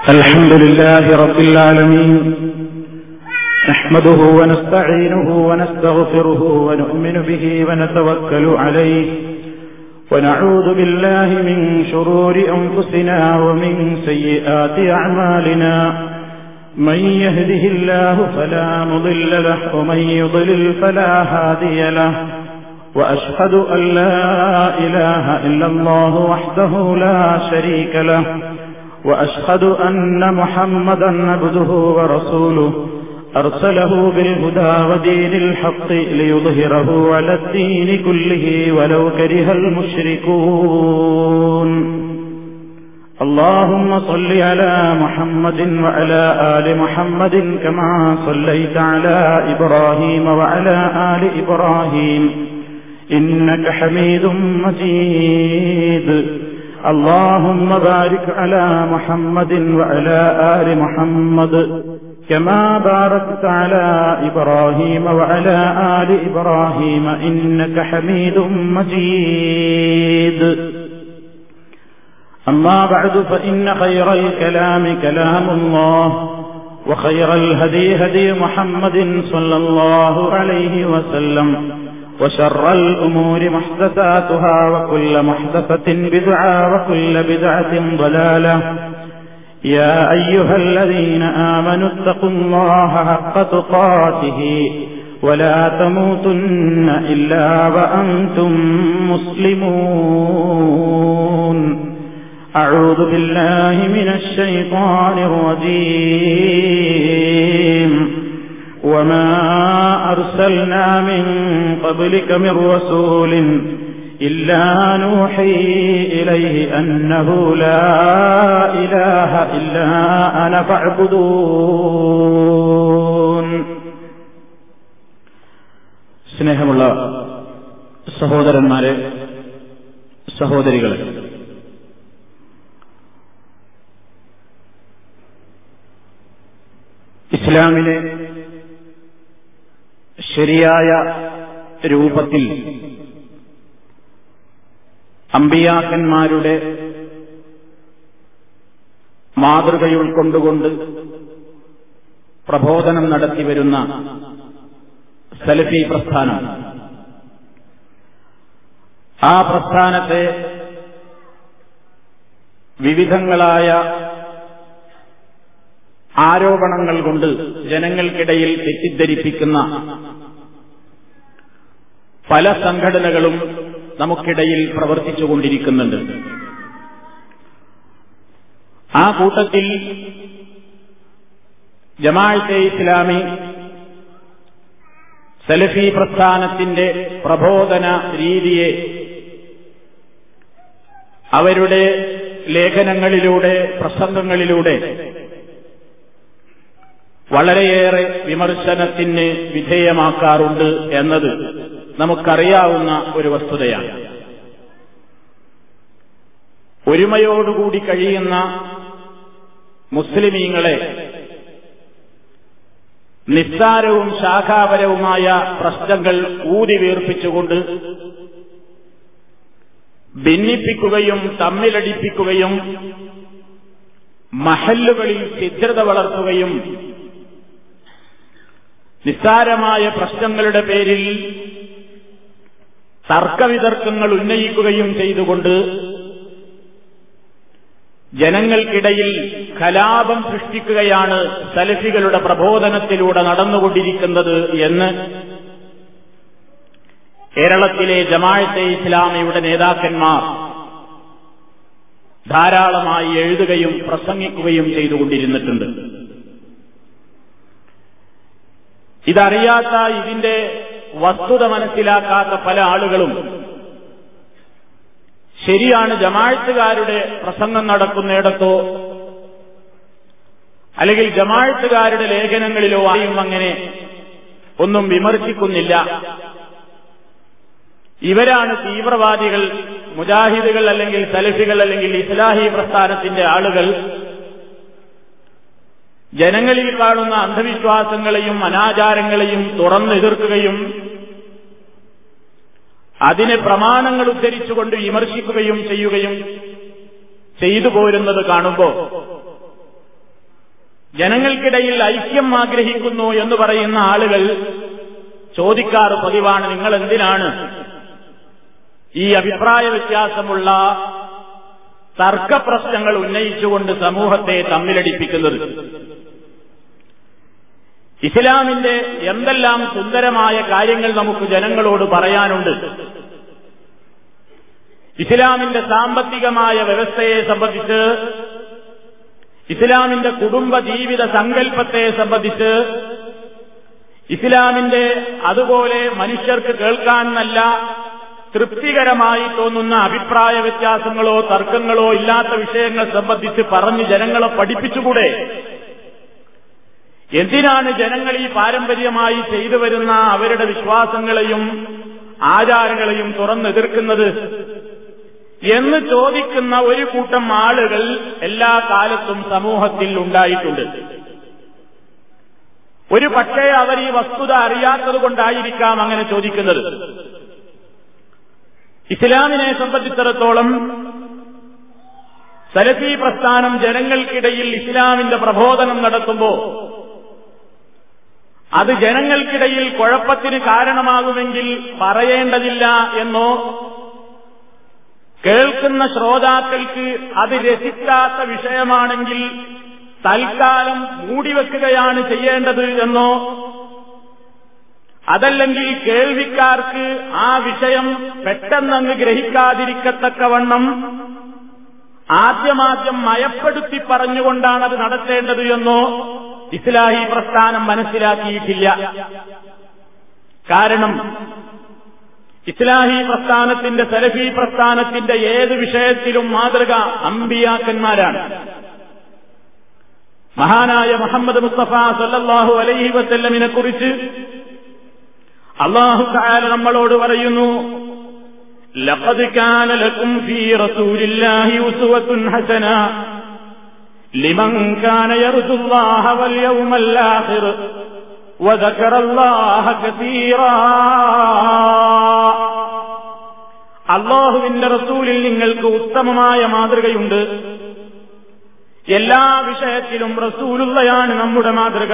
الحمد لله رب العالمين نحمده ونستعينه ونستغفره ونؤمن به ونتوكل عليه ونعوذ بالله من شرور أنفسنا ومن سيئات أعمالنا من يهده الله فلا مضل له ومن يضلل فلا هادي له وأشهد أن لا إله إلا الله وحده لا شريك له وأشهد أن محمدا عبده ورسوله أرسله بالهدى ودين الحق ليظهره على الدين كله ولو كره المشركون اللهم صل على محمد وعلى آل محمد كما صليت على إبراهيم وعلى آل إبراهيم إنك حميد مجيد اللهم بارك على محمد وعلى آل محمد كما باركت على إبراهيم وعلى آل إبراهيم إنك حميد مجيد أما بعد فإن خير الكلام كلام الله وخير الهدي هدي محمد صلى الله عليه وسلم وشر الأمور محدثاتها وكل محدثة بدعة وكل بدعة ضلالة يا أيها الذين آمنوا اتقوا الله حق تقاته ولا تموتن إلا وأنتم مسلمون أعوذ بالله من الشيطان الرجيم وما أرسلنا من قبلك من رسول إلا نوحي إليه أنه لا إله إلا أنا فاعبدون സ്നേഹമുള്ള സഹോദരന്മാരെ സഹോദരികളെ ഇസ്ലാമിനെ ശരിയായ രൂപത്തിൽ അമ്പിയാക്കന്മാരുടെ മാതൃക ഉൾക്കൊണ്ടുകൊണ്ട് പ്രബോധനം നടത്തിവരുന്ന സലഫി പ്രസ്ഥാനം ആ പ്രസ്ഥാനത്തെ വിവിധങ്ങളായ ആരോപണങ്ങൾ കൊണ്ട് ജനങ്ങൾക്കിടയിൽ തെറ്റിദ്ധരിപ്പിക്കുന്ന പല സംഘടനകളും നമുക്കിടയിൽ പ്രവർത്തിച്ചുകൊണ്ടിരിക്കുന്നുണ്ട് ആ കൂട്ടത്തിൽ ജമാഅത്തെ ഇസ്ലാമി സലഫി പ്രസ്ഥാനത്തിന്റെ പ്രബോധന രീതിയെ അവരുടെ ലേഖനങ്ങളിലൂടെ പ്രസംഗങ്ങളിലൂടെ വളരെയേറെ വിമർശനത്തിന് വിധേയമാക്കാറുണ്ട് എന്നത് നമുക്കറിയാവുന്ന ഒരു വസ്തുതയാണ് ഒരുമയോടുകൂടി കഴിയുന്ന മുസ്ലിമീങ്ങളെ നിസ്സാരവും ശാഖാപരവുമായ പ്രശ്നങ്ങൾ ഊതി വീർപ്പിച്ചുകൊണ്ട് ഭിന്നിപ്പിക്കുകയും തമ്മിലടിപ്പിക്കുകയും മഹല്ലുകളിൽ ഛിദ്രത വളർത്തുകയും നിസ്സാരമായ പ്രശ്നങ്ങളുടെ പേരിൽ തർക്കവിതർക്കങ്ങൾ ഉന്നയിക്കുകയും ചെയ്തുകൊണ്ട് ജനങ്ങൾക്കിടയിൽ കലാപം സൃഷ്ടിക്കുകയാണ് സലഫികളുടെ പ്രബോധനത്തിലൂടെ നടന്നുകൊണ്ടിരിക്കുന്നത് എന്ന് കേരളത്തിലെ ജമാഅത്തെ ഇസ്ലാമിയുടെ നേതാക്കന്മാർ ധാരാളമായി എഴുതുകയും പ്രസംഗിക്കുകയും ചെയ്തുകൊണ്ടിരുന്നിട്ടുണ്ട് ഇതറിയാത്ത ഇതിന്റെ വസ്തുത മനസ്സിലാക്കാത്ത പല ആളുകളും ശരിയാണ് ജമാഴത്തുകാരുടെ പ്രസംഗം നടക്കുന്നിടത്തോ അല്ലെങ്കിൽ ജമാഴത്തുകാരുടെ ലേഖനങ്ങളിലോ ആയും അങ്ങനെ ഒന്നും വിമർശിക്കുന്നില്ല ഇവരാണ് തീവ്രവാദികൾ മുജാഹിദുകൾ അല്ലെങ്കിൽ സലഫികൾ അല്ലെങ്കിൽ ഇസ്ലാഹി പ്രസ്ഥാനത്തിന്റെ ആളുകൾ ജനങ്ങളിൽ കാണുന്ന അന്ധവിശ്വാസങ്ങളെയും അനാചാരങ്ങളെയും തുറന്നെതിർക്കുകയും അതിനെ പ്രമാണങ്ങൾ ഉദ്ധരിച്ചുകൊണ്ട് വിമർശിക്കുകയും ചെയ്യുകയും ചെയ്തു പോരുന്നത് കാണുമ്പോൾ ജനങ്ങൾക്കിടയിൽ ഐക്യം ആഗ്രഹിക്കുന്നു എന്ന് പറയുന്ന ആളുകൾ ചോദിക്കാറ് പതിവാണ് നിങ്ങൾ എന്തിനാണ് ഈ അഭിപ്രായ വ്യത്യാസമുള്ള തർക്കപ്രശ്നങ്ങൾ ഉന്നയിച്ചുകൊണ്ട് സമൂഹത്തെ തമ്മിലടിപ്പിക്കുന്നത് ഇസ്ലാമിന്റെ എന്തെല്ലാം സുന്ദരമായ കാര്യങ്ങൾ നമുക്ക് ജനങ്ങളോട് പറയാനുണ്ട് ഇസ്ലാമിന്റെ സാമ്പത്തികമായ വ്യവസ്ഥയെ സംബന്ധിച്ച് ഇസ്ലാമിന്റെ കുടുംബ ജീവിത സങ്കല്പത്തെ സംബന്ധിച്ച് ഇസ്ലാമിന്റെ അതുപോലെ മനുഷ്യർക്ക് കേൾക്കാൻ നല്ല തൃപ്തികരമായി തോന്നുന്ന അഭിപ്രായ വ്യത്യാസങ്ങളോ തർക്കങ്ങളോ ഇല്ലാത്ത വിഷയങ്ങൾ സംബന്ധിച്ച് പറഞ്ഞ് ജനങ്ങളെ പഠിപ്പിച്ചുകൂടെ എന്തിനാണ് ജനങ്ങൾ ഈ പാരമ്പര്യമായി ചെയ്തു വരുന്ന അവരുടെ വിശ്വാസങ്ങളെയും ആചാരങ്ങളെയും തുറന്നെതിർക്കുന്നത് എന്ന് ചോദിക്കുന്ന ഒരു കൂട്ടം ആളുകൾ എല്ലാ കാലത്തും സമൂഹത്തിൽ ഉണ്ടായിട്ടുണ്ട് ഒരു പക്ഷേ അവർ ഈ വസ്തുത അറിയാത്തത് കൊണ്ടായിരിക്കാം അങ്ങനെ ചോദിക്കുന്നത് ഇസ്ലാമിനെ സംബന്ധിച്ചിടത്തോളം സലഫി പ്രസ്ഥാനം ജനങ്ങൾക്കിടയിൽ ഇസ്ലാമിന്റെ പ്രബോധനം നടത്തുമ്പോൾ അത് ജനങ്ങൾക്കിടയിൽ കുഴപ്പത്തിന് കാരണമാകുമെങ്കിൽ പറയേണ്ടതില്ല എന്നോ കേൾക്കുന്ന ശ്രോതാക്കൾക്ക് അത് രസിക്കാത്ത വിഷയമാണെങ്കിൽ തൽക്കാലം മൂടിവെക്കുകയാണ് ചെയ്യേണ്ടത് എന്നോ അതല്ലെങ്കിൽ കേൾവിക്കാർക്ക് ആ വിഷയം പെട്ടെന്നങ്ങ് ഗ്രഹിക്കാതിരിക്കത്തക്കവണ്ണം ആദ്യമാദ്യം മയപ്പെടുത്തി പറഞ്ഞുകൊണ്ടാണ് അത് നടത്തേണ്ടത് എന്നോ ഇസ്ലാഹി പ്രസ്ഥാനം മനസ്സിലാക്കിയിട്ടില്ല കാരണം ഇസ്ലാഹി പ്രസ്ഥാനത്തിന്റെ സലഫി പ്രസ്ഥാനത്തിന്റെ ഏത് വിഷയത്തിലും മാതൃക അമ്പിയാക്കന്മാരാണ് മഹാനായ മുഹമ്മദ് മുസ്തഫ സല്ലല്ലാഹു അലൈഹി വസല്ലമിനെ കുറിച്ച് അള്ളാഹു താല നമ്മളോട് പറയുന്നു لقد كان لكم في رسول الله أسوة حسنة لمن كان يرجو الله واليوم الآخر وذكر الله كثيرا അള്ളാഹുവിന്റെ റസൂലിൽ നിങ്ങൾക്ക് ഉത്തമമായ മാതൃകയുണ്ട് എല്ലാ വിഷയത്തിലും റസൂലുള്ളയാണ് നമ്മുടെ മാതൃക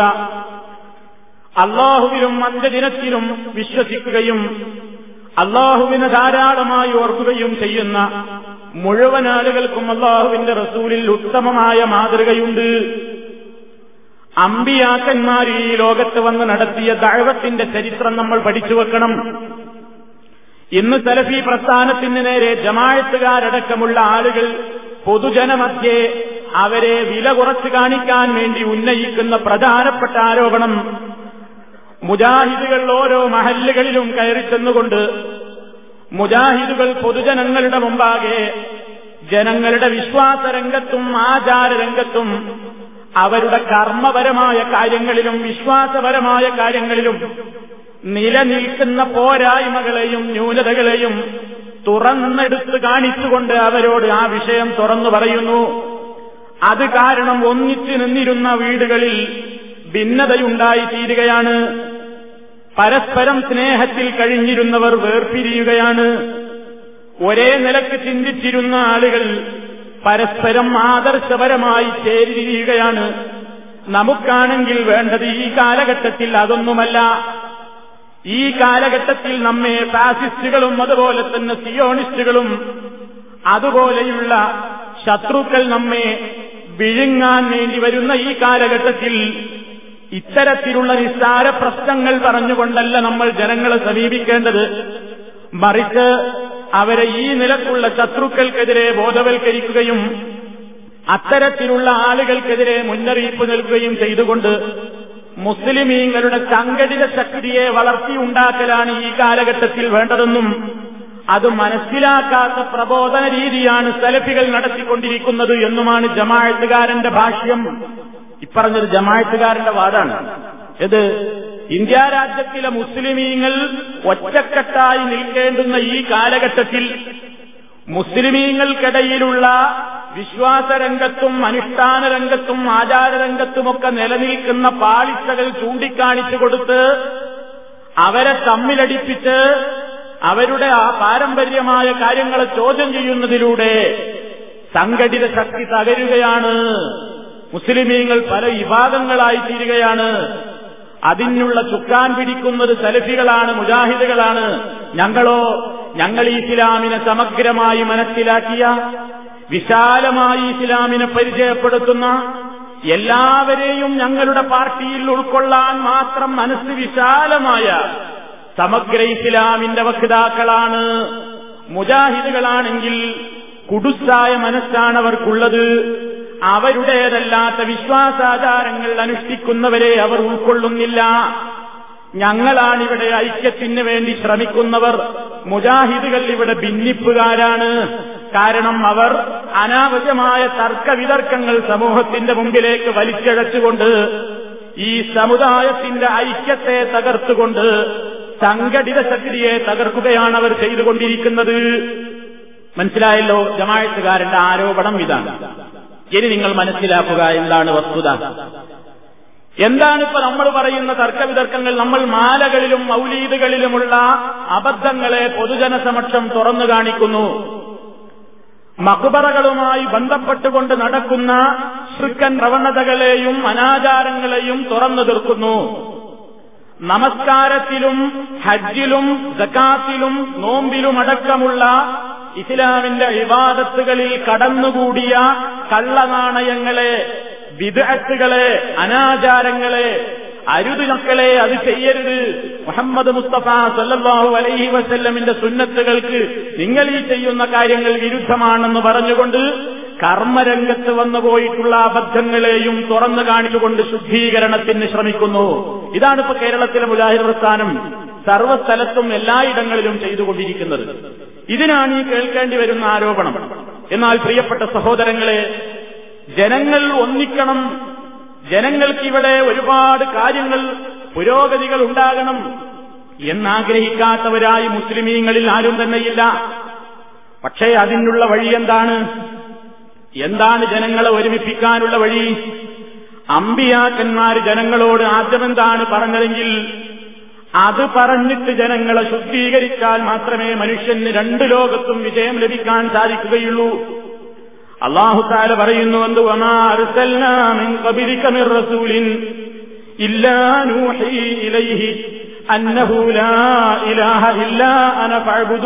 അള്ളാഹുവിലും അന്ത്യദിനത്തിലും വിശ്വസിക്കുകയും അള്ളാഹുവിനെ ധാരാളമായി ഓർക്കുകയും ചെയ്യുന്ന മുഴുവൻ ആളുകൾക്കും അള്ളാഹുവിന്റെ റസൂലിൽ ഉത്തമമായ മാതൃകയുണ്ട് അമ്പിയാക്കന്മാർ ഈ ലോകത്ത് വന്ന് നടത്തിയ ദഴവത്തിന്റെ ചരിത്രം നമ്മൾ പഠിച്ചു വെക്കണം ഇന്ന് സലഫി പ്രസ്ഥാനത്തിന് നേരെ ജമായത്തുകാരടക്കമുള്ള ആളുകൾ പൊതുജനമധ്യേ അവരെ വില കുറച്ച് കാണിക്കാൻ വേണ്ടി ഉന്നയിക്കുന്ന പ്രധാനപ്പെട്ട ആരോപണം മുജാഹിദുകൾ ഓരോ മഹല്ലുകളിലും കയറി ചെന്നുകൊണ്ട് മുജാഹിദുകൾ പൊതുജനങ്ങളുടെ മുമ്പാകെ ജനങ്ങളുടെ വിശ്വാസരംഗത്തും ആചാരരംഗത്തും അവരുടെ കർമ്മപരമായ കാര്യങ്ങളിലും വിശ്വാസപരമായ കാര്യങ്ങളിലും നിലനിൽക്കുന്ന പോരായ്മകളെയും ന്യൂനതകളെയും തുറന്നെടുത്ത് കാണിച്ചുകൊണ്ട് അവരോട് ആ വിഷയം തുറന്നു പറയുന്നു അത് കാരണം ഒന്നിച്ചു നിന്നിരുന്ന വീടുകളിൽ ഭിന്നതയുണ്ടായി തീരുകയാണ് പരസ്പരം സ്നേഹത്തിൽ കഴിഞ്ഞിരുന്നവർ വേർപിരിയുകയാണ് ഒരേ നിലക്ക് ചിന്തിച്ചിരുന്ന ആളുകൾ പരസ്പരം ആദർശപരമായി ചേരിരിയുകയാണ് നമുക്കാണെങ്കിൽ വേണ്ടത് ഈ കാലഘട്ടത്തിൽ അതൊന്നുമല്ല ഈ കാലഘട്ടത്തിൽ നമ്മെ ഫാസിസ്റ്റുകളും അതുപോലെ തന്നെ സിയോണിസ്റ്റുകളും അതുപോലെയുള്ള ശത്രുക്കൾ നമ്മെ വിഴുങ്ങാൻ വേണ്ടി വരുന്ന ഈ കാലഘട്ടത്തിൽ ഇത്തരത്തിലുള്ള നിസ്സാര പ്രശ്നങ്ങൾ പറഞ്ഞുകൊണ്ടല്ല നമ്മൾ ജനങ്ങളെ സമീപിക്കേണ്ടത് മറിച്ച് അവരെ ഈ നിലക്കുള്ള ശത്രുക്കൾക്കെതിരെ ബോധവൽക്കരിക്കുകയും അത്തരത്തിലുള്ള ആളുകൾക്കെതിരെ മുന്നറിയിപ്പ് നൽകുകയും ചെയ്തുകൊണ്ട് മുസ്ലിമീങ്ങളുടെ സംഘടിത ശക്തിയെ വളർത്തിയുണ്ടാക്കലാണ് ഈ കാലഘട്ടത്തിൽ വേണ്ടതെന്നും അത് മനസ്സിലാക്കാത്ത പ്രബോധന രീതിയാണ് സലഫികൾ നടത്തിക്കൊണ്ടിരിക്കുന്നത് എന്നുമാണ് ജമാഴത്തുകാരന്റെ ഭാഷ്യം ഇപ്പറഞ്ഞത് ജമാഴത്തുകാരന്റെ വാദാണ് ഇത് ഇന്ത്യ രാജ്യത്തിലെ മുസ്ലിമീങ്ങൾ ഒറ്റക്കെട്ടായി നിൽക്കേണ്ടുന്ന ഈ കാലഘട്ടത്തിൽ മുസ്ലിമീങ്ങൾക്കിടയിലുള്ള വിശ്വാസരംഗത്തും അനുഷ്ഠാന രംഗത്തും ആചാരരംഗത്തുമൊക്കെ നിലനിൽക്കുന്ന പാളിച്ചകൾ ചൂണ്ടിക്കാണിച്ചു കൊടുത്ത് അവരെ തമ്മിലടിപ്പിച്ച് അവരുടെ ആ പാരമ്പര്യമായ കാര്യങ്ങളെ ചോദ്യം ചെയ്യുന്നതിലൂടെ സംഘടിത ശക്തി തകരുകയാണ് മുസ്ലിമീങ്ങൾ പല വിഭാഗങ്ങളായി തീരുകയാണ് അതിനുള്ള ചുക്കാൻ പിടിക്കുന്നത് സലഫികളാണ് മുജാഹിദുകളാണ് ഞങ്ങളോ ഞങ്ങൾ ഇസ്ലാമിനെ സമഗ്രമായി മനസ്സിലാക്കിയ വിശാലമായി ഇസ്ലാമിനെ പരിചയപ്പെടുത്തുന്ന എല്ലാവരെയും ഞങ്ങളുടെ പാർട്ടിയിൽ ഉൾക്കൊള്ളാൻ മാത്രം മനസ്സ് വിശാലമായ സമഗ്ര ഇസ്ലാമിന്റെ വക്താക്കളാണ് മുജാഹിദുകളാണെങ്കിൽ കുടുസായ മനസ്സാണ് അവർക്കുള്ളത് അവരുടേതല്ലാത്ത വിശ്വാസാചാരങ്ങൾ അനുഷ്ഠിക്കുന്നവരെ അവർ ഉൾക്കൊള്ളുന്നില്ല ഞങ്ങളാണിവിടെ ഐക്യത്തിന് വേണ്ടി ശ്രമിക്കുന്നവർ മുജാഹിദുകൾ ഇവിടെ ഭിന്നിപ്പുകാരാണ് കാരണം അവർ അനാവശ്യമായ തർക്കവിതർക്കങ്ങൾ സമൂഹത്തിന്റെ മുമ്പിലേക്ക് വലിച്ചഴച്ചുകൊണ്ട് ഈ സമുദായത്തിന്റെ ഐക്യത്തെ തകർത്തുകൊണ്ട് സംഘടിത ശക്തിയെ തകർക്കുകയാണ് അവർ ചെയ്തുകൊണ്ടിരിക്കുന്നത് മനസ്സിലായല്ലോ ജമായത്തുകാരന്റെ ആരോപണം ഇതാണ് ഇനി നിങ്ങൾ മനസ്സിലാക്കുക എന്താണ് വസ്തുത എന്താണ് ഇപ്പൊ നമ്മൾ പറയുന്ന തർക്കവിതർക്കങ്ങൾ നമ്മൾ മാലകളിലും മൗലീദുകളിലുമുള്ള അബദ്ധങ്ങളെ പൊതുജന സമക്ഷം തുറന്നു കാണിക്കുന്നു മകുബറകളുമായി ബന്ധപ്പെട്ടുകൊണ്ട് നടക്കുന്ന ശൃക്കൻ പ്രവണതകളെയും അനാചാരങ്ങളെയും തുറന്നു തീർക്കുന്നു നമസ്കാരത്തിലും ഹജ്ജിലും ജക്കാത്തിലും നോമ്പിലും അടക്കമുള്ള ഇസ്ലാമിന്റെ വിവാദത്തുകളിൽ കടന്നുകൂടിയ കള്ളനാണയങ്ങളെ വിദഗ്ധകളെ അനാചാരങ്ങളെ അരുത് മക്കളെ അത് ചെയ്യരുത് മുഹമ്മദ് മുസ്തഫ സല്ലല്ലാഹു അലൈഹി വസല്ലമിന്റെ സുന്നത്തുകൾക്ക് നിങ്ങൾ ഈ ചെയ്യുന്ന കാര്യങ്ങൾ വിരുദ്ധമാണെന്ന് പറഞ്ഞുകൊണ്ട് കർമ്മരംഗത്ത് വന്നു പോയിട്ടുള്ള അബദ്ധങ്ങളെയും തുറന്നു കാണിച്ചുകൊണ്ട് ശുദ്ധീകരണത്തിന് ശ്രമിക്കുന്നു ഇതാണ് ഇപ്പൊ കേരളത്തിലെ മുജാഹിദ് പ്രസ്ഥാനം സർവ്വസ്ഥലത്തും എല്ലായിടങ്ങളിലും ചെയ്തുകൊണ്ടിരിക്കുന്നത് ഇതിനാണ് ഈ കേൾക്കേണ്ടി വരുന്ന ആരോപണം എന്നാൽ പ്രിയപ്പെട്ട സഹോദരങ്ങളെ ജനങ്ങൾ ഒന്നിക്കണം ജനങ്ങൾക്ക് ഇവിടെ ഒരുപാട് കാര്യങ്ങൾ പുരോഗതികൾ ഉണ്ടാകണം എന്നാഗ്രഹിക്കാത്തവരായി മുസ്ലിമീങ്ങളിൽ ആരും തന്നെയില്ല പക്ഷേ അതിനുള്ള വഴി എന്താണ് എന്താണ് ജനങ്ങളെ ഒരുമിപ്പിക്കാനുള്ള വഴി അമ്പിയാക്കന്മാർ ജനങ്ങളോട് ആദ്യമെന്താണ് പറഞ്ഞതെങ്കിൽ അത് പറഞ്ഞിട്ട് ജനങ്ങളെ ശുദ്ധീകരിച്ചാൽ മാത്രമേ മനുഷ്യന് രണ്ട് ലോകത്തും വിജയം ലഭിക്കാൻ സാധിക്കുകയുള്ളൂ അള്ളാഹു താല പറയുന്നു എന്ത് അന്നഹു ലാ ഇലാഹ ഇല്ലാ അന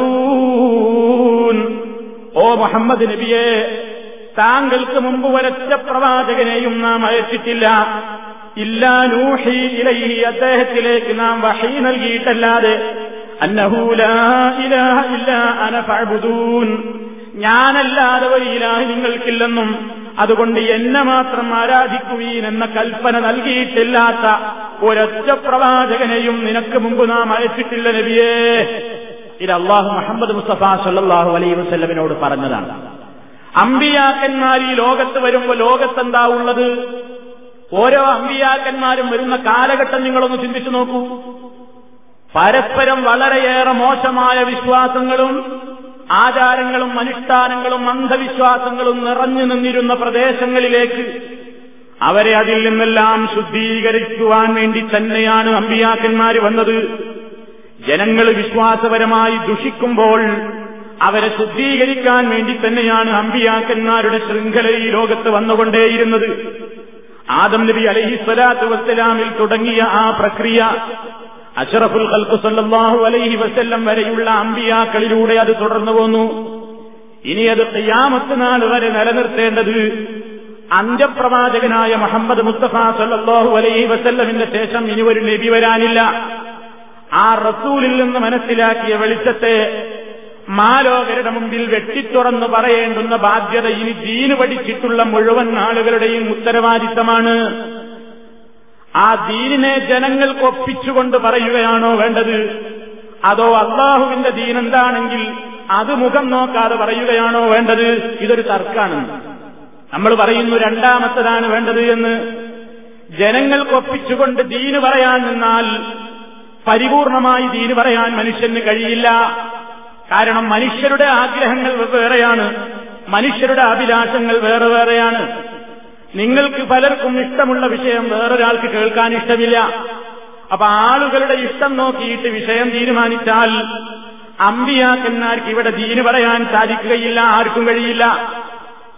ഫഅ്ബുദൂൻ ഓ മുഹമ്മദ് നബിയെ താങ്കൾക്ക് മുമ്പ് ഒരൊറ്റ പ്രവാചകനെയും നാം അയച്ചിട്ടില്ല ഇല്ലാ നൂഹി ഇലൈഹി അദ്ദേഹത്തിലേക്ക് നാം വഹി നൽകിയിട്ടല്ലാതെ അന്നഹൂലാ ഇലാഹ ഇല്ല അന ഫഅ്ബുദൂൻ ഞാനല്ലാതെ ഒരു ഇലാഹ് നിങ്ങൾക്കില്ലെന്നും അതുകൊണ്ട് എന്നെ മാത്രം ആരാധിക്കുവീൻ എന്ന കൽപ്പന നൽകിയിട്ടില്ലാത്ത ഒരൊറ്റ പ്രവാചകനെയും നിനക്ക് മുമ്പ് നാം അയച്ചിട്ടില്ല നബിയേ ഇത് അള്ളാഹു മുഹമ്മദ് മുസ്തഫ സല്ലാഹു അലൈ വസ്ല്ലമിനോട് പറഞ്ഞതാണ് അമ്പിയാക്കന്മാർ ഈ ലോകത്ത് വരുമ്പോൾ ലോകത്തെന്താ ഉള്ളത് ഓരോ അമ്പിയാക്കന്മാരും വരുന്ന കാലഘട്ടം നിങ്ങളൊന്ന് ചിന്തിച്ചു നോക്കൂ പരസ്പരം വളരെയേറെ മോശമായ വിശ്വാസങ്ങളും ആചാരങ്ങളും അനുഷ്ഠാനങ്ങളും അന്ധവിശ്വാസങ്ങളും നിറഞ്ഞു നിന്നിരുന്ന പ്രദേശങ്ങളിലേക്ക് അവരെ അതിൽ നിന്നെല്ലാം ശുദ്ധീകരിക്കുവാൻ വേണ്ടി തന്നെയാണ് അമ്പിയാക്കന്മാർ വന്നത് ജനങ്ങൾ വിശ്വാസപരമായി ദുഷിക്കുമ്പോൾ അവരെ ശുദ്ധീകരിക്കാൻ വേണ്ടി തന്നെയാണ് അമ്പിയാക്കന്മാരുടെ ശൃംഖല ഈ ലോകത്ത് വന്നുകൊണ്ടേയിരുന്നത് ആദം നബി അലഹിസ്വലാത്തു വസ്സലാമിൽ തുടങ്ങിയ ആ പ്രക്രിയ അഷറഫുൽ ഖൽഖു സല്ലല്ലാഹു അലൈഹി വസല്ലം വരെയുള്ള അമ്പിയാക്കളിലൂടെ അത് തുടർന്നു പോന്നു ഇനി അത് ഖിയാമത്ത് നാൾ വരെ നിലനിർത്തേണ്ടത് അന്ത്യപ്രവാചകനായ മുഹമ്മദ് മുസ്തഫ സല്ലല്ലാഹു അലൈഹി വസല്ലമിന്റെ ശേഷം ഇനി ഒരു നബി വരാനില്ല ആ റസൂലിൽ നിന്ന് മനസ്സിലാക്കിയ വെളിച്ചത്തെ മാലോകരുടെ മുമ്പിൽ വെട്ടിത്തുറന്ന് പറയേണ്ടുന്ന ബാധ്യത ഇനി ദീന് പഠിച്ചിട്ടുള്ള മുഴുവൻ ആളുകളുടെയും ഉത്തരവാദിത്തമാണ് ആ ദീനിനെ ജനങ്ങൾക്ക് ഒപ്പിച്ചുകൊണ്ട് പറയുകയാണോ വേണ്ടത് അതോ അള്ളാഹുവിന്റെ ദീൻ എന്താണെങ്കിൽ അത് മുഖം നോക്കാതെ പറയുകയാണോ വേണ്ടത് ഇതൊരു തർക്കാണ് നമ്മൾ പറയുന്നു രണ്ടാമത്തതാണ് വേണ്ടത് എന്ന് ജനങ്ങൾക്ക് ഒപ്പിച്ചുകൊണ്ട് ദീന് പറയാൻ നിന്നാൽ പരിപൂർണമായി ദീന് പറയാൻ മനുഷ്യന് കഴിയില്ല കാരണം മനുഷ്യരുടെ ആഗ്രഹങ്ങൾ വേറെയാണ് മനുഷ്യരുടെ അഭിലാഷങ്ങൾ വേറെ വേറെയാണ് നിങ്ങൾക്ക് പലർക്കും ഇഷ്ടമുള്ള വിഷയം വേറൊരാൾക്ക് കേൾക്കാൻ ഇഷ്ടമില്ല അപ്പൊ ആളുകളുടെ ഇഷ്ടം നോക്കിയിട്ട് വിഷയം തീരുമാനിച്ചാൽ അമ്പിയാക്കന്മാർക്ക് ഇവിടെ ദീന് പറയാൻ സാധിക്കുകയില്ല ആർക്കും കഴിയില്ല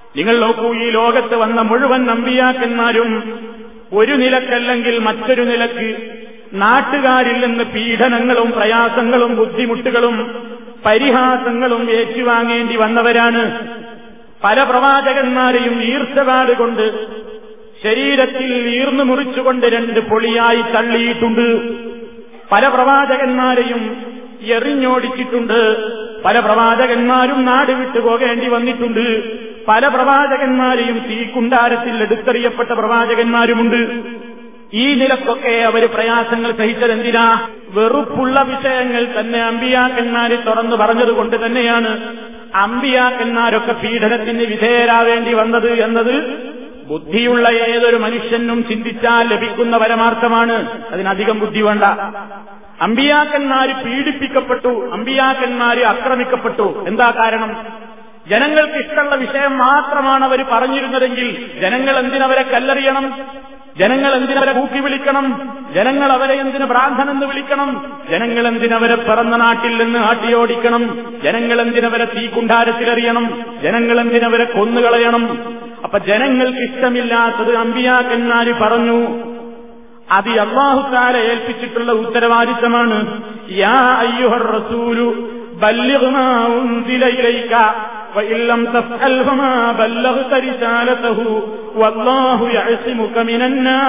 നിങ്ങൾ നോക്കൂ ഈ ലോകത്ത് വന്ന മുഴുവൻ നമ്പിയാക്കന്മാരും ഒരു നിലക്കല്ലെങ്കിൽ മറ്റൊരു നിലക്ക് നാട്ടുകാരിൽ നിന്ന് പീഡനങ്ങളും പ്രയാസങ്ങളും ബുദ്ധിമുട്ടുകളും പരിഹാസങ്ങളും ഏറ്റുവാങ്ങേണ്ടി വന്നവരാണ് പല പ്രവാചകന്മാരെയും ഈർച്ചപാട് കൊണ്ട് ശരീരത്തിൽ ഈർന്നു മുറിച്ചുകൊണ്ട് രണ്ട് പൊളിയായി തള്ളിയിട്ടുണ്ട് പല പ്രവാചകന്മാരെയും എറിഞ്ഞോടിച്ചിട്ടുണ്ട് പല പ്രവാചകന്മാരും നാട് വിട്ടു പോകേണ്ടി വന്നിട്ടുണ്ട് പല പ്രവാചകന്മാരെയും തീക്കുണ്ടാരത്തിൽ എടുത്തെറിയപ്പെട്ട പ്രവാചകന്മാരുമുണ്ട് ഈ നിലക്കൊക്കെ അവർ പ്രയാസങ്ങൾ സഹിച്ചതെന്തിനാ വെറുപ്പുള്ള വിഷയങ്ങൾ തന്നെ അമ്പിയാക്കന്മാര് തുറന്നു പറഞ്ഞതുകൊണ്ട് തന്നെയാണ് അമ്പിയാക്കന്മാരൊക്കെ പീഡനത്തിന് വിധേയരാവേണ്ടി വന്നത് എന്നത് ബുദ്ധിയുള്ള ഏതൊരു മനുഷ്യനും ചിന്തിച്ചാൽ ലഭിക്കുന്ന പരമാർത്ഥമാണ് അതിനധികം ബുദ്ധി വേണ്ട അമ്പിയാക്കന്മാര് പീഡിപ്പിക്കപ്പെട്ടു അമ്പിയാക്കന്മാര് ആക്രമിക്കപ്പെട്ടു എന്താ കാരണം ജനങ്ങൾക്ക് ഇഷ്ടമുള്ള വിഷയം മാത്രമാണ് അവർ പറഞ്ഞിരുന്നതെങ്കിൽ ജനങ്ങൾ എന്തിനവരെ കല്ലെറിയണം ജനങ്ങൾ എന്തിനവരെ കൂക്കി വിളിക്കണം ജനങ്ങൾ അവരെ എന്തിന് ഭ്രാന്തനെന്ന് വിളിക്കണം ജനങ്ങൾ എന്തിനവരെ പിറന്ന നാട്ടിൽ നിന്ന് ആട്ടിയോടിക്കണം ജനങ്ങൾ എന്തിനവരെ തീക്കുണ്ടാരത്തിലെറിയണം ജനങ്ങൾ എന്തിനവരെ കൊന്നുകളയണം അപ്പൊ ജനങ്ങൾക്ക് ഇഷ്ടമില്ലാത്തത് അമ്പിയാക്കന്മാര് പറഞ്ഞു അത് അള്ളാഹുത്താല ഏൽപ്പിച്ചിട്ടുള്ള ഉത്തരവാദിത്തമാണ് യാ അയ്യുഹർ റസൂലു ബല്ലിഗ് മാ ഉൻസില ഇലൈക وإن لم تفعل فما بلغت رسالته والله يعصمك من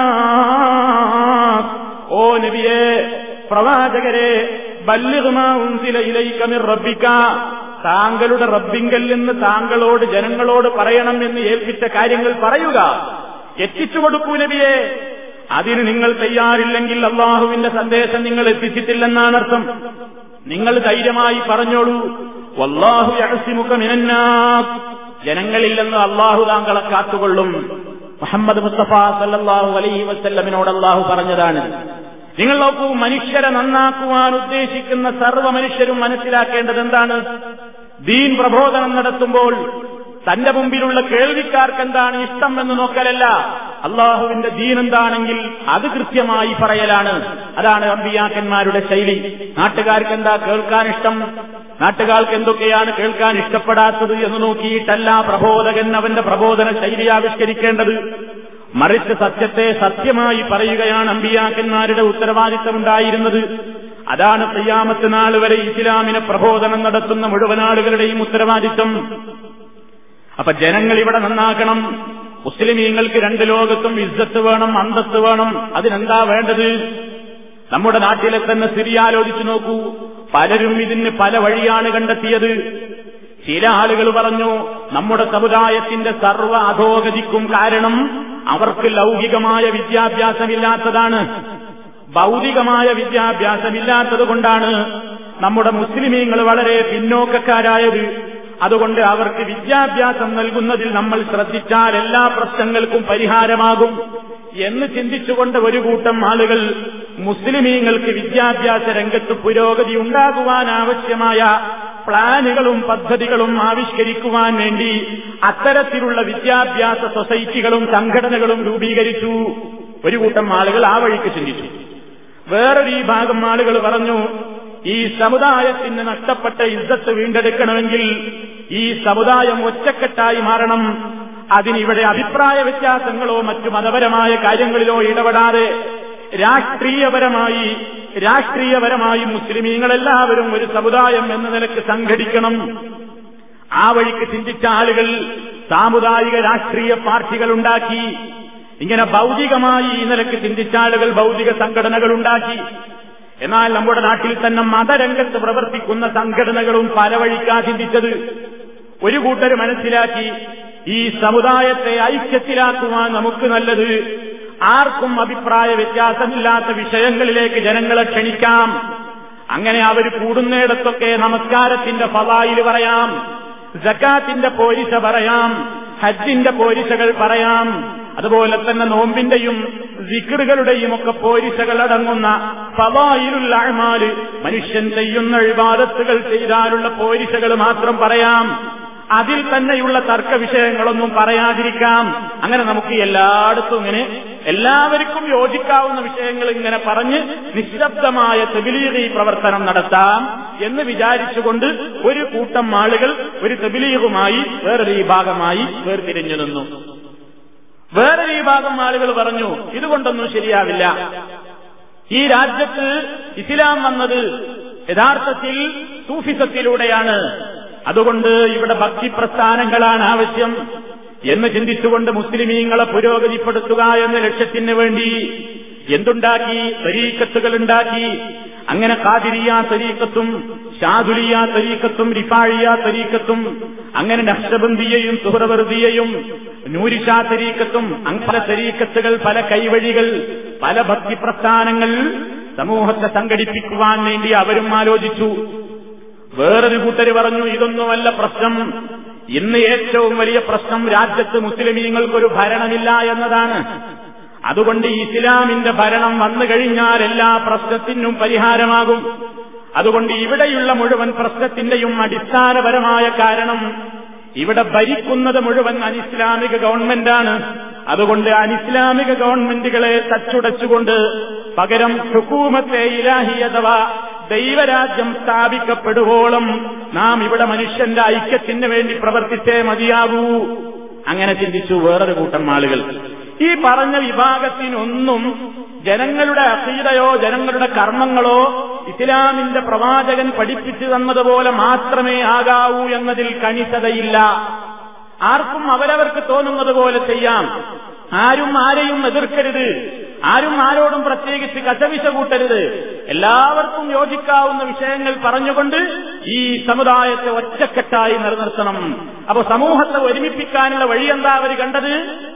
الناس ഓ നബിയെ പ്രവാചകരെ ബല്ലിഗ് മാ ഉൻസില ഇലൈക മിർ റബ്ബിക താങ്കളുടെ റബ്ബിങ്കൽ നിന്ന് താങ്കളോട് ജനങ്ങളോട് പറയണം എന്ന് ഏൽപ്പിച്ച കാര്യങ്ങൾ പറയുക എത്തിച്ചു കൊടുക്കൂ നബിയെ അതിന് നിങ്ങൾ തയ്യാറില്ലെങ്കിൽ അള്ളാഹുവിന്റെ സന്ദേശം നിങ്ങൾ എത്തിച്ചിട്ടില്ലെന്നാണ് അർത്ഥം നിങ്ങൾ ധൈര്യമായി പറഞ്ഞോളൂ വല്ലാഹു യഹസിമുഖ മിനന്നാസ് ജനങ്ങളിൽ നിന്ന് അള്ളാഹു താങ്കളെ കാത്തുകൊള്ളും മുഹമ്മദ് മുസ്തഫ സല്ലല്ലാഹു അലൈഹി വസല്ലമിനോട് അള്ളാഹു പറഞ്ഞതാണ് നിങ്ങൾ നോക്കൂ മനുഷ്യരെ നന്നാക്കുവാൻ ഉദ്ദേശിക്കുന്ന സർവ്വ മനുഷ്യരും മനസ്സിലാക്കേണ്ടത് എന്താണ് ദീൻ പ്രബോധനം നടത്തുമ്പോൾ തന്റെ മുമ്പിലുള്ള കേൾവിക്കാർക്ക് എന്താണ് ഇഷ്ടം എന്ന് നോക്കലല്ല അള്ളാഹുവിന്റെ ദീൻ എന്താണെങ്കിൽ അത് കൃത്യമായി പറയലാണ് അതാണ് അമ്പിയാക്കന്മാരുടെ ശൈലി നാട്ടുകാർക്ക് എന്താ കേൾക്കാൻ ഇഷ്ടം നാട്ടുകാർക്ക് എന്തൊക്കെയാണ് കേൾക്കാൻ ഇഷ്ടപ്പെടാത്തത് എന്ന് നോക്കിയിട്ടല്ല പ്രബോധകൻ അവന്റെ പ്രബോധന ശൈലി ആവിഷ്കരിക്കേണ്ടത് മറിച്ച് സത്യത്തെ സത്യമായി പറയുകയാണ് അമ്പിയാക്കന്മാരുടെ ഉത്തരവാദിത്തമുണ്ടായിരുന്നത് അതാണ് പ്രിയാമത്ത് നാൾ വരെ ഇസ്ലാമിനെ പ്രബോധനം നടത്തുന്ന മുഴുവൻ ആളുകളുടെയും ഉത്തരവാദിത്തം അപ്പൊ ജനങ്ങൾ ഇവിടെ നന്നാക്കണം മുസ്ലിമീങ്ങൾക്ക് രണ്ട് ലോകത്തും ഇജ്ജത്ത് വേണം അന്തത്ത് വേണം അതിനെന്താ വേണ്ടത് നമ്മുടെ നാട്ടിലെ തന്നെ സ്ഥിതി ആലോചിച്ചു നോക്കൂ പലരും ഇതിന് പല വഴിയാണ് കണ്ടെത്തിയത് ചില ആളുകൾ പറഞ്ഞു നമ്മുടെ സമുദായത്തിന്റെ സർവ്വ അധോഗതിക്കും കാരണം അവർക്ക് ലൗകികമായ വിദ്യാഭ്യാസമില്ലാത്തതാണ് ഭൗതികമായ വിദ്യാഭ്യാസമില്ലാത്തത് കൊണ്ടാണ് നമ്മുടെ മുസ്ലിമീങ്ങൾ വളരെ പിന്നോക്കക്കാരായത് അതുകൊണ്ട് അവർക്ക് വിദ്യാഭ്യാസം നൽകുന്നതിൽ നമ്മൾ ശ്രദ്ധിച്ചാൽ എല്ലാ പ്രശ്നങ്ങൾക്കും പരിഹാരമാകും എന്ന് ചിന്തിച്ചുകൊണ്ട് ഒരു കൂട്ടം ആളുകൾ മുസ്ലിമീങ്ങൾക്ക് വിദ്യാഭ്യാസ രംഗത്ത് പുരോഗതി ഉണ്ടാകുവാൻ ആവശ്യമായ പ്ലാനുകളും പദ്ധതികളും ആവിഷ്കരിക്കുവാൻ വേണ്ടി അത്തരത്തിലുള്ള വിദ്യാഭ്യാസ സൊസൈറ്റികളും സംഘടനകളും രൂപീകരിച്ചു ഒരു കൂട്ടം ആളുകൾ ആ വഴിക്ക് ചിന്തിച്ചു വേറൊരു ഈ ഭാഗം ആളുകൾ പറഞ്ഞു ഈ സമുദായത്തിന് നഷ്ടപ്പെട്ട ഇജ്ജത്ത് വീണ്ടെടുക്കണമെങ്കിൽ ഈ സമുദായം ഒറ്റക്കെട്ടായി മാറണം അതിനിവിടെ അഭിപ്രായ വ്യത്യാസങ്ങളോ മറ്റു മതപരമായ കാര്യങ്ങളിലോ ഇടപെടാതെ രാഷ്ട്രീയപരമായി രാഷ്ട്രീയപരമായി മുസ്ലിമീങ്ങളെല്ലാവരും ഒരു സമുദായം എന്ന നിലക്ക് സംഘടിക്കണം ആ വഴിക്ക് ചിന്തിച്ച ആളുകൾ സാമുദായിക രാഷ്ട്രീയ പാർട്ടികൾ ഉണ്ടാക്കി ഇങ്ങനെ ഭൗതികമായി ഈ നിലക്ക് ചിന്തിച്ച ആളുകൾ ഭൗതിക സംഘടനകൾ ഉണ്ടാക്കി എന്നാൽ നമ്മുടെ നാട്ടിൽ തന്നെ മതരംഗത്ത് പ്രവർത്തിക്കുന്ന സംഘടനകളും പല വഴിക്കാ ചിന്തിച്ചത് ഒരു കൂട്ടർ മനസ്സിലാക്കി ഈ സമുദായത്തെ ഐക്യത്തിലാക്കുവാൻ നമുക്ക് നല്ലത് ആർക്കും അഭിപ്രായ വ്യത്യാസമില്ലാത്ത വിഷയങ്ങളിലേക്ക് ജനങ്ങളെ ക്ഷണിക്കാം അങ്ങനെ അവർ കൂടുന്നിടത്തൊക്കെ നമസ്കാരത്തിന്റെ ഫലായിൽ പറയാം ജക്കാത്തിന്റെ പോരിശ പറയാം ഹജ്ജിന്റെ പോരിശകൾ പറയാം അതുപോലെ തന്നെ നോമ്പിന്റെയും വിക്റുകളുടെയും ഒക്കെ പോരിശകൾ അടങ്ങുന്ന ഫവായിലുള്ള അഴ്മാല് മനുഷ്യൻ ചെയ്യുന്ന വിവാദത്തുകൾ ചെയ്താലുള്ള പോരിശകൾ മാത്രം പറയാം അതിൽ തന്നെയുള്ള തർക്ക വിഷയങ്ങളൊന്നും പറയാതിരിക്കാം അങ്ങനെ നമുക്ക് എല്ലായിടത്തും ഇങ്ങനെ എല്ലാവർക്കും യോജിക്കാവുന്ന വിഷയങ്ങൾ ഇങ്ങനെ പറഞ്ഞ് നിശബ്ദമായ തെബിലീഗി പ്രവർത്തനം നടത്താം എന്ന് വിചാരിച്ചുകൊണ്ട് ഒരു കൂട്ടം ആളുകൾ ഒരു തബിലീഗുമായി വേറൊരു വിഭാഗമായി വേർതിരിഞ്ഞു നിന്നു വേറൊരു വിഭാഗം ആളുകൾ പറഞ്ഞു ഇതുകൊണ്ടൊന്നും ശരിയാവില്ല ഈ രാജ്യത്ത് ഇസ്ലാം വന്നത് യഥാർത്ഥത്തിൽ സൂഫിസത്തിലൂടെയാണ് അതുകൊണ്ട് ഇവിടെ ഭക്തി പ്രസ്ഥാനങ്ങളാണ് ആവശ്യം എന്ന് ചിന്തിച്ചുകൊണ്ട് മുസ്ലിമീങ്ങളെ പുരോഗതിപ്പെടുത്തുക എന്ന ലക്ഷ്യത്തിന് വേണ്ടി എന്തുണ്ടാക്കി തരീക്കത്തുകൾ ഉണ്ടാക്കി അങ്ങനെ കാതിരിയ തരീക്കത്തും ഷാദുലിയ തരീക്കത്തും റിഫാഴിയ തരീക്കത്തും അങ്ങനെ നഷ്ടബന്ധിയെയും സുഹൃവർദിയെയും നൂരിഷാ തരീക്കത്തും അങ്ങനെ പല തരീക്കത്തുകൾ പല കൈവഴികൾ പല ഭക്തി പ്രസ്ഥാനങ്ങൾ സമൂഹത്തെ സംഘടിപ്പിക്കുവാൻ വേണ്ടി അവരും ആലോചിച്ചു വേറൊരു കൂട്ടര് പറഞ്ഞു ഇതൊന്നുമല്ല പ്രശ്നം ഇന്ന് ഏറ്റവും വലിയ പ്രശ്നം രാജ്യത്ത് മുസ്ലിമീങ്ങൾക്കൊരു ഭരണമില്ല എന്നതാണ് അതുകൊണ്ട് ഇസ്ലാമിന്റെ ഭരണം വന്നു കഴിഞ്ഞാൽ എല്ലാ പ്രശ്നത്തിനും പരിഹാരമാകും അതുകൊണ്ട് ഇവിടെയുള്ള മുഴുവൻ പ്രശ്നത്തിന്റെയും അടിസ്ഥാനപരമായ കാരണം ഇവിടെ ഭരിക്കുന്നത് മുഴുവൻ അനിസ്ലാമിക ഗവൺമെന്റാണ് അതുകൊണ്ട് അനിസ്ലാമിക ഗവൺമെന്റുകളെ തച്ചുടച്ചുകൊണ്ട് പകരം ഹുക്കൂമത്തെ ഇലാഹി അഥവാ ദൈവരാജ്യം സ്ഥാപിക്കപ്പെടുവോളം നാം ഇവിടെ മനുഷ്യന്റെ ഐക്യത്തിന് വേണ്ടി പ്രവർത്തിച്ചേ മതിയാകൂ അങ്ങനെ ചിന്തിച്ചു വേറൊരു കൂട്ടം ആളുകൾ ഈ പറഞ്ഞ വിഭാഗത്തിനൊന്നും ജനങ്ങളുടെ അസീതയോ ജനങ്ങളുടെ കർമ്മങ്ങളോ ഇസ്ലാമിന്റെ പ്രവാചകൻ പഠിപ്പിച്ചു തന്നതുപോലെ മാത്രമേ ആകാവൂ എന്നതിൽ കണിശതയില്ല ആർക്കും അവരവർക്ക് തോന്നുന്നത് പോലെ ചെയ്യാം ആരും ആരെയും എതിർക്കരുത് ആരും ആരോടും പ്രത്യേകിച്ച് കശവിശ കൂട്ടരുത് എല്ലാവർക്കും യോജിക്കാവുന്ന വിഷയങ്ങൾ പറഞ്ഞുകൊണ്ട് ഈ സമുദായത്തെ ഒറ്റക്കെട്ടായി നിലനിർത്തണം അപ്പൊ സമൂഹത്തെ ഒരുമിപ്പിക്കാനുള്ള വഴി എന്താ അവർ കണ്ടത്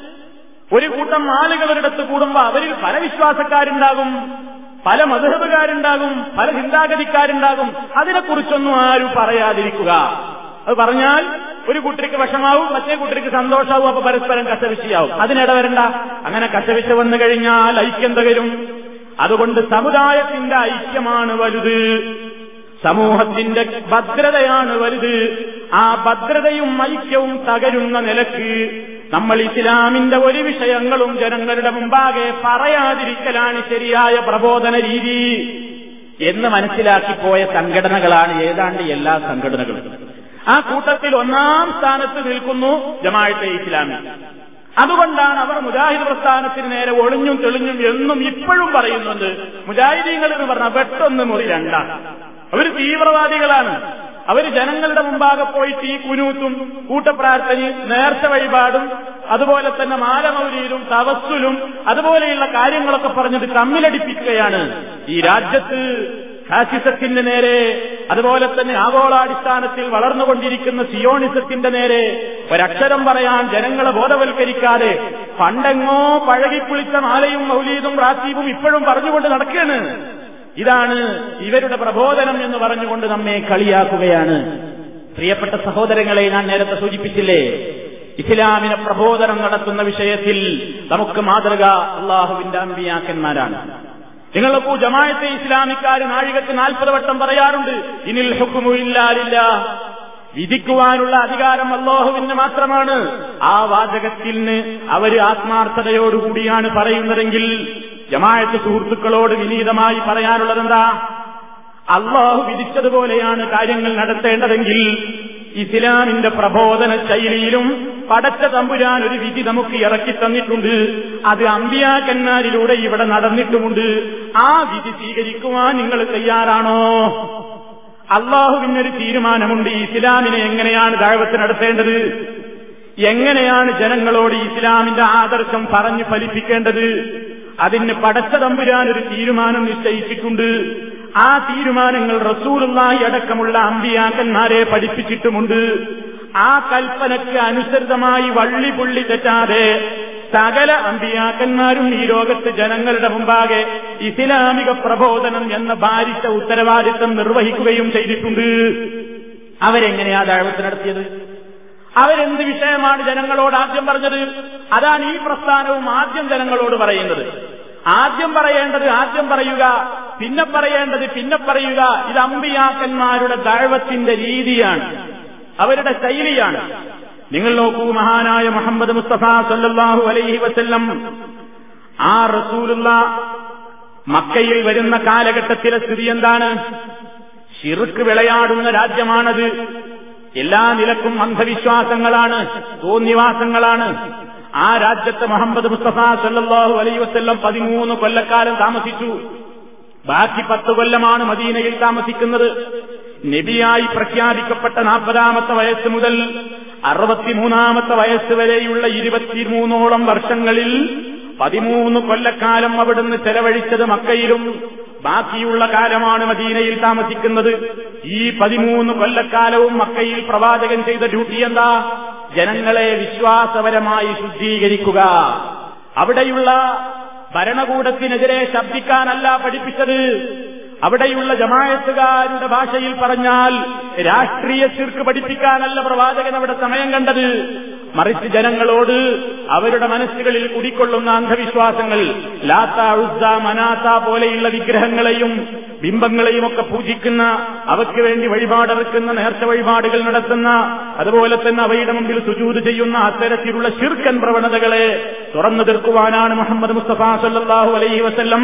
ഒരു കൂട്ടം ആളുകളൊരിടത്ത് കൂടുമ്പോ അവരിൽ പല വിശ്വാസക്കാരുണ്ടാകും പല മധുഹബുകാരുണ്ടാകും പല ചിന്താഗതിക്കാരുണ്ടാകും അതിനെക്കുറിച്ചൊന്നും ആരും പറയാതിരിക്കുക അത് പറഞ്ഞാൽ ഒരു കൂട്ടർക്ക് വിഷമാവും മറ്റേ കൂട്ടർക്ക് സന്തോഷമാവും അപ്പൊ പരസ്പരം കസവിശിയാവും അതിനിടവരണ്ട അങ്ങനെ കസവിശ വന്നു കഴിഞ്ഞാൽ ഐക്യം തകരും അതുകൊണ്ട് സമുദായത്തിന്റെ ഐക്യമാണ് വലുത് സമൂഹത്തിന്റെ ഭദ്രതയാണ് വലുത് ആ ഭദ്രതയും ഐക്യവും തകരുന്ന നിലക്ക് നമ്മൾ ഇസ്ലാമിന്റെ ഒരു വിഷയങ്ങളും ജനങ്ങളുടെ മുമ്പാകെ പറയാതിരിക്കലാണ് ശരിയായ പ്രബോധന രീതി എന്ന് മനസ്സിലാക്കിപ്പോയ സംഘടനകളാണ് ഏതാണ്ട് എല്ലാ സംഘടനകളും ആ കൂട്ടത്തിൽ ഒന്നാം സ്ഥാനത്ത് നിൽക്കുന്നു ജമാഅത്തെ ഇസ്ലാമി അതുകൊണ്ടാണ് അവർ മുജാഹിദ് പ്രസ്ഥാനത്തിന് നേരെ ഒളിഞ്ഞും തെളിഞ്ഞും എന്നും ഇപ്പോഴും പറയുന്നുണ്ട് മുജാഹിദീങ്ങൾ എന്ന് പറഞ്ഞ വെട്ടൊന്ന് മുറി രണ്ടാണ് അവർ തീവ്രവാദികളാണ് അവർ ജനങ്ങളുടെ മുമ്പാകെ പോയിട്ട് ഈ കുനൂത്തും കൂട്ടപ്രാർത്ഥനയും നേർച്ച വഴിപാടും അതുപോലെ തന്നെ മാലമൗലിയിലും തവസ്സുലും അതുപോലെയുള്ള കാര്യങ്ങളൊക്കെ പറഞ്ഞത് തമ്മിലടിപ്പിക്കുകയാണ് ഈ രാജ്യത്ത് ഫാസിസത്തിന്റെ നേരെ അതുപോലെ തന്നെ ആഗോളാടിസ്ഥാനത്തിൽ വളർന്നുകൊണ്ടിരിക്കുന്ന സിയോണിസത്തിന്റെ നേരെ ഒരക്ഷരം പറയാൻ ജനങ്ങളെ ബോധവൽക്കരിക്കാതെ പണ്ടെങ്ങോ പഴകിക്കുളിച്ച മാലയും മൗലീദും റാത്തീബും ഇപ്പോഴും പറഞ്ഞുകൊണ്ട് നടക്കുകയാണ് ഇതാണ് ഇവരുടെ പ്രബോധനം എന്ന് പറഞ്ഞുകൊണ്ട് നമ്മെ കളിയാക്കുകയാണ് പ്രിയപ്പെട്ട സഹോദരങ്ങളെ ഞാൻ നേരത്തെ സൂചിപ്പിച്ചില്ലേ ഇസ്ലാമിനെ പ്രബോധനം നടത്തുന്ന വിഷയത്തിൽ നമുക്ക് മാതൃക അള്ളാഹുവിന്റെ അമ്പിയാക്കന്മാരാണ് നിങ്ങൾ നോക്കൂ ജമായത്തെ ഇസ്ലാമിക്കാർ നാഴികക്ക് നാൽപ്പത് വട്ടം പറയാറുണ്ട് ഇനിൽ ഹുക്കുമു ഇല്ലാലില്ല വിധിക്കുവാനുള്ള അധികാരം അള്ളാഹുവിന് മാത്രമാണ് ആ വാചകത്തിന് അവര് ആത്മാർത്ഥതയോടുകൂടിയാണ് പറയുന്നതെങ്കിൽ ജമായത്ത് സുഹൃത്തുക്കളോട് വിനീതമായി പറയാനുള്ളതെന്താ അള്ളാഹു വിധിച്ചതുപോലെയാണ് കാര്യങ്ങൾ നടത്തേണ്ടതെങ്കിൽ ഇസ്ലാമിന്റെ പ്രബോധന ശൈലിയിലും പടച്ച തമ്പുരാൻ ഒരു വിധി നമുക്ക് ഇറക്കി തന്നിട്ടുണ്ട് അത് അമ്പിയാക്കന്മാരിലൂടെ ഇവിടെ നടന്നിട്ടുമുണ്ട് ആ വിധി സ്വീകരിക്കുവാൻ നിങ്ങൾ തയ്യാറാണോ അള്ളാഹുവിനൊരു തീരുമാനമുണ്ട് ഇസ്ലാമിനെ എങ്ങനെയാണ് ദാഴ്വത്ത് നടത്തേണ്ടത് എങ്ങനെയാണ് ജനങ്ങളോട് ഇസ്ലാമിന്റെ ആദർശം പറഞ്ഞു ഫലിപ്പിക്കേണ്ടത് അതിന് പടച്ച തമ്പുരാൻ ഒരു തീരുമാനം നിശ്ചയിച്ചിട്ടുണ്ട് ആ തീരുമാനങ്ങൾ റസൂലുള്ളാഹി അടക്കമുള്ള അമ്പിയാക്കന്മാരെ പഠിപ്പിച്ചിട്ടുമുണ്ട് ആ കൽപ്പനയ്ക്ക് അനുസൃതമായി വള്ളി പുള്ളി തെറ്റാതെ സകല അമ്പിയാക്കന്മാരും ഈ ലോകത്ത് ജനങ്ങളുടെ മുമ്പാകെ ഇസ്ലാമിക പ്രബോധനം എന്ന ഭാരിച്ച ഉത്തരവാദിത്തം നിർവഹിക്കുകയും ചെയ്തിട്ടുണ്ട് അവരെങ്ങനെയാ ദാഴ്വത്ത് നടത്തിയത് അവരെന്ത് വിഷയമാണ് ജനങ്ങളോട് ആദ്യം പറഞ്ഞത് അതാണ് ഈ പ്രസ്ഥാനവും ആദ്യം ജനങ്ങളോട് പറയുന്നത് ആദ്യം പറയേണ്ടത് ആദ്യം പറയുക പിന്നെ പറയേണ്ടത് പിന്നെ പറയുക ഇത് അമ്പിയാക്കന്മാരുടെ ദാഴ്വത്തിന്റെ രീതിയാണ് അവരുടെ ശൈലിയാണ് നിങ്ങൾ നോക്കൂ മഹാനായ മുഹമ്മദ് മുസ്തഫ സല്ലാഹു അലൈഹി വസല്ലം ആ റസൂലുള്ള മക്കയിൽ വരുന്ന കാലഘട്ടത്തിലെ സ്ഥിതി എന്താണ് ചിറുക്ക് വിളയാടുന്ന രാജ്യമാണത് എല്ലാ നിലക്കും അന്ധവിശ്വാസങ്ങളാണ് തോന്നിവാസങ്ങളാണ് ആ രാജ്യത്ത് മുഹമ്മദ് മുസ്തഫ സല്ലാഹു അലൈ വസ്ല്ലം പതിമൂന്ന് കൊല്ലക്കാലം താമസിച്ചു ബാക്കി പത്ത് കൊല്ലമാണ് മദീനയിൽ താമസിക്കുന്നത് നബിയായി പ്രഖ്യാപിക്കപ്പെട്ട നാൽപ്പതാമത്തെ വയസ്സ് മുതൽ അറുപത്തിമൂന്നാമത്തെ വയസ്സ് വരെയുള്ള ഇരുപത്തിമൂന്നോളം വർഷങ്ങളിൽ പതിമൂന്ന് കൊല്ലക്കാലം അവിടുന്ന് ചെലവഴിച്ചത് മക്കയിലും ബാക്കിയുള്ള കാലമാണ് മദീനയിൽ താമസിക്കുന്നത് ഈ പതിമൂന്ന് കൊല്ലക്കാലവും മക്കയിൽ പ്രവാചകൻ ചെയ്ത ഡ്യൂട്ടി എന്താ ജനങ്ങളെ വിശ്വാസപരമായി ശുദ്ധീകരിക്കുക അവിടെയുള്ള ഭരണകൂടത്തിനെതിരെ ശബ്ദിക്കാനല്ല പഠിപ്പിച്ചത് അവിടെയുള്ള ജമായത്തുകാരുടെ ഭാഷയിൽ പറഞ്ഞാൽ രാഷ്ട്രീയ ചിർക്ക് പഠിപ്പിക്കാനല്ല പ്രവാചകൻ അവിടെ സമയം കണ്ടത് മറിച്ച് ജനങ്ങളോട് അവരുടെ മനസ്സുകളിൽ കുടിക്കൊള്ളുന്ന അന്ധവിശ്വാസങ്ങൾ ലാത്ത ഉസ്സ മനാത്ത പോലെയുള്ള വിഗ്രഹങ്ങളെയും ബിംബങ്ങളെയും ഒക്കെ പൂജിക്കുന്ന അവയ്ക്ക് വേണ്ടി വഴിപാടിറക്കുന്ന നേർച്ച വഴിപാടുകൾ നടത്തുന്ന അതുപോലെ തന്നെ അവയുടെ മുമ്പിൽ സുജൂത് ചെയ്യുന്ന അത്തരത്തിലുള്ള ശിർക്കൻ പ്രവണതകളെ തുറന്നു തീർക്കുവാനാണ് മുഹമ്മദ് മുസ്തഫ സല്ലാഹു അലൈഹി വസ്ല്ലം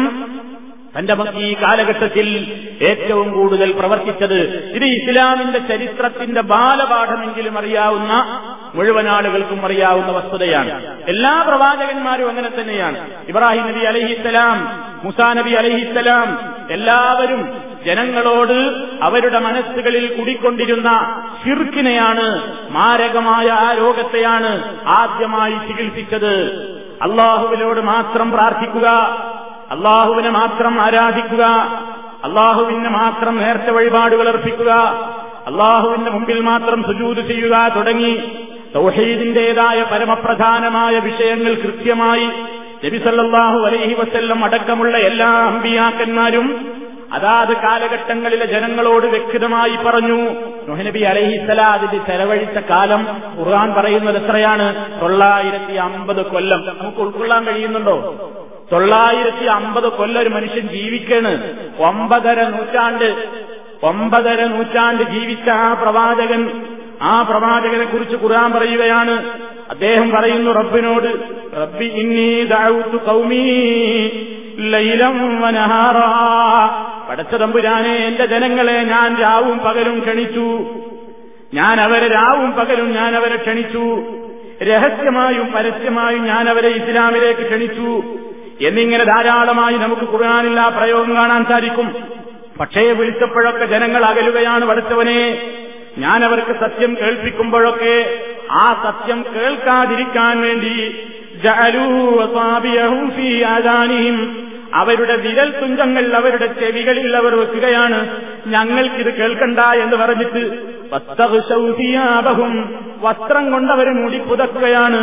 തന്റെ ഈ കാലഘട്ടത്തിൽ ഏറ്റവും കൂടുതൽ പ്രവർത്തിച്ചത് ഇത് ഇസ്ലാമിന്റെ ചരിത്രത്തിന്റെ ബാലപാഠമെങ്കിലും അറിയാവുന്ന മുഴുവൻ ആളുകൾക്കും അറിയാവുന്ന വസ്തുതയാണ് എല്ലാ പ്രവാചകന്മാരും അങ്ങനെ തന്നെയാണ് ഇബ്രാഹിം നബി അലഹിസ്സലാം മുസാ നബി അലഹിസ്സലാം എല്ലാവരും ജനങ്ങളോട് അവരുടെ മനസ്സുകളിൽ കുടിക്കൊണ്ടിരുന്ന ഷിർക്കിനെയാണ് മാരകമായ ആ രോഗത്തെയാണ് ആദ്യമായി ചികിത്സിച്ചത് അള്ളാഹുവിനോട് മാത്രം പ്രാർത്ഥിക്കുക അള്ളാഹുവിനെ മാത്രം ആരാധിക്കുക അള്ളാഹുവിന് മാത്രം നേർച്ച വഴിപാടുകൾ അർപ്പിക്കുക അള്ളാഹുവിന്റെ മുമ്പിൽ മാത്രം സുജൂത് ചെയ്യുക തുടങ്ങി തൗഹീദിന്റേതായ പരമപ്രധാനമായ വിഷയങ്ങൾ കൃത്യമായി നബിസല്ലാഹു അലൈഹി വസ്ല്ലം അടക്കമുള്ള എല്ലാ അമ്പിയാക്കന്മാരും അതാത് കാലഘട്ടങ്ങളിലെ ജനങ്ങളോട് വ്യക്തമായി പറഞ്ഞു നബി അലഹിസല അതിന്റെ ചെലവഴിച്ച കാലം ഖുർആൻ പറയുന്നത് എത്രയാണ് തൊള്ളായിരത്തി അമ്പത് കൊല്ലം നമുക്ക് ഉൾക്കൊള്ളാൻ കഴിയുന്നുണ്ടോ തൊള്ളായിരത്തി അമ്പത് കൊല്ലം ഒരു മനുഷ്യൻ ജീവിക്കാണ് ഒമ്പതര നൂറ്റാണ്ട് ഒമ്പതര നൂറ്റാണ്ട് ജീവിച്ച ആ പ്രവാചകൻ ആ പ്രവാചകനെ കുറിച്ച് ഖുർആൻ പറയുകയാണ് അദ്ദേഹം പറയുന്നു റബ്ബിനോട് റബ്ബി ഇന്നീ ദഅവ്തു ഖൗമീ ലൈലം വനഹാറാ പടച്ച തമ്പുരാനെ എന്റെ ജനങ്ങളെ ഞാൻ രാവും പകലും ക്ഷണിച്ചു ഞാൻ അവരെ രാവും പകലും ഞാൻ അവരെ ക്ഷണിച്ചു രഹസ്യമായും പരസ്യമായും ഞാൻ അവരെ ഇസ്ലാമിലേക്ക് ക്ഷണിച്ചു എന്നിങ്ങനെ ധാരാളമായി നമുക്ക് ഖുർആാനില്ല പ്രയോഗം കാണാൻ സാധിക്കും പക്ഷേ വിളിച്ചപ്പോഴൊക്കെ ജനങ്ങൾ അകലുകയാണ് പഠിച്ചവനെ ഞാൻ അവർക്ക് സത്യം കേൾപ്പിക്കുമ്പോഴൊക്കെ ആ സത്യം കേൾക്കാതിരിക്കാൻ വേണ്ടി ആദാനിയും അവരുടെ വിരൽ തുഞ്ചങ്ങൾ അവരുടെ ചെവികളിൽ അവർ വെക്കുകയാണ് ഞങ്ങൾക്കിത് കേൾക്കണ്ട എന്ന് പറഞ്ഞിട്ട് വസ്തകുശൗതിയാപഹും വസ്ത്രം കൊണ്ടവർ മൂടി പുതക്കുകയാണ്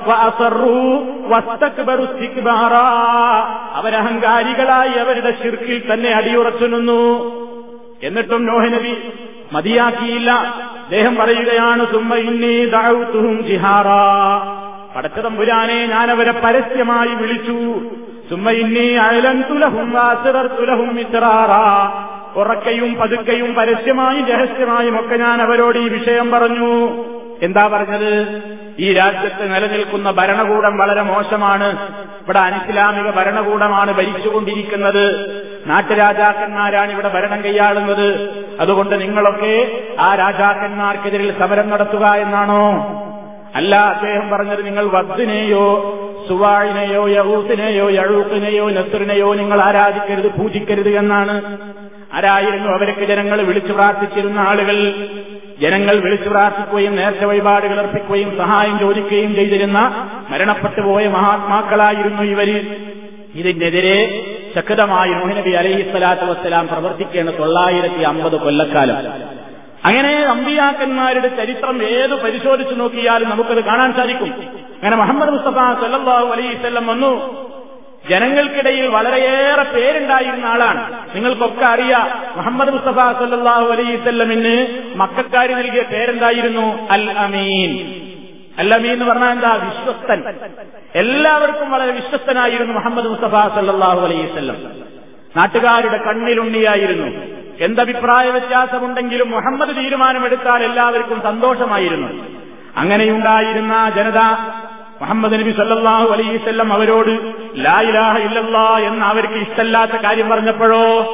അവരഹങ്കാരികളായി അവരുടെ ശിർക്കിൽ തന്നെ അടിയുറച്ചു നിന്നു എന്നിട്ടും നോഹനബി മതിയാക്കിയില്ല അദ്ദേഹം പറയുകയാണ് സുമ്മ ഇന്നീ ദാവുത്തുഹും ജിഹാറ പടച്ചതമ്പുരാനെ ഞാൻ അവരെ പരസ്യമായി വിളിച്ചു സുമ്മ ഇന്നീ അയലൻ തുലഹും വാസിറർ തുലഹും ഇത്രാറ ഉറക്കയും പതുക്കയും പരസ്യമായും രഹസ്യമായും ഒക്കെ ഞാൻ അവരോട് ഈ വിഷയം പറഞ്ഞു എന്താ പറഞ്ഞത് ഈ രാജ്യത്ത് നിലനിൽക്കുന്ന ഭരണകൂടം വളരെ മോശമാണ് ഇവിടെ അനിസ്ലാമിക ഭരണകൂടമാണ് ഭരിച്ചുകൊണ്ടിരിക്കുന്നത് നാട്ടുരാജാക്കന്മാരാണ് ഇവിടെ ഭരണം കൈയാളുന്നത് അതുകൊണ്ട് നിങ്ങളൊക്കെ ആ രാജാക്കന്മാർക്കെതിരിൽ സമരം നടത്തുക എന്നാണോ അല്ല അദ്ദേഹം പറഞ്ഞത് നിങ്ങൾ വദ്ദിനെയോ സുവാഴിനെയോ യഹൂസിനെയോ യഴൂക്കിനെയോ നസറിനെയോ നിങ്ങൾ ആരാധിക്കരുത് പൂജിക്കരുത് എന്നാണ് ആരായിരുന്നു അവരൊക്കെ ജനങ്ങൾ വിളിച്ചു പ്രാർത്ഥിച്ചിരുന്ന ആളുകൾ ജനങ്ങൾ വിളിച്ചു പ്രാർത്ഥിക്കുകയും നേർച്ച വഴിപാടുകൾ അർപ്പിക്കുകയും സഹായം ചോദിക്കുകയും ചെയ്തിരുന്ന മരണപ്പെട്ടു പോയ മഹാത്മാക്കളായിരുന്നു ഇവര് ഇതിനെതിരെ ശക്തമായി നബി അലൈഹി സ്വലാത്തു വസ്സലാം പ്രവർത്തിക്കേണ്ട തൊള്ളായിരത്തി അമ്പത് കൊല്ലക്കാലം അങ്ങനെ അമ്പിയാക്കന്മാരുടെ ചരിത്രം ഏത് പരിശോധിച്ചു നോക്കിയാലും നമുക്കത് കാണാൻ സാധിക്കും അങ്ങനെ മുഹമ്മദ് മുസ്തഫ സല്ലാഹു അലൈവല്ലം വന്നു ജനങ്ങൾക്കിടയിൽ വളരെയേറെ പേരുണ്ടായിരുന്ന ആളാണ് നിങ്ങൾക്കൊക്കെ അറിയാം മുഹമ്മദ് മുസ്തഫ സല്ലാഹു അലൈവല്ലമിന് മക്കാരി നൽകിയ പേരെന്തായിരുന്നു അൽ അമീൻ അൽ അമീൻ എന്ന് പറഞ്ഞാൽ എന്താ വിശ്വസ്തൻ എല്ലാവർക്കും വളരെ വിശ്വസ്തനായിരുന്നു മുഹമ്മദ് മുസ്തഫ സല്ലാഹു അലൈവല്ലം നാട്ടുകാരുടെ കണ്ണിലുണ്ണിയായിരുന്നു എന്തഭിപ്രായ വ്യത്യാസമുണ്ടെങ്കിലും മുഹമ്മദ് തീരുമാനമെടുത്താൽ എല്ലാവർക്കും സന്തോഷമായിരുന്നു അങ്ങനെയുണ്ടായിരുന്ന ജനത മുഹമ്മദ് നബി സല്ലാഹു അലൈവല്ലം അവരോട് ലായിലാഹ ഇല്ലല്ലാ എന്ന് അവർക്ക് ഇഷ്ടല്ലാത്ത കാര്യം പറഞ്ഞപ്പോഴോ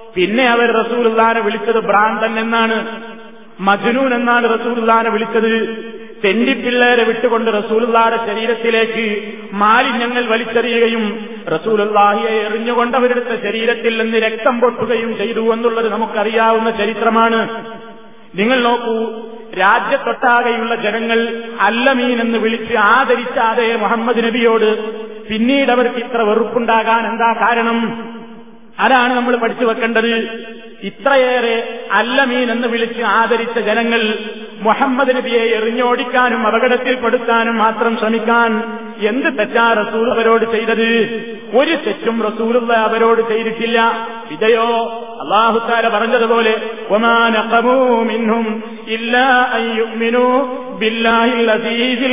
പിന്നെ അവർ റസൂലുള്ളാനെ വിളിച്ചത് ഭ്രാന്തൻ എന്നാണ് മജ്നൂൻ എന്നാണ് റസൂലുള്ളാനെ വിളിച്ചത് തെണ്ടിപ്പിള്ളേരെ വിട്ടുകൊണ്ട് റസൂലുള്ളായുടെ ശരീരത്തിലേക്ക് മാലിന്യങ്ങൾ വലിച്ചെറിയുകയും റസൂലുള്ളാഹിയെ എറിഞ്ഞുകൊണ്ട് അവരുടെ ശരീരത്തിൽ നിന്ന് രക്തം പൊട്ടുകയും ചെയ്തു എന്നുള്ളത് നമുക്കറിയാവുന്ന ചരിത്രമാണ് നിങ്ങൾ നോക്കൂ രാജ്യത്തൊട്ടാകെയുള്ള ജനങ്ങൾ അല്ലമീൻ എന്ന് വിളിച്ച് ആദരിച്ച അതേ മുഹമ്മദ് നബിയോട് പിന്നീട് അവർക്ക് ഇത്ര വെറുപ്പുണ്ടാകാൻ എന്താ കാരണം അതാണ് നമ്മൾ പഠിച്ചു വെക്കേണ്ടത് ഇത്രയേറെ അല്ലമീൻ എന്ന് വിളിച്ച് ആദരിച്ച ജനങ്ങൾ മുഹമ്മദ് നബിയെ എറിഞ്ഞോടിക്കാനും അപകടത്തിൽപ്പെടുത്താനും മാത്രം ശ്രമിക്കാൻ എന്ത് തെറ്റാ റസൂൽ അവരോട് ചെയ്തത് ഒരു തെറ്റും റസൂലുള്ള അവരോട് ചെയ്തിട്ടില്ല ഇതയോ അള്ളാഹുത്താല പറഞ്ഞതുപോലെ മിൻഹും ഇല്ലാ അൻ യുഅ്മിനൂ ബില്ലാഹിൽ അസീസിൽ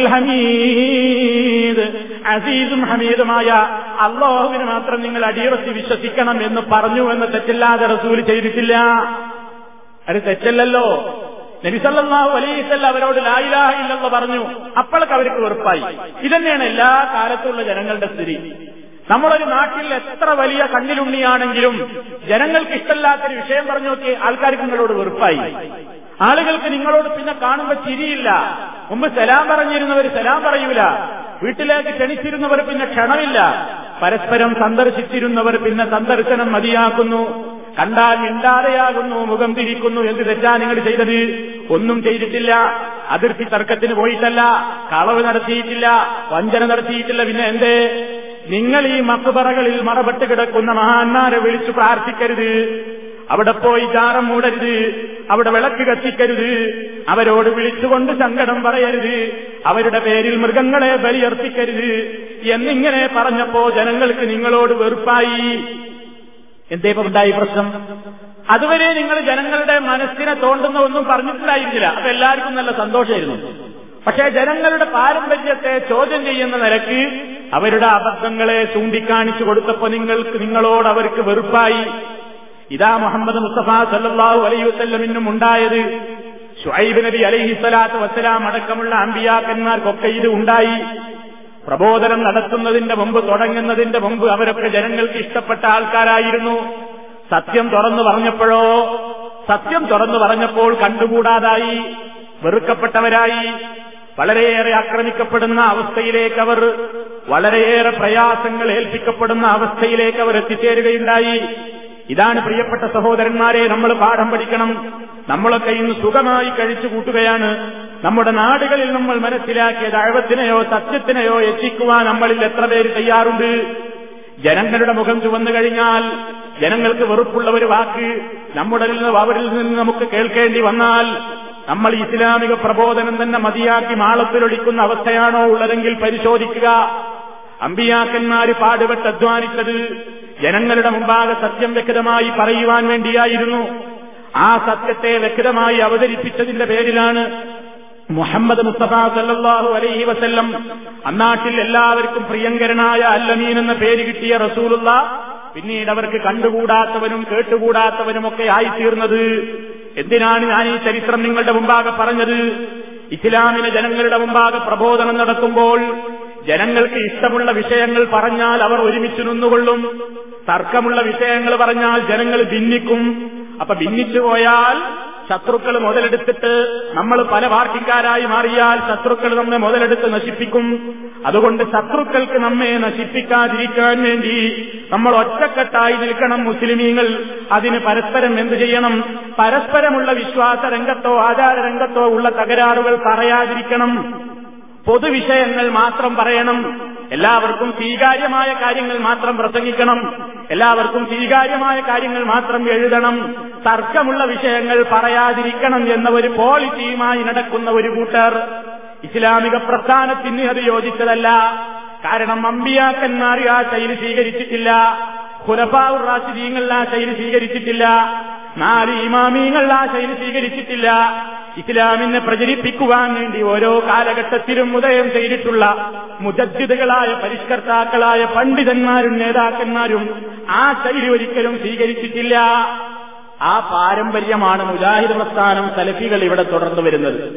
ഹമീദ് അസീസും ഹമീദുമായ അള്ളാഹുവിന് മാത്രം നിങ്ങൾ അടിയുറച്ച് വിശ്വസിക്കണം എന്ന് പറഞ്ഞു എന്ന് തെറ്റില്ലാതെ റസൂൽ ചെയ്തിട്ടില്ല അത് തെറ്റല്ലല്ലോ നബിസല്ലാഹു അലൈസല്ല അവരോട് ലായിലാഹ ഇല്ലെന്ന് പറഞ്ഞു അപ്പോഴൊക്കെ അവർക്ക് വെറുപ്പായി ഇതന്നെയാണ് എല്ലാ കാലത്തുള്ള ജനങ്ങളുടെ സ്ഥിതി നമ്മളൊരു നാട്ടിൽ എത്ര വലിയ കണ്ണിലുണ്ണിയാണെങ്കിലും ജനങ്ങൾക്ക് ഇഷ്ടമില്ലാത്തൊരു വിഷയം പറഞ്ഞു നോക്കി ആൾക്കാർക്ക് നിങ്ങളോട് വെറുപ്പായി ആളുകൾക്ക് നിങ്ങളോട് പിന്നെ കാണുമ്പോൾ ചിരിയില്ല മുമ്പ് സലാം പറഞ്ഞിരുന്നവർ സലാം പറയൂല വീട്ടിലേക്ക് ക്ഷണിച്ചിരുന്നവർ പിന്നെ ക്ഷണമില്ല പരസ്പരം സന്ദർശിച്ചിരുന്നവർ പിന്നെ സന്ദർശനം മതിയാക്കുന്നു കണ്ടാൽ മിണ്ടാതെയാകുന്നു മുഖം തിരിക്കുന്നു എന്ത് തെറ്റാ നിങ്ങൾ ചെയ്തത് ഒന്നും ചെയ്തിട്ടില്ല അതിർത്തി തർക്കത്തിന് പോയിട്ടല്ല കളവ് നടത്തിയിട്ടില്ല വഞ്ചന നടത്തിയിട്ടില്ല പിന്നെ എന്തേ നിങ്ങൾ ഈ മക്കുപറകളിൽ മറപെട്ട് കിടക്കുന്ന മഹാന്മാരെ വിളിച്ചു പ്രാർത്ഥിക്കരുത് അവിടെ പോയി ജാറം മൂടരുത് അവിടെ വിളക്ക് കത്തിക്കരുത് അവരോട് വിളിച്ചുകൊണ്ട് സങ്കടം പറയരുത് അവരുടെ പേരിൽ മൃഗങ്ങളെ ബലിയർപ്പിക്കരുത് എന്നിങ്ങനെ പറഞ്ഞപ്പോ ജനങ്ങൾക്ക് നിങ്ങളോട് വെറുപ്പായി എന്തേ ഇപ്പൊ ഉണ്ടായി പ്രശ്നം അതുവരെ നിങ്ങൾ ജനങ്ങളുടെ മനസ്സിനെ തോണ്ടുന്ന ഒന്നും പറഞ്ഞിട്ടില്ലായിരുന്നില്ല അപ്പൊ എല്ലാവർക്കും നല്ല സന്തോഷമായിരുന്നു പക്ഷേ ജനങ്ങളുടെ പാരമ്പര്യത്തെ ചോദ്യം ചെയ്യുന്ന നിലക്ക് അവരുടെ അബദ്ധങ്ങളെ ചൂണ്ടിക്കാണിച്ചു കൊടുത്തപ്പോ നിങ്ങൾക്ക് നിങ്ങളോട് അവർക്ക് വെറുപ്പായി ഇതാ മുഹമ്മദ് മുസ്തഫ സല്ലാഹു അലൈഹി വസ്ല്ലമിനും ഉണ്ടായത് ഷുഐബ് നബി അലൈഹി സ്വലാത്ത് വസ്സലാം അടക്കമുള്ള അമ്പിയാക്കന്മാർക്കൊക്കെ ഇത് ഉണ്ടായി പ്രബോധനം നടത്തുന്നതിന്റെ മുമ്പ് തുടങ്ങുന്നതിന്റെ മുമ്പ് അവരൊക്കെ ജനങ്ങൾക്ക് ഇഷ്ടപ്പെട്ട ആൾക്കാരായിരുന്നു സത്യം തുറന്നു പറഞ്ഞപ്പോഴോ സത്യം തുറന്നു പറഞ്ഞപ്പോൾ കണ്ടുകൂടാതായി വെറുക്കപ്പെട്ടവരായി വളരെയേറെ ആക്രമിക്കപ്പെടുന്ന അവസ്ഥയിലേക്ക് അവർ വളരെയേറെ പ്രയാസങ്ങൾ ഏൽപ്പിക്കപ്പെടുന്ന അവസ്ഥയിലേക്ക് അവർ എത്തിച്ചേരുകയുണ്ടായി ഇതാണ് പ്രിയപ്പെട്ട സഹോദരന്മാരെ നമ്മൾ പാഠം പഠിക്കണം നമ്മളൊക്കെ ഇന്ന് സുഖമായി കഴിച്ചു കൂട്ടുകയാണ് നമ്മുടെ നാടുകളിൽ നമ്മൾ മനസ്സിലാക്കിയ ദഴവത്തിനെയോ സത്യത്തിനെയോ എത്തിക്കുവാൻ നമ്മളിൽ എത്ര പേര് തയ്യാറുണ്ട് ജനങ്ങളുടെ മുഖം ചുവന്നു കഴിഞ്ഞാൽ ജനങ്ങൾക്ക് വെറുപ്പുള്ള ഒരു വാക്ക് നമ്മുടെ അവരിൽ നിന്ന് നമുക്ക് കേൾക്കേണ്ടി വന്നാൽ നമ്മൾ ഇസ്ലാമിക പ്രബോധനം തന്നെ മതിയാക്കി മാളത്തിലൊഴിക്കുന്ന അവസ്ഥയാണോ ഉള്ളതെങ്കിൽ പരിശോധിക്കുക അമ്പിയാക്കന്മാര് പാടുപെട്ട് അധ്വാനിച്ചത് ജനങ്ങളുടെ മുമ്പാകെ സത്യം വ്യക്തമായി പറയുവാൻ വേണ്ടിയായിരുന്നു ആ സത്യത്തെ വ്യക്തമായി അവതരിപ്പിച്ചതിന്റെ പേരിലാണ് മുഹമ്മദ് മുസ്തഫ സല്ലാഹു അലൈഹി വസല്ലം അന്നാട്ടിൽ എല്ലാവർക്കും പ്രിയങ്കരനായ അല്ലമീൻ എന്ന പേര് കിട്ടിയ റസൂലുള്ള പിന്നീട് അവർക്ക് കണ്ടുകൂടാത്തവനും കേട്ടുകൂടാത്തവനുമൊക്കെ ആയിത്തീർന്നത് എന്തിനാണ് ഞാൻ ഈ ചരിത്രം നിങ്ങളുടെ മുമ്പാകെ പറഞ്ഞത് ഇസ്ലാമിന് ജനങ്ങളുടെ മുമ്പാകെ പ്രബോധനം നടത്തുമ്പോൾ ജനങ്ങൾക്ക് ഇഷ്ടമുള്ള വിഷയങ്ങൾ പറഞ്ഞാൽ അവർ ഒരുമിച്ച് നിന്നുകൊള്ളും തർക്കമുള്ള വിഷയങ്ങൾ പറഞ്ഞാൽ ജനങ്ങൾ ഭിന്നിക്കും അപ്പൊ ഭിന്നിച്ചു പോയാൽ ശത്രുക്കൾ മുതലെടുത്തിട്ട് നമ്മൾ പല പാർട്ടിക്കാരായി മാറിയാൽ ശത്രുക്കൾ നമ്മെ മുതലെടുത്ത് നശിപ്പിക്കും അതുകൊണ്ട് ശത്രുക്കൾക്ക് നമ്മെ നശിപ്പിക്കാതിരിക്കാൻ വേണ്ടി നമ്മൾ ഒറ്റക്കെട്ടായി നിൽക്കണം മുസ്ലിമീങ്ങൾ അതിന് പരസ്പരം എന്തു ചെയ്യണം പരസ്പരമുള്ള വിശ്വാസ രംഗത്തോ ആചാര രംഗത്തോ ഉള്ള തകരാറുകൾ പറയാതിരിക്കണം പൊതുവിഷയങ്ങൾ മാത്രം പറയണം എല്ലാവർക്കും സ്വീകാര്യമായ കാര്യങ്ങൾ മാത്രം പ്രസംഗിക്കണം എല്ലാവർക്കും സ്വീകാര്യമായ കാര്യങ്ങൾ മാത്രം എഴുതണം തർക്കമുള്ള വിഷയങ്ങൾ പറയാതിരിക്കണം എന്ന ഒരു പോളിസിയുമായി നടക്കുന്ന ഒരു കൂട്ടർ ഇസ്ലാമിക പ്രസ്ഥാനത്തിന് അത് യോജിച്ചതല്ല കാരണം അമ്പിയാക്കന്മാർ ആ ശൈലി സ്വീകരിച്ചിട്ടില്ല ഖുലഫാവുർ റാഷിദീങ്ങൾ ആ ശൈലി സ്വീകരിച്ചിട്ടില്ല നാല് ഇമാമീങ്ങൾ ആ ശൈലി സ്വീകരിച്ചിട്ടില്ല ഇസ്ലാമിനെ പ്രചരിപ്പിക്കുവാൻ വേണ്ടി ഓരോ കാലഘട്ടത്തിലും ഉദയം ചെയ്തിട്ടുള്ള മുജദ്ദിദുകളായ പരിഷ്കർത്താക്കളായ പണ്ഡിതന്മാരും നേതാക്കന്മാരും ആ ശൈലി ഒരിക്കലും സ്വീകരിച്ചിട്ടില്ല ആ പാരമ്പര്യമാണ് മുജാഹിദ് പ്രസ്ഥാനം സലഫികൾ ഇവിടെ തുടർന്നു വരുന്നത്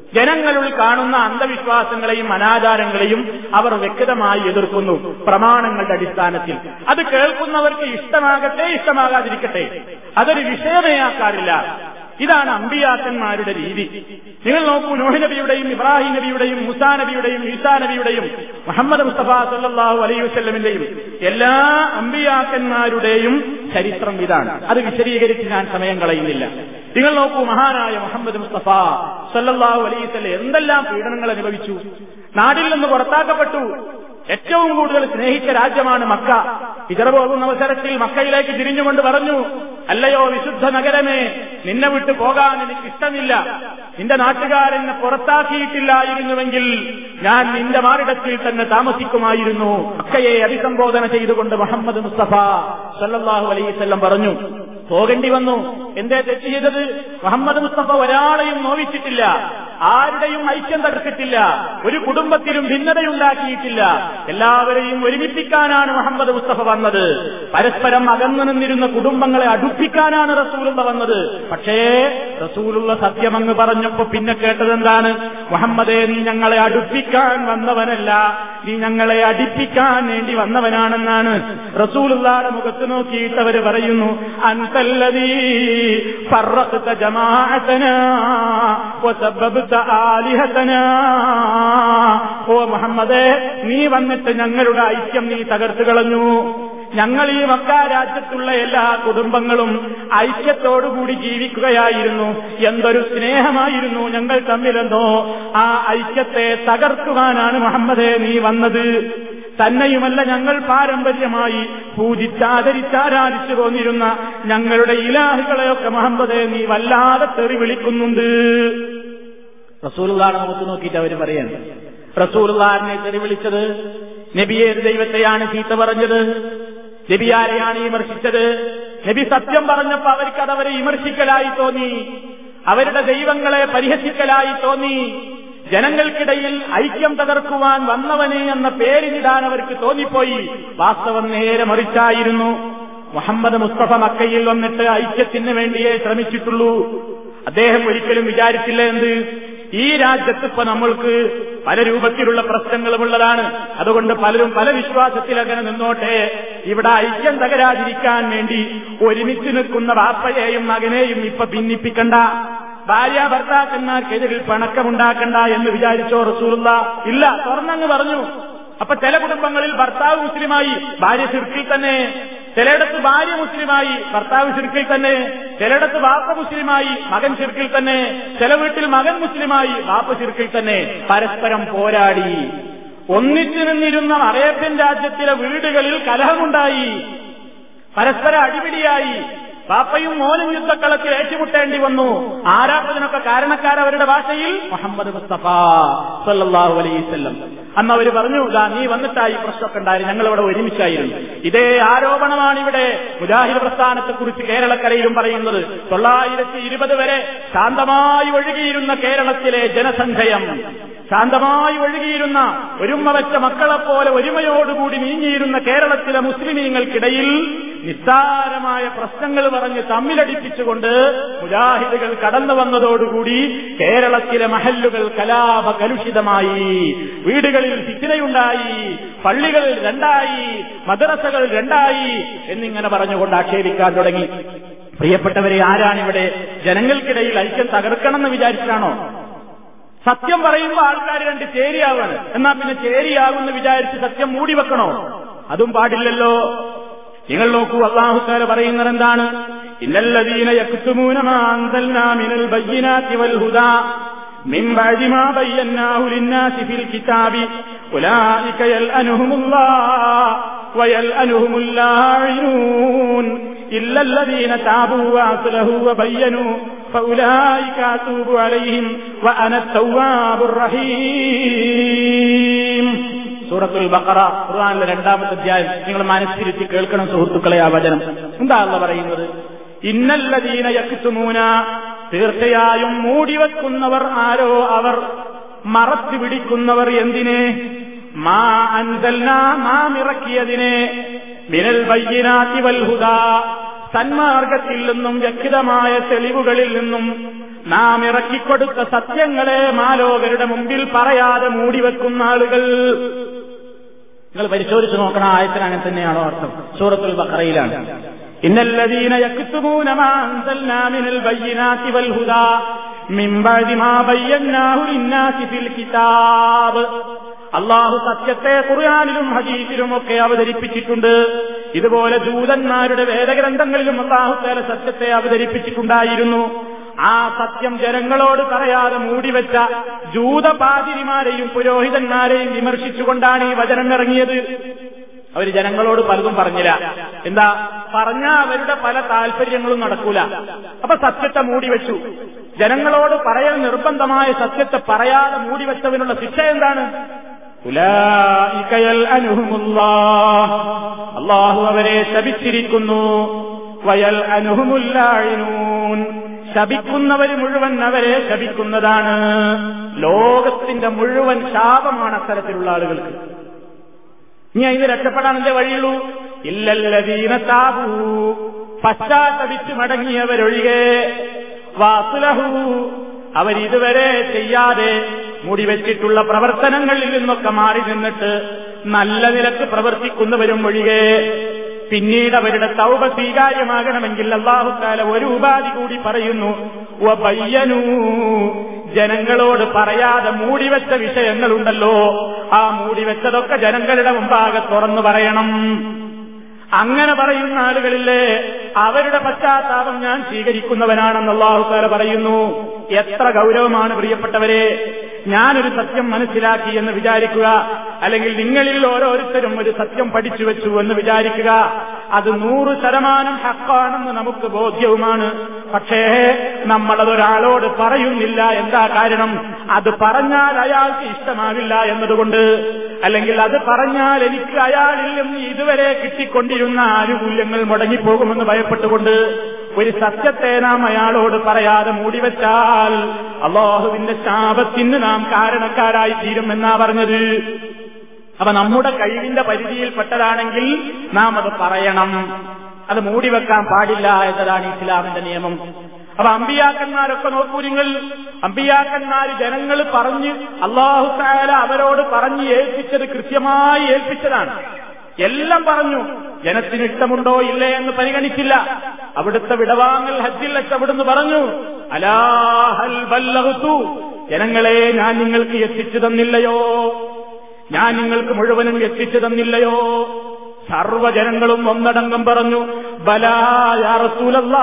ജനങ്ങളിൽ കാണുന്ന അന്ധവിശ്വാസങ്ങളെയും അനാചാരങ്ങളെയും അവർ വ്യക്തമായി എതിർക്കുന്നു പ്രമാണങ്ങളുടെ അടിസ്ഥാനത്തിൽ അത് കേൾക്കുന്നവർക്ക് ഇഷ്ടമാകട്ടെ ഇഷ്ടമാകാതിരിക്കട്ടെ അതൊരു വിഷയമേ ആക്കാറില്ല ഇതാണ് അമ്പിയാക്കന്മാരുടെ രീതി നിങ്ങൾ നോക്കൂ നോഹി നബിയുടെയും ഇബ്രാഹിം നബിയുടെയും മുസാ നബിയുടെയും ഈസാ നബിയുടെയും മുഹമ്മദ് മുസ്തഫ സല്ലാഹു അലൈഹി വസ്ല്ലമിന്റെയും എല്ലാ അമ്പിയാക്കന്മാരുടെയും ചരിത്രം ഇതാണ് അത് വിശദീകരിച്ച് ഞാൻ സമയം കളയുന്നില്ല നിങ്ങൾ നോക്കൂ മഹാനായ മുഹമ്മദ് മുസ്തഫ സല്ലാഹു അലൈവല്ല എന്തെല്ലാം പീഡനങ്ങൾ അനുഭവിച്ചു നാട്ടിൽ നിന്ന് പുറത്താക്കപ്പെട്ടു ഏറ്റവും കൂടുതൽ സ്നേഹിച്ച രാജ്യമാണ് മക്ക ഹിജറ പോകുന്ന അവസരത്തിൽ മക്കയിലേക്ക് തിരിഞ്ഞുകൊണ്ട് പറഞ്ഞു അല്ലയോ വിശുദ്ധ നഗരമേ നിന്നെ വിട്ടു പോകാൻ എനിക്ക് ഇഷ്ടമില്ല നിന്റെ നാട്ടുകാരെന്നെ പുറത്താക്കിയിട്ടില്ലായിരുന്നുവെങ്കിൽ ഞാൻ നിന്റെ മാറിടത്തിൽ തന്നെ താമസിക്കുമായിരുന്നു മക്കയെ അഭിസംബോധന ചെയ്തുകൊണ്ട് മുഹമ്മദ് മുസ്തഫ സല്ലാഹു അലൈവല്ലം പറഞ്ഞു പോകേണ്ടി വന്നു എന്തേ തെറ്റ് ചെയ്തത് മുഹമ്മദ് മുസ്തഫ ഒരാളെയും നോവിച്ചിട്ടില്ല ആരുടെയും ഐക്യം തകർത്തിട്ടില്ല ഒരു കുടുംബത്തിലും ഭിന്നതയുണ്ടാക്കിയിട്ടില്ല എല്ലാവരെയും ഒരുമിപ്പിക്കാനാണ് മുഹമ്മദ് മുസ്തഫ വന്നത് പരസ്പരം അകന്നു നിന്നിരുന്ന കുടുംബങ്ങളെ അടുപ്പിക്കാനാണ് റസൂലുള്ള വന്നത് പക്ഷേ റസൂലുള്ള സത്യമങ്ങ് പറഞ്ഞപ്പോ പിന്നെ കേട്ടത് എന്താണ് മുഹമ്മദേ നീ ഞങ്ങളെ അടുപ്പിക്കാൻ വന്നവനല്ല നീ ഞങ്ങളെ അടിപ്പിക്കാൻ വേണ്ടി വന്നവനാണെന്നാണ് റസൂലുള്ളാടെ മുഖത്ത് നോക്കിയിട്ട് അവര് പറയുന്നു അൻതല്ലതീ ഫറഖ്ത ജമാഅതനാ വസബ്ബബ്ത ആലിഹതനാ ഓ മുഹമ്മദേ നീ വന്നിട്ട് ഞങ്ങളുടെ ഐക്യം നീ തകർത്തു കളഞ്ഞു ഞങ്ങൾ ഈ മക്ക രാജ്യത്തുള്ള എല്ലാ കുടുംബങ്ങളും ഐക്യത്തോടുകൂടി ജീവിക്കുകയായിരുന്നു എന്തൊരു സ്നേഹമായിരുന്നു ഞങ്ങൾ തമ്മിലെന്നോ ആ ഐക്യത്തെ തകർക്കുവാനാണ് മുഹമ്മദേ നീ വന്നത് തന്നെയുമല്ല ഞങ്ങൾ പാരമ്പര്യമായി പൂജിച്ചാദരിച്ചാരാധിച്ചു പോന്നിരുന്ന ഞങ്ങളുടെ ഇലാഹുകളെയൊക്കെ മുഹമ്മദേ നീ വല്ലാതെ തെറി വിളിക്കുന്നുണ്ട് റസൂലുള്ളാടെ മുഖത്ത് നോക്കിയിട്ട് അവർ പറയാണ് റസൂലുള്ളാറിനെ തെറി വിളിച്ചത് നബിയെ ദൈവത്തെയാണ് ചീത്ത പറഞ്ഞത് നബി ആരെയാണ് വിമർശിച്ചത് നബി സത്യം പറഞ്ഞപ്പോ അവർക്കത് അവരെ വിമർശിക്കലായി തോന്നി അവരുടെ ദൈവങ്ങളെ പരിഹസിക്കലായി തോന്നി ജനങ്ങൾക്കിടയിൽ ഐക്യം തകർക്കുവാൻ വന്നവനെ എന്ന പേരിനിടാൻ അവർക്ക് തോന്നിപ്പോയി വാസ്തവം നേരെ മറിച്ചായിരുന്നു മുഹമ്മദ് മുസ്തഫ മക്കയിൽ വന്നിട്ട് ഐക്യത്തിന് വേണ്ടിയേ ശ്രമിച്ചിട്ടുള്ളൂ അദ്ദേഹം ഒരിക്കലും വിചാരിച്ചില്ല എന്ത് ഈ രാജ്യത്ത് ഇപ്പൊ നമ്മൾക്ക് പല രൂപത്തിലുള്ള പ്രശ്നങ്ങളുമുള്ളതാണ് അതുകൊണ്ട് പലരും പല വിശ്വാസത്തിൽ അങ്ങനെ നിന്നോട്ടെ ഇവിടെ ഐക്യം തകരാതിരിക്കാൻ വേണ്ടി ഒരുമിച്ച് നിൽക്കുന്ന വാപ്പയെയും മകനെയും ഇപ്പൊ ഭിന്നിപ്പിക്കണ്ട ഭാര്യ ഭർത്താക്കന്മാർക്കെതിരിൽ പണക്കമുണ്ടാക്കണ്ട എന്ന് വിചാരിച്ചോ റസൂലുള്ള ഇല്ല തുറന്നങ്ങ് പറഞ്ഞു അപ്പൊ ചില കുടുംബങ്ങളിൽ ഭർത്താവ് മുസ്ലിമായി ഭാര്യ ചുരുക്കിൽ തന്നെ ചിലയിടത്ത് ഭാര്യ മുസ്ലിമായി ഭർത്താവ് ചുരുക്കിൽ തന്നെ ചിലയിടത്ത് വാപ്പ മുസ്ലിമായി മകൻ ചുരുക്കിൽ തന്നെ ചില വീട്ടിൽ മകൻ മുസ്ലിമായി വാപ്പ ചുരുക്കിൽ തന്നെ പരസ്പരം പോരാടി ഒന്നിച്ചു നിന്നിരുന്ന അറേബ്യൻ രാജ്യത്തിലെ വീടുകളിൽ കലഹമുണ്ടായി പരസ്പര അടിപിടിയായി പാപ്പയും മോനും യുദ്ധക്കളത്തിൽ ഏറ്റുമുട്ടേണ്ടി വന്നു ആരാപ്പതിനൊക്കെ കാരണക്കാരവരുടെ ഭാഷയിൽ മുഹമ്മദ് മുസ്തഫ സല്ലാഹു അലൈവല്ലം അന്ന് അവർ പറഞ്ഞു ഇതാ നീ വന്നിട്ടായി പ്രശ്നമൊക്കെ ഉണ്ടായിരുന്നു ഞങ്ങളിവിടെ ഒരുമിച്ചായിരുന്നു ഇതേ ആരോപണമാണ് ഇവിടെ മുജാഹിദ് പ്രസ്ഥാനത്തെക്കുറിച്ച് കേരളക്കരയിലും പറയുന്നത് തൊള്ളായിരത്തി ഇരുപത് വരെ ശാന്തമായി ഒഴുകിയിരുന്ന കേരളത്തിലെ ജനസംഖ്യം ശാന്തമായി ഒഴുകിയിരുന്ന ഒരുമ വെച്ച മക്കളെപ്പോലെ ഒരുമയോടുകൂടി നീങ്ങിയിരുന്ന കേരളത്തിലെ മുസ്ലിമീങ്ങൾക്കിടയിൽ നിസ്സാരമായ പ്രശ്നങ്ങൾ പറഞ്ഞ് തമ്മിലടിപ്പിച്ചുകൊണ്ട് മുജാഹിദുകൾ കടന്നു വന്നതോടുകൂടി കേരളത്തിലെ മഹല്ലുകൾ കലാപ കലുഷിതമായി വീടുകളിൽ ഫിത്തിനയുണ്ടായി പള്ളികൾ രണ്ടായി മദ്രസകൾ രണ്ടായി എന്നിങ്ങനെ പറഞ്ഞുകൊണ്ട് ആക്ഷേപിക്കാൻ തുടങ്ങി പ്രിയപ്പെട്ടവരെ ആരാണിവിടെ ജനങ്ങൾക്കിടയിൽ ഐക്യം തകർക്കണമെന്ന് വിചാരിച്ചാണോ സത്യം പറയുമ്പോൾ ആൾക്കാർ രണ്ട് ചേരിയാവാണ് എന്നാ പിന്നെ ചേരിയാകുമെന്ന് വിചാരിച്ച് സത്യം മൂടി വെക്കണോ അതും പാടില്ലല്ലോ നിങ്ങൾ നോക്കൂ അള്ളാഹുക്കാര പറയുന്നത് എന്താണ് ഇന്നല്ലദീന യക്തുമൂനമാന്തൽനാമിനൽ ബയ്യനാത്തി വൽ ഹുദാ من بعد ما بيناه للناس في الكتاب أولئك يلأنهم الله ويلأنهم اللاعنون إلا الذين تابوا وأصلحوا وبينوا فأولئك أتوب عليهم وأنا التواب الرحيم സൂറത്തുൽ ബക്കറ ഖുർആനിലെ രണ്ടാമത്തെ അധ്യായം നിങ്ങൾ മനസ്സിരുത്തി കേൾക്കണം സുഹൃത്തുക്കളെ ആ വചനം എന്താ അല്ല പറയുന്നത് ഇന്നല്ലതീന യക്തുമൂന തീർച്ചയായും മൂടിവെക്കുന്നവർ ആരോ അവർ മറച്ചു പിടിക്കുന്നവർ എന്തിനെ മാ അൻസൽന നാം ഇറക്കിയതിനെ മിനൽ ബയ്യനാത്തി വൽഹുദ സന്മാർഗത്തിൽ നിന്നും വ്യക്തമായ തെളിവുകളിൽ നിന്നും നാം ഇറക്കിക്കൊടുത്ത സത്യങ്ങളെ മാലോകരുടെ മുമ്പിൽ പറയാതെ മൂടിവെക്കുന്ന ആളുകൾ നിങ്ങൾ പരിശോധിച്ച് നോക്കണ ആയത്തിന് അങ്ങനെ തന്നെയാണോ അർത്ഥം സൂറത്തുൽ ബഖറയിലാണ് ഇന്നല്ലദീന യക്തുമൂന മാ അൻസൽനാ മിനൽ ബയ്യിനാതി വൽ ഹുദാ മിൻ ബഅദി മാ ബയ്യനാഹു ലിന്നാസി ഫിൽ കിതാബ് അള്ളാഹു സത്യത്തെ ഖുർആാനിലും ഹദീസിലും ഒക്കെ അവതരിപ്പിച്ചിട്ടുണ്ട് ഇതുപോലെ ജൂതന്മാരുടെ വേദഗ്രന്ഥങ്ങളിലും അള്ളാഹു തേല സത്യത്തെ അവതരിപ്പിച്ചിട്ടുണ്ടായിരുന്നു ആ സത്യം ജനങ്ങളോട് പറയാതെ മൂടിവെച്ച ജൂതപാതിരിമാരെയും പുരോഹിതന്മാരെയും വിമർശിച്ചുകൊണ്ടാണ് ഈ വചനം ഇറങ്ങിയത് അവർ ജനങ്ങളോട് പലതും പറഞ്ഞില്ല എന്താ പറഞ്ഞ അവരുടെ പല താല്പര്യങ്ങളും നടക്കൂല അപ്പൊ സത്യത്തെ മൂടിവെച്ചു ജനങ്ങളോട് പറയൽ നിർബന്ധമായ സത്യത്തെ പറയാതെ മൂടിവെച്ചവനുള്ള ശിക്ഷ എന്താണ് ഉലായിക്കയൽ അനുഹുമുല്ലാഹ് അള്ളാഹു അവരെ ശപിച്ചിരിക്കുന്നു വയൽ അനുഹുമുല്ലാഴിനൂൻ ശപിക്കുന്നവർ മുഴുവൻ അവരെ ശപിക്കുന്നതാണ് ലോകത്തിന്റെ മുഴുവൻ ശാപമാണ് അത്തരത്തിലുള്ള ആളുകൾക്ക് ഇനി അതിന് രക്ഷപ്പെടാൻ എന്തേ വഴിയുള്ളൂ ഇല്ലല്ലതീന താപൂ പശ്ചാത്തപിച്ചു മടങ്ങിയവരൊഴികെ വാസുലഹു അവരിതുവരെ ചെയ്യാതെ മുടിവെച്ചിട്ടുള്ള പ്രവർത്തനങ്ങളിൽ നിന്നൊക്കെ മാറി നിന്നിട്ട് നല്ല നിലക്ക് പ്രവർത്തിക്കുന്നവരും ഒഴികെ പിന്നീട് അവരുടെ തൗബ സ്വീകാര്യമാകണമെങ്കിൽ അള്ളാഹുക്കാല ഒരു ഉപാധി കൂടി പറയുന്നു വബയ്യനൂ ജനങ്ങളോട് പറയാതെ മൂടിവെച്ച വിഷയങ്ങളുണ്ടല്ലോ ആ മൂടിവെച്ചതൊക്കെ ജനങ്ങളുടെ മുമ്പാകെ തുറന്നു പറയണം അങ്ങനെ പറയുന്ന ആളുകളിലെ അവരുടെ പശ്ചാത്താപം ഞാൻ സ്വീകരിക്കുന്നവനാണെന്ന് അള്ളാഹുക്കാല പറയുന്നു എത്ര ഗൗരവമാണ് പ്രിയപ്പെട്ടവരെ ഞാനൊരു സത്യം മനസ്സിലാക്കി എന്ന് വിചാരിക്കുക അല്ലെങ്കിൽ നിങ്ങളിൽ ഓരോരുത്തരും ഒരു സത്യം പഠിച്ചു വെച്ചു എന്ന് വിചാരിക്കുക അത് നൂറ് ശതമാനം ഹക്കാണെന്ന് നമുക്ക് ബോധ്യവുമാണ് പക്ഷേ നമ്മളതൊരാളോട് പറയുന്നില്ല എന്താ കാരണം അത് പറഞ്ഞാൽ അയാൾക്ക് ഇഷ്ടമാകില്ല എന്നതുകൊണ്ട് അല്ലെങ്കിൽ അത് പറഞ്ഞാൽ എനിക്ക് അയാളിൽ നിന്ന് ഇതുവരെ കിട്ടിക്കൊണ്ടിരുന്ന ആനുകൂല്യങ്ങൾ മുടങ്ങിപ്പോകുമെന്ന് ഭയപ്പെട്ടുകൊണ്ട് ഒരു സത്യത്തെ നാം അയാളോട് പറയാതെ മൂടിവെച്ചാൽ അള്ളാഹുവിന്റെ ശാപത്തിന് നാം കാരണക്കാരായി തീരുമെന്നാ പറഞ്ഞത് അപ്പൊ നമ്മുടെ കഴിവിന്റെ പരിധിയിൽപ്പെട്ടതാണെങ്കിൽ നാം അത് പറയണം അത് മൂടിവെക്കാൻ പാടില്ല എന്നതാണ് ഇസ്ലാമിന്റെ നിയമം അപ്പൊ അമ്പിയാക്കന്മാരൊക്കെ നോക്കൂ നിങ്ങൾ അമ്പിയാക്കന്മാർ ജനങ്ങൾ പറഞ്ഞ് അള്ളാഹു താല അവരോട് പറഞ്ഞ് ഏൽപ്പിച്ചത് കൃത്യമായി ഏൽപ്പിച്ചതാണ് എല്ലാം പറഞ്ഞു ജനത്തിന് ഇഷ്ടമുണ്ടോ ഇല്ലേ എന്ന് പരിഗണിച്ചില്ല അവിടുത്തെ വിടവാങ്ങൽ ഹജ്ജിൽ വെച്ച് അവിടുന്ന് പറഞ്ഞു അലാഹൽ ബല്ലഹുത്തു ജനങ്ങളെ ഞാൻ നിങ്ങൾക്ക് എത്തിച്ചു തന്നില്ലയോ ഞാൻ നിങ്ങൾക്ക് മുഴുവനും എത്തിച്ചു തന്നില്ലയോ സർവ്വജനങ്ങളും ഒന്നടങ്കം പറഞ്ഞു ബലായ റസൂലല്ലാ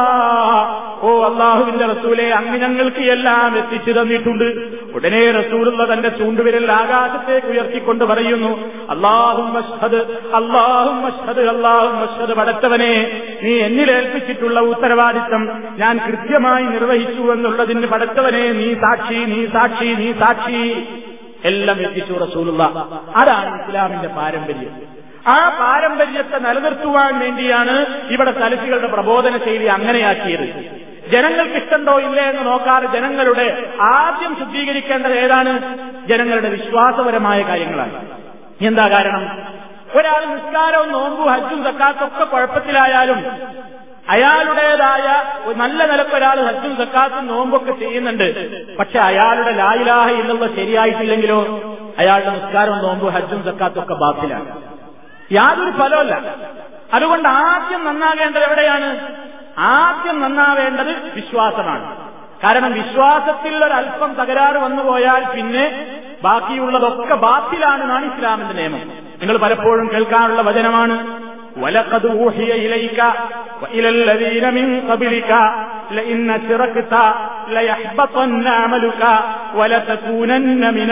ഓ അള്ളാഹുവിന്റെ റസൂലെ അങ്ങ് ഞങ്ങൾക്ക് എല്ലാം എത്തിച്ചു തന്നിട്ടുണ്ട് ഉടനെ റസൂലുള്ള തന്റെ ചൂണ്ടുവിരൽ ആകാശത്തേക്ക് ഉയർത്തിക്കൊണ്ട് പറയുന്നു അള്ളാഹും മഷ്ഹദ് അള്ളാഹും മഷ്ഹദ് അള്ളാഹും മഷ്ഹദ് പടച്ചവനെ നീ എന്നിലേൽപ്പിച്ചിട്ടുള്ള ഉത്തരവാദിത്തം ഞാൻ കൃത്യമായി നിർവഹിച്ചു എന്നുള്ളതിന് പടച്ചവനെ നീ സാക്ഷി നീ സാക്ഷി നീ സാക്ഷി എല്ലാം എത്തിച്ചു റസൂലുള്ള അതാണ് ഇസ്ലാമിന്റെ പാരമ്പര്യം ആ പാരമ്പര്യത്തെ നിലനിർത്തുവാൻ വേണ്ടിയാണ് ഇവിടെ തലസികളുടെ പ്രബോധന ശൈലി അങ്ങനെയാക്കിയത് ജനങ്ങൾക്ക് ഇഷ്ടണ്ടോ ഇല്ലേ എന്ന് നോക്കാതെ ജനങ്ങളുടെ ആദ്യം ശുദ്ധീകരിക്കേണ്ടത് ഏതാണ് ജനങ്ങളുടെ വിശ്വാസപരമായ കാര്യങ്ങളാണ് എന്താ കാരണം ഒരാൾ നിസ്കാരവും നോമ്പും ഹജ്ജും സക്കാത്തൊക്കെ കുഴപ്പത്തിലായാലും അയാളുടേതായ നല്ല നിലക്കൊരാൾ ഹജ്ജും സക്കാത്തും നോമ്പൊക്കെ ചെയ്യുന്നുണ്ട് പക്ഷെ അയാളുടെ ലായിലാഹ എന്നുള്ള ശരിയായിട്ടില്ലെങ്കിലോ അയാളുടെ നിസ്കാരവും നോമ്പും ഹജ്ജും സക്കാത്തും ഒക്കെ ബാത്തിലാണ് യാതൊരു ഫലമല്ല അതുകൊണ്ട് ആദ്യം നന്നാകേണ്ടത് എവിടെയാണ് ആദ്യം നന്നാവേണ്ടത് വിശ്വാസമാണ് കാരണം വിശ്വാസത്തിൽ ഒരല്പം തകരാറ് വന്നുപോയാൽ പിന്നെ ബാക്കിയുള്ളതൊക്കെ ബാത്തിലാണെന്നാണ് ഇസ്ലാമിന്റെ നിയമം നിങ്ങൾ പലപ്പോഴും കേൾക്കാനുള്ള വചനമാണ് ولقد أوحي إليك وإلى الذين من قبلك لئن أشركت ليحبطن عملك ولتكونن من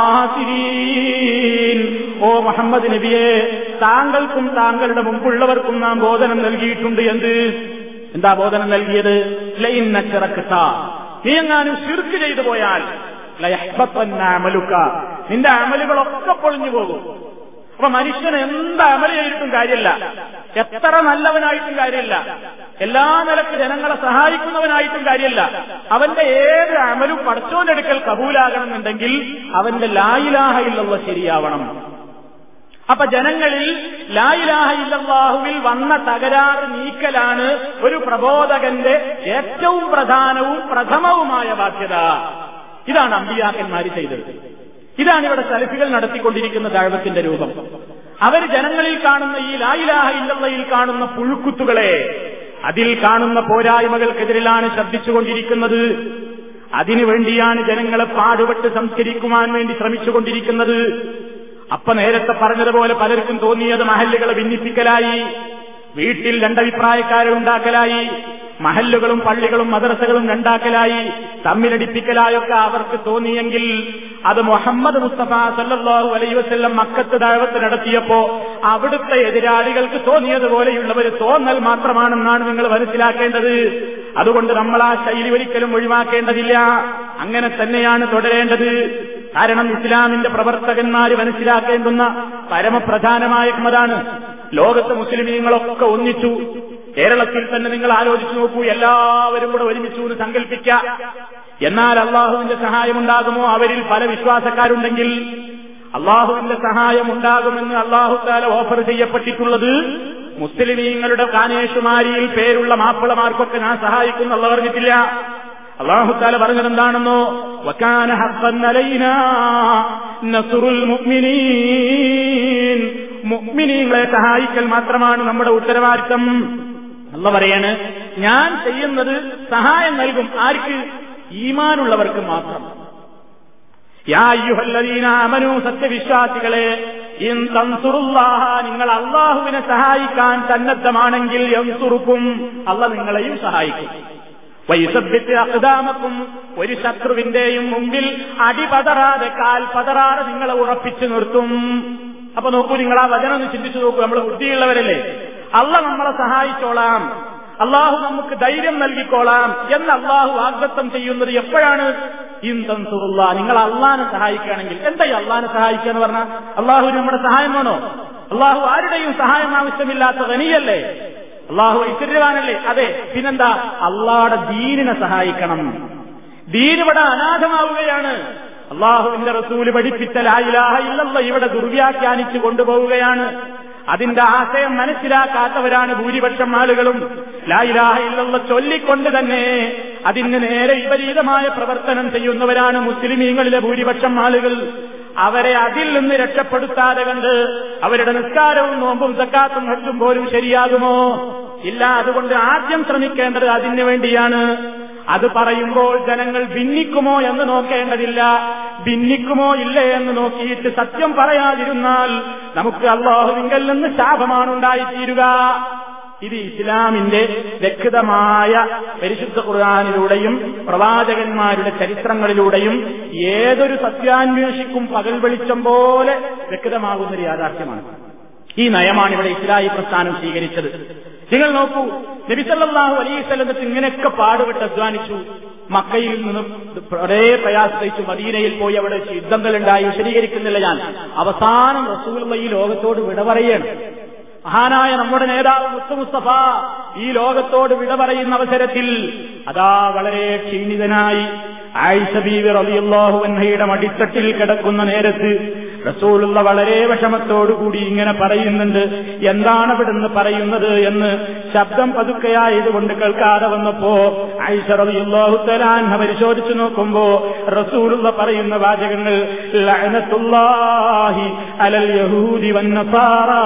الخاسرين ഓ മുഹമ്മദ് നബിയെ താങ്കൾക്കും താങ്കളുടെ മുമ്പുള്ളവർക്കും നാം ബോധനം നൽകിയിട്ടുണ്ട് എന്ത് എന്താ ബോധനം നൽകിയത് ലൈൻ നച്ചിറക്കത്ത നീ എങ്ങാനും ശിർക്ക് ചെയ്തു പോയാൽ ലയഹ്ബത്തന്ന അമലുക്ക നിന്റെ അമലുകളൊക്കെ പൊളിഞ്ഞു പോകും അപ്പൊ മനുഷ്യൻ എന്ത് അമല് ചെയ്തിട്ടും കാര്യമില്ല എത്ര നല്ലവനായിട്ടും കാര്യമില്ല എല്ലാ നിലക്ക് ജനങ്ങളെ സഹായിക്കുന്നവനായിട്ടും കാര്യമില്ല അവന്റെ ഏത് അമലും പടച്ചോന്റെ അടുക്കൽ കബൂലാകണമെന്നുണ്ടെങ്കിൽ അവന്റെ ലായിലാഹയിലുള്ള ശരിയാവണം അപ്പൊ ജനങ്ങളിൽ ലായിലാഹ ഇല്ലല്ലാഹുവിൽ വന്ന തകരാറ് നീക്കലാണ് ഒരു പ്രബോധകന്റെ ഏറ്റവും പ്രധാനവും പ്രഥമവുമായ ബാധ്യത ഇതാണ് അമ്പിയാക്കന്മാർ ചെയ്തത് ഇതാണ് ഇവിടെ സലഫികൾ നടത്തിക്കൊണ്ടിരിക്കുന്ന ദഴവത്തിന്റെ രൂപം അവർ ജനങ്ങളിൽ കാണുന്ന ഈ ലായിലാഹ ഇല്ലയിൽ കാണുന്ന പുഴുക്കുത്തുകളെ അതിൽ കാണുന്ന പോരായ്മകൾക്കെതിരിലാണ് ശബ്ദിച്ചുകൊണ്ടിരിക്കുന്നത് അതിനുവേണ്ടിയാണ് ജനങ്ങളെ പാടുപെട്ട് സംസ്കരിക്കുവാൻ വേണ്ടി ശ്രമിച്ചുകൊണ്ടിരിക്കുന്നത് അപ്പ നേരത്തെ പറഞ്ഞതുപോലെ പലർക്കും തോന്നിയത് മഹല്ലുകളെ ഭിന്നിപ്പിക്കലായി വീട്ടിൽ രണ്ടഭിപ്രായക്കാരെ ഉണ്ടാക്കലായി മഹല്ലുകളും പള്ളികളും മദ്രസകളും രണ്ടാക്കലായി തമ്മിലടിപ്പിക്കലായൊക്കെ അവർക്ക് തോന്നിയെങ്കിൽ അത് മുഹമ്മദ് മുസ്തഫ സല്ലല്ലാഹു അലൈഹി വസല്ലം മക്കത്ത് ദഴവത്ത് നടത്തിയപ്പോ അവിടുത്തെ എതിരാളികൾക്ക് തോന്നിയതുപോലെയുള്ള ഒരു തോന്നൽ മാത്രമാണെന്നാണ് നിങ്ങൾ മനസ്സിലാക്കേണ്ടത് അതുകൊണ്ട് നമ്മൾ ആ ശൈലി ഒരിക്കലും ഒഴിവാക്കേണ്ടതില്ല അങ്ങനെ തന്നെയാണ് തുടരേണ്ടത് കാരണം ഇസ്ലാമിന്റെ പ്രവർത്തകന്മാര് മനസ്സിലാക്കേണ്ടുന്ന പരമപ്രധാനമായ ക്രമതാണ് ലോകത്ത് മുസ്ലിമീങ്ങളൊക്കെ ഒന്നിച്ചു കേരളത്തിൽ തന്നെ നിങ്ങൾ ആലോചിച്ചു നോക്കൂ എല്ലാവരും കൂടെ ഒരുമിച്ചു എന്ന് സങ്കല്പിക്ക എന്നാൽ അള്ളാഹുവിന്റെ സഹായം ഉണ്ടാകുമോ അവരിൽ പല വിശ്വാസക്കാരുണ്ടെങ്കിൽ അള്ളാഹുവിന്റെ സഹായം ഉണ്ടാകുമെന്ന് അള്ളാഹു താല ഓഫർ ചെയ്യപ്പെട്ടിട്ടുള്ളത് മുസ്ലിമീങ്ങളുടെ കാനേഷുമാരിയിൽ പേരുള്ള മാപ്പിളമാർക്കൊക്കെ ഞാൻ സഹായിക്കുന്ന പറഞ്ഞിട്ടില്ല അള്ളാഹു താല പറഞ്ഞത് എന്താണെന്നോ വക്കാന നസുറുൽ മുഅ്മിനീൻ മുഅ്മിനീങ്ങളെ സഹായിക്കൽ മാത്രമാണ് നമ്മുടെ ഉത്തരവാദിത്തം അല്ല പറയാണ് ഞാൻ ചെയ്യുന്നത് സഹായം നൽകും ആർക്ക് ഈമാനുള്ളവർക്ക് മാത്രം യാ അയ്യുഹല്ലദീന അമനു സത്യവിശ്വാസികളെ ഇൻ തൻസുറുല്ലാഹ നിങ്ങൾ അള്ളാഹുവിനെ സഹായിക്കാൻ സന്നദ്ധമാണെങ്കിൽ യൻസുറുക്കും അല്ല നിങ്ങളെയും സഹായിക്കും വൈസഭ്യത്തെ അകതാമക്കും ഒരു ശത്രുവിന്റെയും മുമ്പിൽ അടിപതറാതെ കാൽ പതറാതെ നിങ്ങളെ ഉറപ്പിച്ചു നിർത്തും അപ്പൊ നോക്കൂ നിങ്ങൾ ആ വചനം ഒന്ന് ചിന്തിച്ചു നോക്കൂ നമ്മൾ ബുദ്ധിയുള്ളവരല്ലേ അല്ല നമ്മളെ സഹായിച്ചോളാം അള്ളാഹു നമുക്ക് ധൈര്യം നൽകിക്കോളാം എന്ന് അള്ളാഹു വാഗ്ദത്തം ചെയ്യുന്നത് എപ്പോഴാണ് ഇൻതൻസുറുള്ള നിങ്ങൾ അള്ളാഹിനെ സഹായിക്കുകയാണെങ്കിൽ എന്താ ഈ അള്ളാഹിനെ സഹായിക്കുക എന്ന് പറഞ്ഞാൽ അള്ളാഹു നമ്മുടെ സഹായം വേണോ അള്ളാഹു ആരുടെയും സഹായം ആവശ്യമില്ലാത്ത വനിയല്ലേ അള്ളാഹു ഐശ്വര്യവാനല്ലേ അതെ പിന്നെന്താ അള്ളാഹുടെ ദീനിനെ സഹായിക്കണം ദീൻ ഇവിടെ അനാഥമാവുകയാണ് അള്ളാഹുവിന്റെ റസൂല് പഠിപ്പിച്ച ലായിലാഹ ഇല്ലല്ല ഇവിടെ ദുർവ്യാഖ്യാനിച്ചു കൊണ്ടുപോവുകയാണ് അതിന്റെ ആശയം മനസ്സിലാക്കാത്തവരാണ് ഭൂരിപക്ഷം ആളുകളും ലായിലാഹ ഇല്ലല്ല ചൊല്ലിക്കൊണ്ട് തന്നെ അതിന് നേരെ വിപരീതമായ പ്രവർത്തനം ചെയ്യുന്നവരാണ് മുസ്ലിമീങ്ങളിലെ ഭൂരിപക്ഷം ആളുകൾ അവരെ അതിൽ നിന്ന് രക്ഷപ്പെടുത്താതെ കണ്ട് അവരുടെ നിസ്കാരവും നോമ്പും സക്കാത്തും ഹജ്ജും പോലും ശരിയാകുമോ ഇല്ല അതുകൊണ്ട് ആദ്യം ശ്രമിക്കേണ്ടത് അതിനു വേണ്ടിയാണ് അത് പറയുമ്പോൾ ജനങ്ങൾ ഭിന്നിക്കുമോ എന്ന് നോക്കേണ്ടതില്ല ഭിന്നിക്കുമോ ഇല്ലേ എന്ന് നോക്കിയിട്ട് സത്യം പറയാതിരുന്നാൽ നമുക്ക് അള്ളാഹുവിങ്കൽ നിന്ന് ശാപമാണ് ഉണ്ടായിത്തീരുക ഇത് ഇസ്ലാമിന്റെ വ്യക്തമായ പരിശുദ്ധ ഖുർആാനിലൂടെയും പ്രവാചകന്മാരുടെ ചരിത്രങ്ങളിലൂടെയും ഏതൊരു സത്യാന്വേഷിക്കും പകൽ വെളിച്ചം പോലെ വ്യക്തമാകുന്ന ഒരു യാഥാർത്ഥ്യമാണ് ഈ നയമാണ് ഇവിടെ ഇസ്ലാഹി പ്രസ്ഥാനം സ്വീകരിച്ചത് നിങ്ങൾ നോക്കൂ നബിസല്ലാഹു അലൈവല്ലത്ത് ഇങ്ങനെയൊക്കെ പാടുപെട്ട് അധ്വാനിച്ചു മക്കയിൽ നിന്ന് വളരെ പ്രയാസയിച്ചു മദീനയിൽ പോയി അവിടെ യുദ്ധങ്ങളുണ്ടായി വിശദീകരിക്കുന്നില്ല ഞാൻ അവസാനം റസൂൽ ഈ ലോകത്തോട് വിട പറയാണ് മഹാനായ നമ്മുടെ നേതാവ് മുത്തു മുസ്തഫ ഈ ലോകത്തോട് വിട പറയുന്ന അവസരത്തിൽ അതാ വളരെ ക്ഷീണിതനായി ആയിഷ ബീവി റളിയല്ലാഹു അൻഹയുടെ മടിത്തട്ടിൽ കിടക്കുന്ന നേരത്ത് റസൂലുള്ള വളരെ വിഷമത്തോടുകൂടി ഇങ്ങനെ പറയുന്നുണ്ട് എന്താണ് ഇവിടുന്ന് പറയുന്നത് എന്ന് ശബ്ദം പതുക്കെയായതുകൊണ്ട് കേൾക്കാതെ വന്നപ്പോ ആയിഷ റളിയല്ലാഹു തലാൻഹ പരിശോധിച്ചു നോക്കുമ്പോ റസൂലുള്ള പറയുന്ന വാചകങ്ങൾ ലഅനത്തുല്ലാഹി അലൽ യഹൂദി വന്നസാറ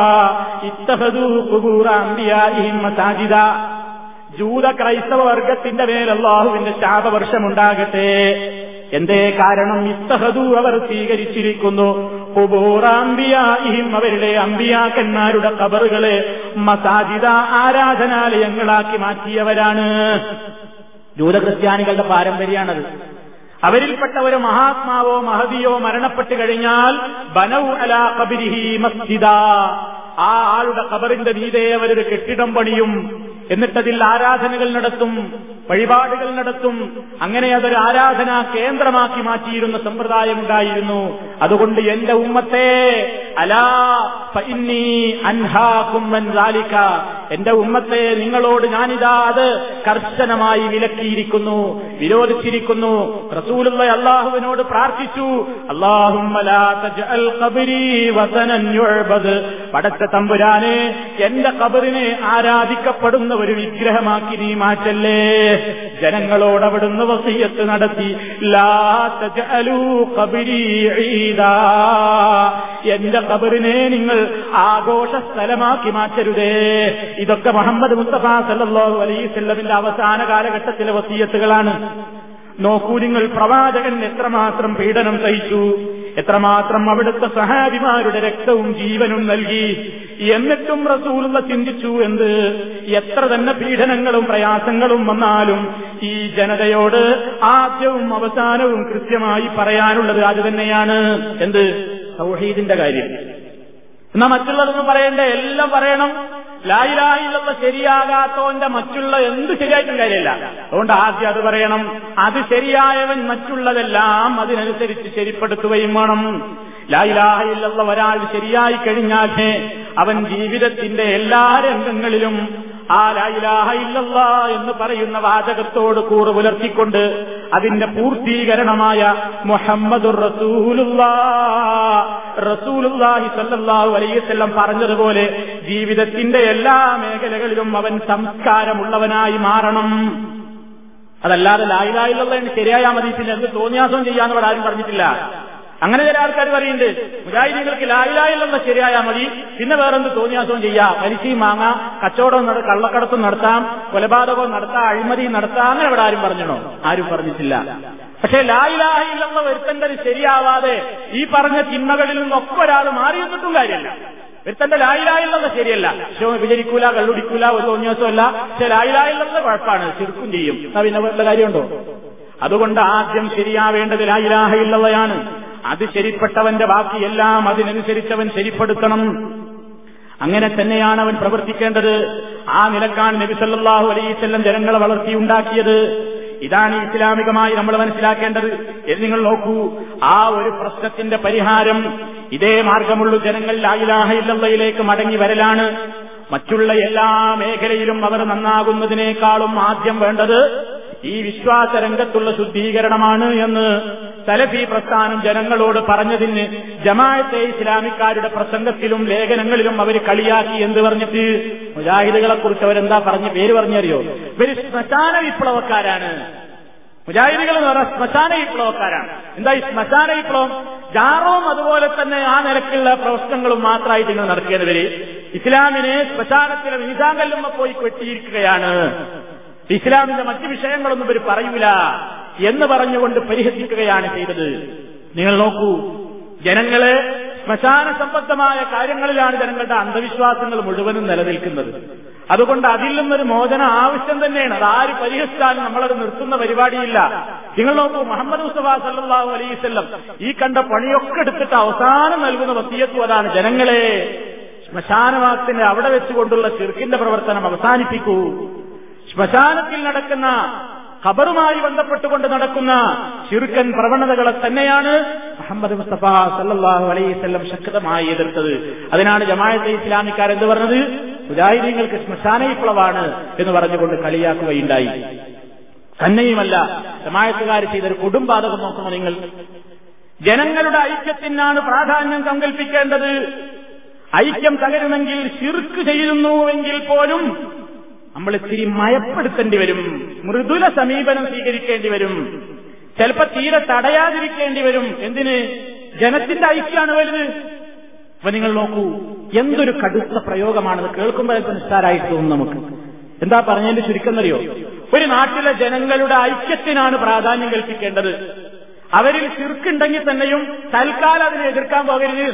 ഇത്തഖദൂ ഖുബൂറ അംബിയാഇഹിം മസാജിദ ജൂത ക്രൈസ്തവ വർഗത്തിന്റെ മേൽ അള്ളാഹുവിന്റെ ശാപവർഷമുണ്ടാകട്ടെ എന്തേ കാരണം ഇത്തഹദു അവർ സ്വീകരിച്ചിരിക്കുന്നു അവരുടെ അമ്പിയാക്കന്മാരുടെ കബറുകളെ മസാജിദ ആരാധനാലയങ്ങളാക്കി മാറ്റിയവരാണ് ജൂതക്രിസ്ത്യാനികളുടെ പാരമ്പര്യമാണത് അവരിൽപ്പെട്ട ഒരു മഹാത്മാവോ മഹതിയോ മരണപ്പെട്ടു കഴിഞ്ഞാൽ ബനൗ അലാ കബിരിഹി മസ്ജിദ ആ ആളുടെ കബറിന്റെ മീതെ അവരൊരു കെട്ടിടം പണിയും എന്നിട്ടതിൽ ആരാധനകൾ നടത്തും വഴിപാടുകൾ നടത്തും അങ്ങനെ അതൊരു ആരാധനാ കേന്ദ്രമാക്കി മാറ്റിയിരുന്ന സമ്പ്രദായം ഉണ്ടായിരുന്നു അതുകൊണ്ട് എന്റെ ഉമ്മത്തെ അലാ ഫഇന്നി അൻഹാകും മൻ ذلك എന്റെ ഉമ്മത്തെ നിങ്ങളോട് ഞാനിതാ അത് കർശനമായി വിലക്കിയിരിക്കുന്നു വിരോധിച്ചിരിക്കുന്നു റസൂലുള്ള അള്ളാഹുവിനോട് പ്രാർത്ഥിച്ചു അള്ളാഹുബത് പടച്ച തമ്പുരാനെ എന്റെ കബറിനെ ആരാധിക്കപ്പെടുന്ന ഒരു വിഗ്രഹമാക്കി നീ മാറ്റല്ലേ ജനങ്ങളോട് അവിടുന്ന് വസീയത്ത് നടത്തി ലാ തജ്അലൂ ഖബരി ഈദാ എന്റെ കബറിനെ നിങ്ങൾ ആഘോഷ സ്ഥലമാക്കി മാറ്റരുതേ ഇതൊക്കെ മുഹമ്മദ് മുസ്തഫ സല്ലല്ലാഹു അലൈഹി വസല്ലമിന്റെ അവസാന കാലഘട്ടത്തിലെ വസീയത്തുകളാണ് നോക്കൂ നിങ്ങൾ പ്രവാചകൻ എത്രമാത്രം പീഡനം സഹിച്ചു എത്രമാത്രം അവിടുത്തെ സഹാബിമാരുടെ രക്തവും ജീവനും നൽകി എന്നിട്ടും റസൂലുള്ള ചിന്തിച്ചു എന്ത് എത്ര തന്നെ പീഡനങ്ങളും പ്രയാസങ്ങളും വന്നാലും ഈ ജനതയോട് ആദ്യവും അവസാനവും കൃത്യമായി പറയാനുള്ളത് അത് തന്നെയാണ് എന്ത് സൗഹീദിന്റെ കാര്യം എന്നാ മറ്റുള്ളതൊന്നും പറയണ്ടേ എല്ലാം പറയണം ലായിലായിലുള്ള ശരിയാകാത്തവന്റെ മറ്റുള്ള എന്ത് ശരിയായിട്ടും കാര്യമില്ല അതുകൊണ്ട് ആദ്യം അത് പറയണം അത് ശരിയായവൻ മറ്റുള്ളതെല്ലാം അതിനനുസരിച്ച് ശരിപ്പെടുത്തുകയും വേണം ലായിലായിലുള്ള ഒരാൾ ശരിയായി കഴിഞ്ഞാൽ അവൻ ജീവിതത്തിന്റെ എല്ലാ രംഗങ്ങളിലും ആ ലായിലാഹ ഇല്ലല്ല എന്ന് പറയുന്ന വാചകത്തോട് കൂറ് പുലർത്തിക്കൊണ്ട് അതിന്റെ പൂർത്തീകരണമായ മുഹമ്മദുർ റസൂലുള്ളാ റസൂലുള്ളാഹി സല്ലല്ലാഹു അലൈഹി വസല്ലം പറഞ്ഞതുപോലെ ജീവിതത്തിന്റെ എല്ലാ മേഖലകളിലും അവൻ സംസ്കാരമുള്ളവനായി മാറണം അതല്ലാതെ ലായിലായിലുള്ള ശരിയായാൽ മതി പിന്നെ എന്ത് തോന്നിയാസം ചെയ്യാന്ന് ഇവിടെ ആരും പറഞ്ഞിട്ടില്ല അങ്ങനെ ചില ആൾക്കാർ പറയുന്നുണ്ട് മുജാഹിദീങ്ങൾക്ക് ലായിലായില്ലെന്ന ശരിയായാൽ മതി പിന്നെ വേറെന്ത് തോന്നിയാസവും ചെയ്യാം വലിച്ചിയും വാങ്ങ കച്ചവടം നട കള്ളക്കടത്തും നടത്താം കൊലപാതകവും നടത്താം അഴിമതി നടത്താം അങ്ങനെ ഇവിടെ ആരും പറഞ്ഞണോ ആരും പറഞ്ഞിട്ടില്ല പക്ഷെ ലായിലാഹില്ലെന്ന വരുത്തേണ്ടത് ശരിയാവാതെ ഈ പറഞ്ഞ ചിന്മകളിൽ നിന്നൊക്കെ ഒരാൾ മാറി നിന്നിട്ടും കാര്യമല്ല ഒരുത്തന്റെ ലായിലായില്ലെന്ന് ശരിയല്ല ശിവ വിചരിക്കൂല കള്ളുടിക്കൂല ഒരു തോന്നിയാസമല്ല പക്ഷെ ലായിലായില്ലെന്ന് കുഴപ്പമാണ് ചെറുക്കും ചെയ്യും എന്നാ പിന്നെ വല്ല കാര്യമുണ്ടോ അതുകൊണ്ട് ആദ്യം ശരിയാവേണ്ടത് ലായിലാഹയില്ലവയാണ് അത് ശരിപ്പെട്ടവന്റെ ബാക്കിയെല്ലാം അതിനനുസരിച്ചവൻ ശരിപ്പെടുത്തണം അങ്ങനെ തന്നെയാണ് അവൻ പ്രവർത്തിക്കേണ്ടത് ആ നിലക്കാണ് നബി സല്ലല്ലാഹു അലൈവല്ലം ജനങ്ങളെ വളർത്തിയുണ്ടാക്കിയത് ഇതാണ് ഇസ്ലാമികമായി നമ്മൾ മനസ്സിലാക്കേണ്ടത് എന്ന് നിങ്ങൾ നോക്കൂ ആ ഒരു പ്രശ്നത്തിന്റെ പരിഹാരം ഇതേ മാർഗമുള്ള ജനങ്ങൾ ലായിലാഹയില്ലയിലേക്ക് മടങ്ങി വരലാണ് മറ്റുള്ള എല്ലാ മേഖലയിലും അവർ നന്നാകുന്നതിനേക്കാളും ആദ്യം വേണ്ടത് ഈ വിശ്വാസ രംഗത്തുള്ള ശുദ്ധീകരണമാണ് എന്ന് സലഫി പ്രസ്ഥാനം ജനങ്ങളോട് പറഞ്ഞതിന് ജമാഅത്തെ ഇസ്ലാമിക്കാരുടെ പ്രസംഗത്തിലും ലേഖനങ്ങളിലും അവർ കളിയാക്കി എന്ന് പറഞ്ഞിട്ട് മുജാഹിദുകളെ കുറിച്ച് അവരെന്താ പറഞ്ഞ് പേര് പറഞ്ഞറിയോ ഇവര് ശ്മശാന വിപ്ലവക്കാരാണ് മുജാഹിദികൾ എന്ന് പറഞ്ഞാൽ ശ്മശാന വിപ്ലവക്കാരാണ് എന്താ ഈ ശ്മശാന വിപ്ലവം ജാറവും അതുപോലെ തന്നെ ആ നിലക്കുള്ള പ്രശ്നങ്ങളും മാത്രമായിട്ട് നിങ്ങൾ നടക്കേണ്ടവര് ഇസ്ലാമിനെ ശ്മശാനത്തിലെ നീതാങ്കല്ലുമ്മ പോയി കെട്ടിയിരിക്കുകയാണ് ഇസ്ലാമിന്റെ മറ്റു വിഷയങ്ങളൊന്നും ഇവർ പറയൂല എന്ന് പറഞ്ഞുകൊണ്ട് പരിഹസിക്കുകയാണ് ചെയ്തത് നിങ്ങൾ നോക്കൂ ജനങ്ങള് ശ്മശാന സംബന്ധമായ കാര്യങ്ങളിലാണ് ജനങ്ങളുടെ അന്ധവിശ്വാസങ്ങൾ മുഴുവനും നിലനിൽക്കുന്നത് അതുകൊണ്ട് അതിൽ നിന്നൊരു മോചന ആവശ്യം തന്നെയാണ് അത് ആര് പരിഹസിച്ചാലും നമ്മളത് നിർത്തുന്ന പരിപാടിയില്ല നിങ്ങൾ നോക്കൂ മുഹമ്മദ് മുസ്തഫ സല്ലാഹു അലൈവല്ലം ഈ കണ്ട പണിയൊക്കെ എടുത്തിട്ട് അവസാനം നൽകുന്ന വസീയത്വം അതാണ് ജനങ്ങളെ ശ്മശാനവാസത്തിന് അവിടെ വെച്ചുകൊണ്ടുള്ള ചെറുക്കിന്റെ പ്രവർത്തനം അവസാനിപ്പിക്കൂ ശ്മശാനത്തിൽ നടക്കുന്ന ഖബറുമായി ബന്ധപ്പെട്ടുകൊണ്ട് നടക്കുന്ന ചുരുക്കൻ പ്രവണതകളെ തന്നെയാണ് മുഹമ്മദ് മുസ്തഫ സല്ലാഹു അലൈവല്ലം ശക്തമായി എതിർത്തത് അതിനാണ് ജമാഅത്തെ ഇസ്ലാമിക്കാർ എന്ത് പറഞ്ഞത് മുജാഹിദീങ്ങൾക്ക് ശ്മശാന വിപ്ലവാണ് എന്ന് പറഞ്ഞുകൊണ്ട് കളിയാക്കുകയുണ്ടായി തന്നെയുമല്ല ജമായത്തുകാർ ചെയ്തൊരു കൊടുംബാധകം നോക്കണം നിങ്ങൾ ജനങ്ങളുടെ ഐക്യത്തിനാണ് പ്രാധാന്യം സങ്കല്പിക്കേണ്ടത് ഐക്യം തകരുമെങ്കിൽ ശിർക്ക് ചെയ്യുന്നുവെങ്കിൽ പോലും നമ്മൾ ഇത്തിരി മയപ്പെടുത്തേണ്ടി വരും മൃദുല സമീപനം സ്വീകരിക്കേണ്ടി വരും ചിലപ്പോ തീരെ തടയാതിരിക്കേണ്ടി വരും എന്തിന് ജനത്തിന്റെ ഐക്യമാണ് വലുത് അപ്പൊ നിങ്ങൾ നോക്കൂ എന്തൊരു കടുത്ത പ്രയോഗമാണെന്ന് കേൾക്കുമ്പോൾ അല്പം നിസ്സാരായിട്ട് തോന്നും നമുക്ക് എന്താ പറഞ്ഞതിന്റെ ചുരുക്കം അറിയോ ഒരു നാട്ടിലെ ജനങ്ങളുടെ ഐക്യത്തിനാണ് പ്രാധാന്യം കൽപ്പിക്കേണ്ടത് അവരിൽ ചുരുക്കുണ്ടെങ്കിൽ തന്നെയും തൽക്കാലം അതിനെ എതിർക്കാൻ പോകരുത്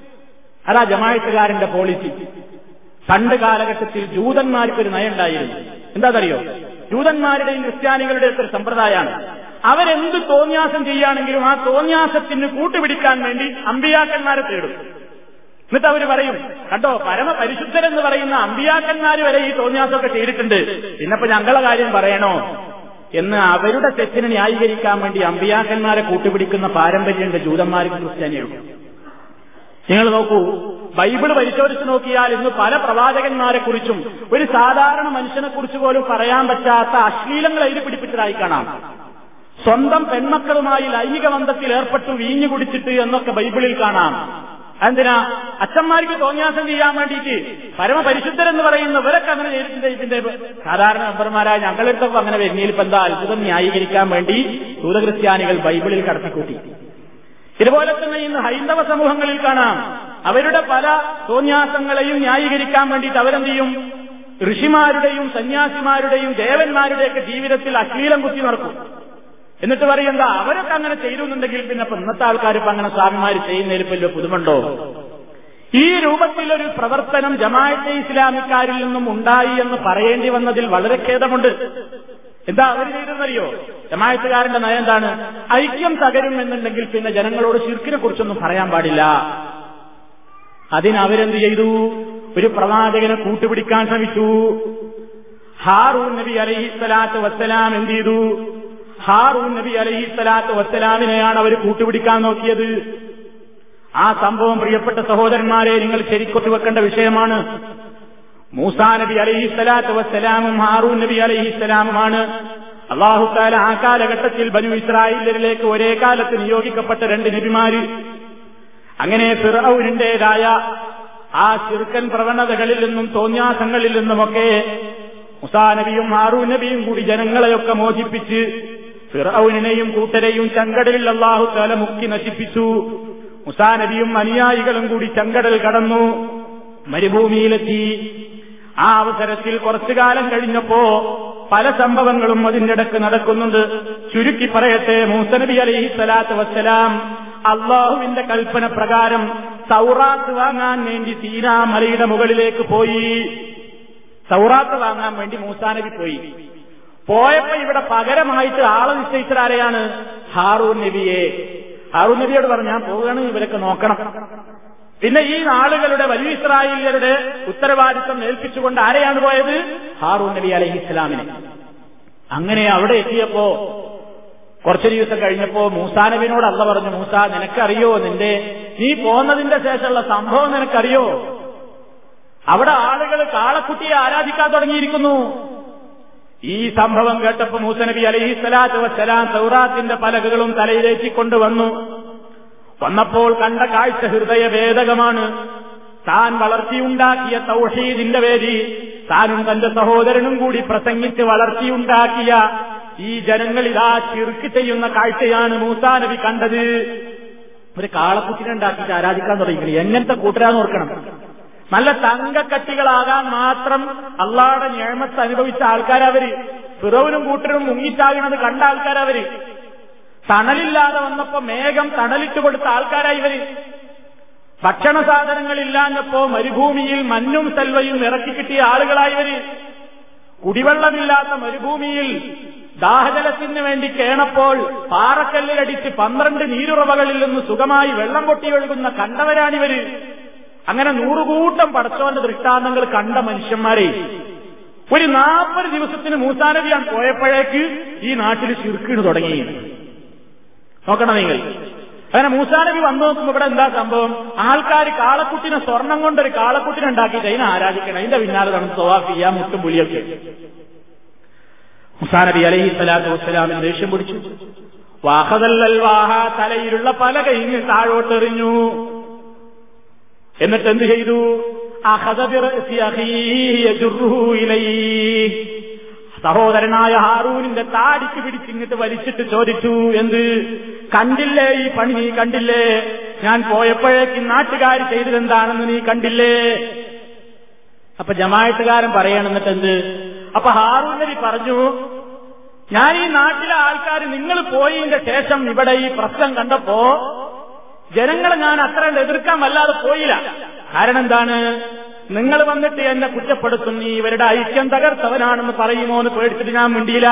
അതാ ജമായത്തുകാരന്റെ പോളിസി പണ്ട് കാലഘട്ടത്തിൽ ജൂതന്മാർക്കൊരു നയമുണ്ടായിരുന്നു എന്താണെന്നറിയോ ജൂതന്മാരുടെയും ക്രിസ്ത്യാനികളുടെയും ഒരു സമ്പ്രദായമാണ് അവരെന്ത് തോന്യാസം ചെയ്യുകയാണെങ്കിലും ആ തോന്യാസത്തിന് കൂട്ടുപിടിക്കാൻ വേണ്ടി അമ്പിയാക്കന്മാരെ തേടും എന്നിട്ട് അവർ പറയും കണ്ടോ പരമപരിശുദ്ധരെന്ന് പറയുന്ന അമ്പിയാക്കന്മാർ വരെ ഈ തോന്യാസമൊക്കെ ചെയ്തിട്ടുണ്ട് പിന്നപ്പോ ഞങ്ങളെ കാര്യം പറയണോ എന്ന് അവരുടെ തെറ്റിനെ ന്യായീകരിക്കാൻ വേണ്ടി അമ്പിയാക്കന്മാരെ കൂട്ടുപിടിക്കുന്ന പാരമ്പര്യമുണ്ട് ജൂതന്മാർക്കും ക്രിസ്ത്യാനികൾക്കും നിങ്ങൾ നോക്കൂ ബൈബിൾ പരിശോധിച്ചു നോക്കിയാൽ ഇന്ന് പല പ്രവാചകന്മാരെ കുറിച്ചും ഒരു സാധാരണ മനുഷ്യനെ കുറിച്ച് പോലും പറയാൻ പറ്റാത്ത അശ്ലീലങ്ങൾ അതിൽ പിടിപ്പിച്ചതായി കാണാം സ്വന്തം പെൺമക്കളുമായി ലൈംഗിക ബന്ധത്തിൽ ഏർപ്പെട്ടു വീഞ്ഞു കുടിച്ചിട്ട് എന്നൊക്കെ ബൈബിളിൽ കാണാം എന്തിനാ അച്ഛന്മാർക്ക് തോന്നിയാസം ചെയ്യാൻ വേണ്ടിയിട്ട് പരമപരിശുദ്ധരെന്ന് പറയുന്നവരൊക്കെ അങ്ങനെ ചെയ്തിട്ടുണ്ട് ഇതിന്റെ സാധാരണ മെമ്പർമാരായ ഞങ്ങളെടുത്തൊക്കെ അങ്ങനെ വരുന്നതിൽ ഇപ്പൊ എന്താ അത്ഭുതം ന്യായീകരിക്കാൻ വേണ്ടി ദൂതക്രിസ്ത്യാനികൾ ബൈബിളിൽ കടത്തിക്കൂട്ടി ഇതുപോലെ തന്നെ ഇന്ന് ഹൈന്ദവ സമൂഹങ്ങളിൽ കാണാം അവരുടെ പല തോന്യാസങ്ങളെയും ന്യായീകരിക്കാൻ വേണ്ടിയിട്ട് അവരെന്ത് ചെയ്യും ഋഷിമാരുടെയും സന്യാസിമാരുടെയും ദേവന്മാരുടെയൊക്കെ ജീവിതത്തിൽ അശ്ലീലം കുത്തി നടക്കും എന്നിട്ട് പറയുന്നത് അവരൊക്കെ അങ്ങനെ ചെയ്തിരുന്നുണ്ടെങ്കിൽ പിന്നെ ഇപ്പൊ ഇന്നത്തെ ആൾക്കാർ ഇപ്പൊ അങ്ങനെ സ്വാമിമാർ ചെയ്യുന്നതിൽ വലിയ പുതുമുണ്ടോ ഈ രൂപത്തിലൊരു പ്രവർത്തനം ജമാഅത്തെ ഇസ്ലാമിക്കാരിൽ നിന്നും ഉണ്ടായി എന്ന് പറയേണ്ടി വന്നതിൽ വളരെ ഖേദമുണ്ട് എന്താ അവർ ചെയ്തെന്നറിയോ ജമായത്തുകാരന്റെ നയം എന്താണ് ഐക്യം തകരും എന്നുണ്ടെങ്കിൽ പിന്നെ ജനങ്ങളോട് ശിർക്കിനെ കുറിച്ചൊന്നും പറയാൻ പാടില്ല അതിനവരെന്ത് ചെയ്തു ഒരു പ്രവാചകനെ കൂട്ടുപിടിക്കാൻ ശ്രമിച്ചു ഹാറൂൻ നബി അലഹി സ്വലാത്ത് വസ്സലാം എന്ത് ചെയ്തു ഹാറൂൻ നബി അലഹി സ്വലാത്ത് വസ്സലാമിനെയാണ് അവർ കൂട്ടുപിടിക്കാൻ നോക്കിയത് ആ സംഭവം പ്രിയപ്പെട്ട സഹോദരന്മാരെ നിങ്ങൾ ശരിക്കൊട്ടു വെക്കേണ്ട വിഷയമാണ് മൂസാ നബി അലഹി സ്വലാത്ത് വസ്സലാമും ഹാറൂൻ നബി അലഹി സ്വലാമുമാണ് അള്ളാഹുത്താല ആ കാലഘട്ടത്തിൽ ബനു ഇസ്രായേലിലേക്ക് ഒരേ കാലത്ത് നിയോഗിക്കപ്പെട്ട രണ്ട് നബിമാര് അങ്ങനെ ഫിറൌനിന്റേതായ ആ ചെറുക്കൻ പ്രവണതകളിൽ നിന്നും തോന്യാസങ്ങളിൽ നിന്നുമൊക്കെ മുസാ നബിയും ഹാറൂ നബിയും കൂടി ജനങ്ങളെയൊക്കെ മോചിപ്പിച്ച് ഫിറൌനെയും കൂട്ടരെയും ചങ്കടലിൽ അള്ളാഹു താല മുക്കി നശിപ്പിച്ചു മുസാ നബിയും അനുയായികളും കൂടി ചങ്കടൽ കടന്നു മരുഭൂമിയിലെത്തി ആ അവസരത്തിൽ കുറച്ചു കാലം കഴിഞ്ഞപ്പോ പല സംഭവങ്ങളും അതിന്റെ ഇടക്ക് നടക്കുന്നുണ്ട് ചുരുക്കി പറയട്ടെ മൂസനബി അലൈഹി സ്വലാത്ത് വസ്സലാം അള്ളാഹുവിന്റെ കൽപ്പന പ്രകാരം സൗറാത്ത് വാങ്ങാൻ വേണ്ടി സീനാ മലയുടെ മുകളിലേക്ക് പോയി സൗറാത്ത് വാങ്ങാൻ വേണ്ടി മൂസാനബി പോയി പോയപ്പോ ഇവിടെ പകരമായിട്ട് ആളെ നിശ്ചയിച്ചത് ആരെയാണ് ഹാറൂൻ നബിയെ ഹാറൂൻ നബിയോട് പറഞ്ഞു ഞാൻ പോവുകയാണ് ഇവരൊക്കെ നോക്കണം പിന്നെ ഈ നാളുകളുടെ വലിയ ഇസ്രായേലിയരുടെ ഉത്തരവാദിത്വം ഏൽപ്പിച്ചുകൊണ്ട് ആരെയാണ് പോയത് ഹാറൂൻ നബി അലഹി ഇസ്ലാമിനെ അങ്ങനെ അവിടെ എത്തിയപ്പോ കുറച്ചു ദിവസം കഴിഞ്ഞപ്പോ മൂസാ നബിനോട് അല്ല പറഞ്ഞു മൂസ നിനക്കറിയോ നിന്റെ നീ പോന്നതിന്റെ ശേഷമുള്ള സംഭവം നിനക്കറിയോ അവിടെ ആളുകൾ കാളക്കുട്ടിയെ ആരാധിക്കാൻ തുടങ്ങിയിരിക്കുന്നു ഈ സംഭവം കേട്ടപ്പോ മൂസനബി അലഹി സ്വലാത്ത് വസ്സലാം സൗറാത്തിന്റെ പലകകളും തലയിലേക്കി കൊണ്ടുവന്നു വന്നപ്പോൾ കണ്ട കാഴ്ച ഹൃദയഭേദകമാണ് താൻ വളർത്തിയുണ്ടാക്കിയ തൗഹീദിന്റെ വേദി താനും തന്റെ സഹോദരനും കൂടി പ്രസംഗിച്ച് വളർത്തിയുണ്ടാക്കിയ ഈ ജനങ്ങൾ ഇതാ ചിറുക്ക് ചെയ്യുന്ന കാഴ്ചയാണ് മൂസാ നബി കണ്ടത് ഒരു കാളക്കുട്ടിനെ ഉണ്ടാക്കിയിട്ട് ആരാധിക്കാൻ തുടങ്ങി എങ്ങനത്തെ കൂട്ടരാന്ന് ഓർക്കണം നല്ല തങ്കക്കട്ടികളാകാൻ മാത്രം അള്ളാടെ ഞേമത്ത് അനുഭവിച്ച ആൾക്കാരവര് ഫിറോവിനും കൂട്ടരും മുങ്ങിച്ചാകണത് കണ്ട ആൾക്കാരവര് തണലില്ലാതെ വന്നപ്പോ മേഘം തണലിട്ട് കൊടുത്ത ആൾക്കാരായി ഇവര് ഭക്ഷണ സാധനങ്ങളില്ലാഞ്ഞപ്പോ മരുഭൂമിയിൽ മഞ്ഞും സെൽവയും ഇറക്കി കിട്ടിയ ആളുകളായവര് കുടിവെള്ളമില്ലാത്ത മരുഭൂമിയിൽ ദാഹജലത്തിന് വേണ്ടി കേണപ്പോൾ പാറക്കല്ലിലടിച്ച് പന്ത്രണ്ട് നീരുറവകളിൽ നിന്ന് സുഖമായി വെള്ളം പൊട്ടി ഒഴുകുന്ന കണ്ടവരാണിവര് അങ്ങനെ നൂറുകൂട്ടം പടച്ചോന്റെ ദൃഷ്ടാന്തങ്ങൾ കണ്ട മനുഷ്യന്മാരെ ഒരു നാൽപ്പത് ദിവസത്തിന് മൂസാനബിയാൻ പോയപ്പോഴേക്ക് ഈ നാട്ടിൽ ചുരുക്കിന് തുടങ്ങി നോക്കണം നിങ്ങൾ അങ്ങനെ മൂസാനബി വന്നു നോക്കുമ്പോൾ ഇവിടെ എന്താ സംഭവം ആൾക്കാർ കാളക്കുട്ടിനെ സ്വർണം കൊണ്ടൊരു കാളക്കുട്ടിനെ ഉണ്ടാക്കിയിട്ട് അതിനെ ആരാധിക്കണം അതിന്റെ പിന്നാലെ നടന്ന് സോവാഫ് ചെയ്യാം മുട്ടും പുലിയൊക്കെ മുസാനബി അലൈഹി സ്വലാത്തു വസ്സലാമിന് ദേഷ്യം പിടിച്ചു വാഹതല്ലൽ വാഹ തലയിലുള്ള പല കഴിഞ്ഞ് താഴോട്ടെറിഞ്ഞു എന്നിട്ട് എന്ത് ചെയ്തു സഹോദരനായ ഹാറൂനിന്റെ താടിക്ക് പിടിച്ചിങ്ങിട്ട് വലിച്ചിട്ട് ചോദിച്ചു എന്ത് കണ്ടില്ലേ ഈ പണി നീ കണ്ടില്ലേ ഞാൻ പോയപ്പോഴേക്കും നാട്ടുകാർ ചെയ്തതെന്താണെന്ന് നീ കണ്ടില്ലേ അപ്പൊ ജമായത്തുകാരൻ പറയണം എന്നിട്ട് എന്ത് അപ്പൊ ഹാറൂൻ നബി പറഞ്ഞു ഞാൻ ഈ നാട്ടിലെ ആൾക്കാർ നിങ്ങൾ പോയതിന്റെ ശേഷം ഇവിടെ ഈ പ്രശ്നം കണ്ടപ്പോ ജനങ്ങളെ ഞാൻ അത്ര എതിർക്കാൻ വല്ലാതെ പോയില്ല കാരണം എന്താണ് നിങ്ങൾ വന്നിട്ട് എന്നെ കുറ്റപ്പെടുത്തും നീ ഇവരുടെ ഐക്യം തകർത്തവനാണെന്ന് പറയുമോ എന്ന് പേടിച്ചിട്ട് ഞാൻ മിണ്ടിയില്ല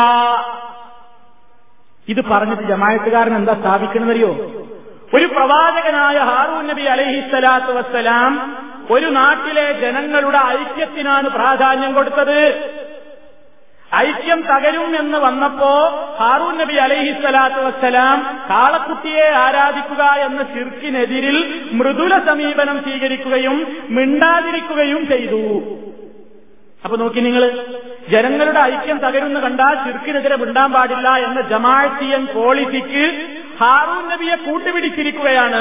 ഇത് പറഞ്ഞിട്ട് ജമായത്തുകാരൻ എന്താ സ്ഥാപിക്കണമെന്നറിയോ ഒരു പ്രവാചകനായ ഹാറൂൻ നബി അലഹി സ്വലാത്തു വസ്സലാം ഒരു നാട്ടിലെ ജനങ്ങളുടെ ഐക്യത്തിനാണ് പ്രാധാന്യം കൊടുത്തത് ഐക്യം തകരും എന്ന് വന്നപ്പോ ഹാറൂൻ നബി അലൈഹിസ്സലാത്തു വസ്സലാം കാളക്കുട്ടിയെ ആരാധിക്കുക എന്ന ശിർക്കിനെതിരിൽ മൃദുല സമീപനം സ്വീകരിക്കുകയും മിണ്ടാതിരിക്കുകയും ചെയ്തു അപ്പൊ നോക്കി നിങ്ങൾ ജനങ്ങളുടെ ഐക്യം തകരുന്ന കണ്ടാൽ ചുരുക്കിനെതിരെ മിണ്ടാൻ പാടില്ല എന്ന ജമാഅത്തിയൻ പോളിസിക്ക് ഹാറൂൻ നബിയെ കൂട്ടുപിടിച്ചിരിക്കുകയാണ്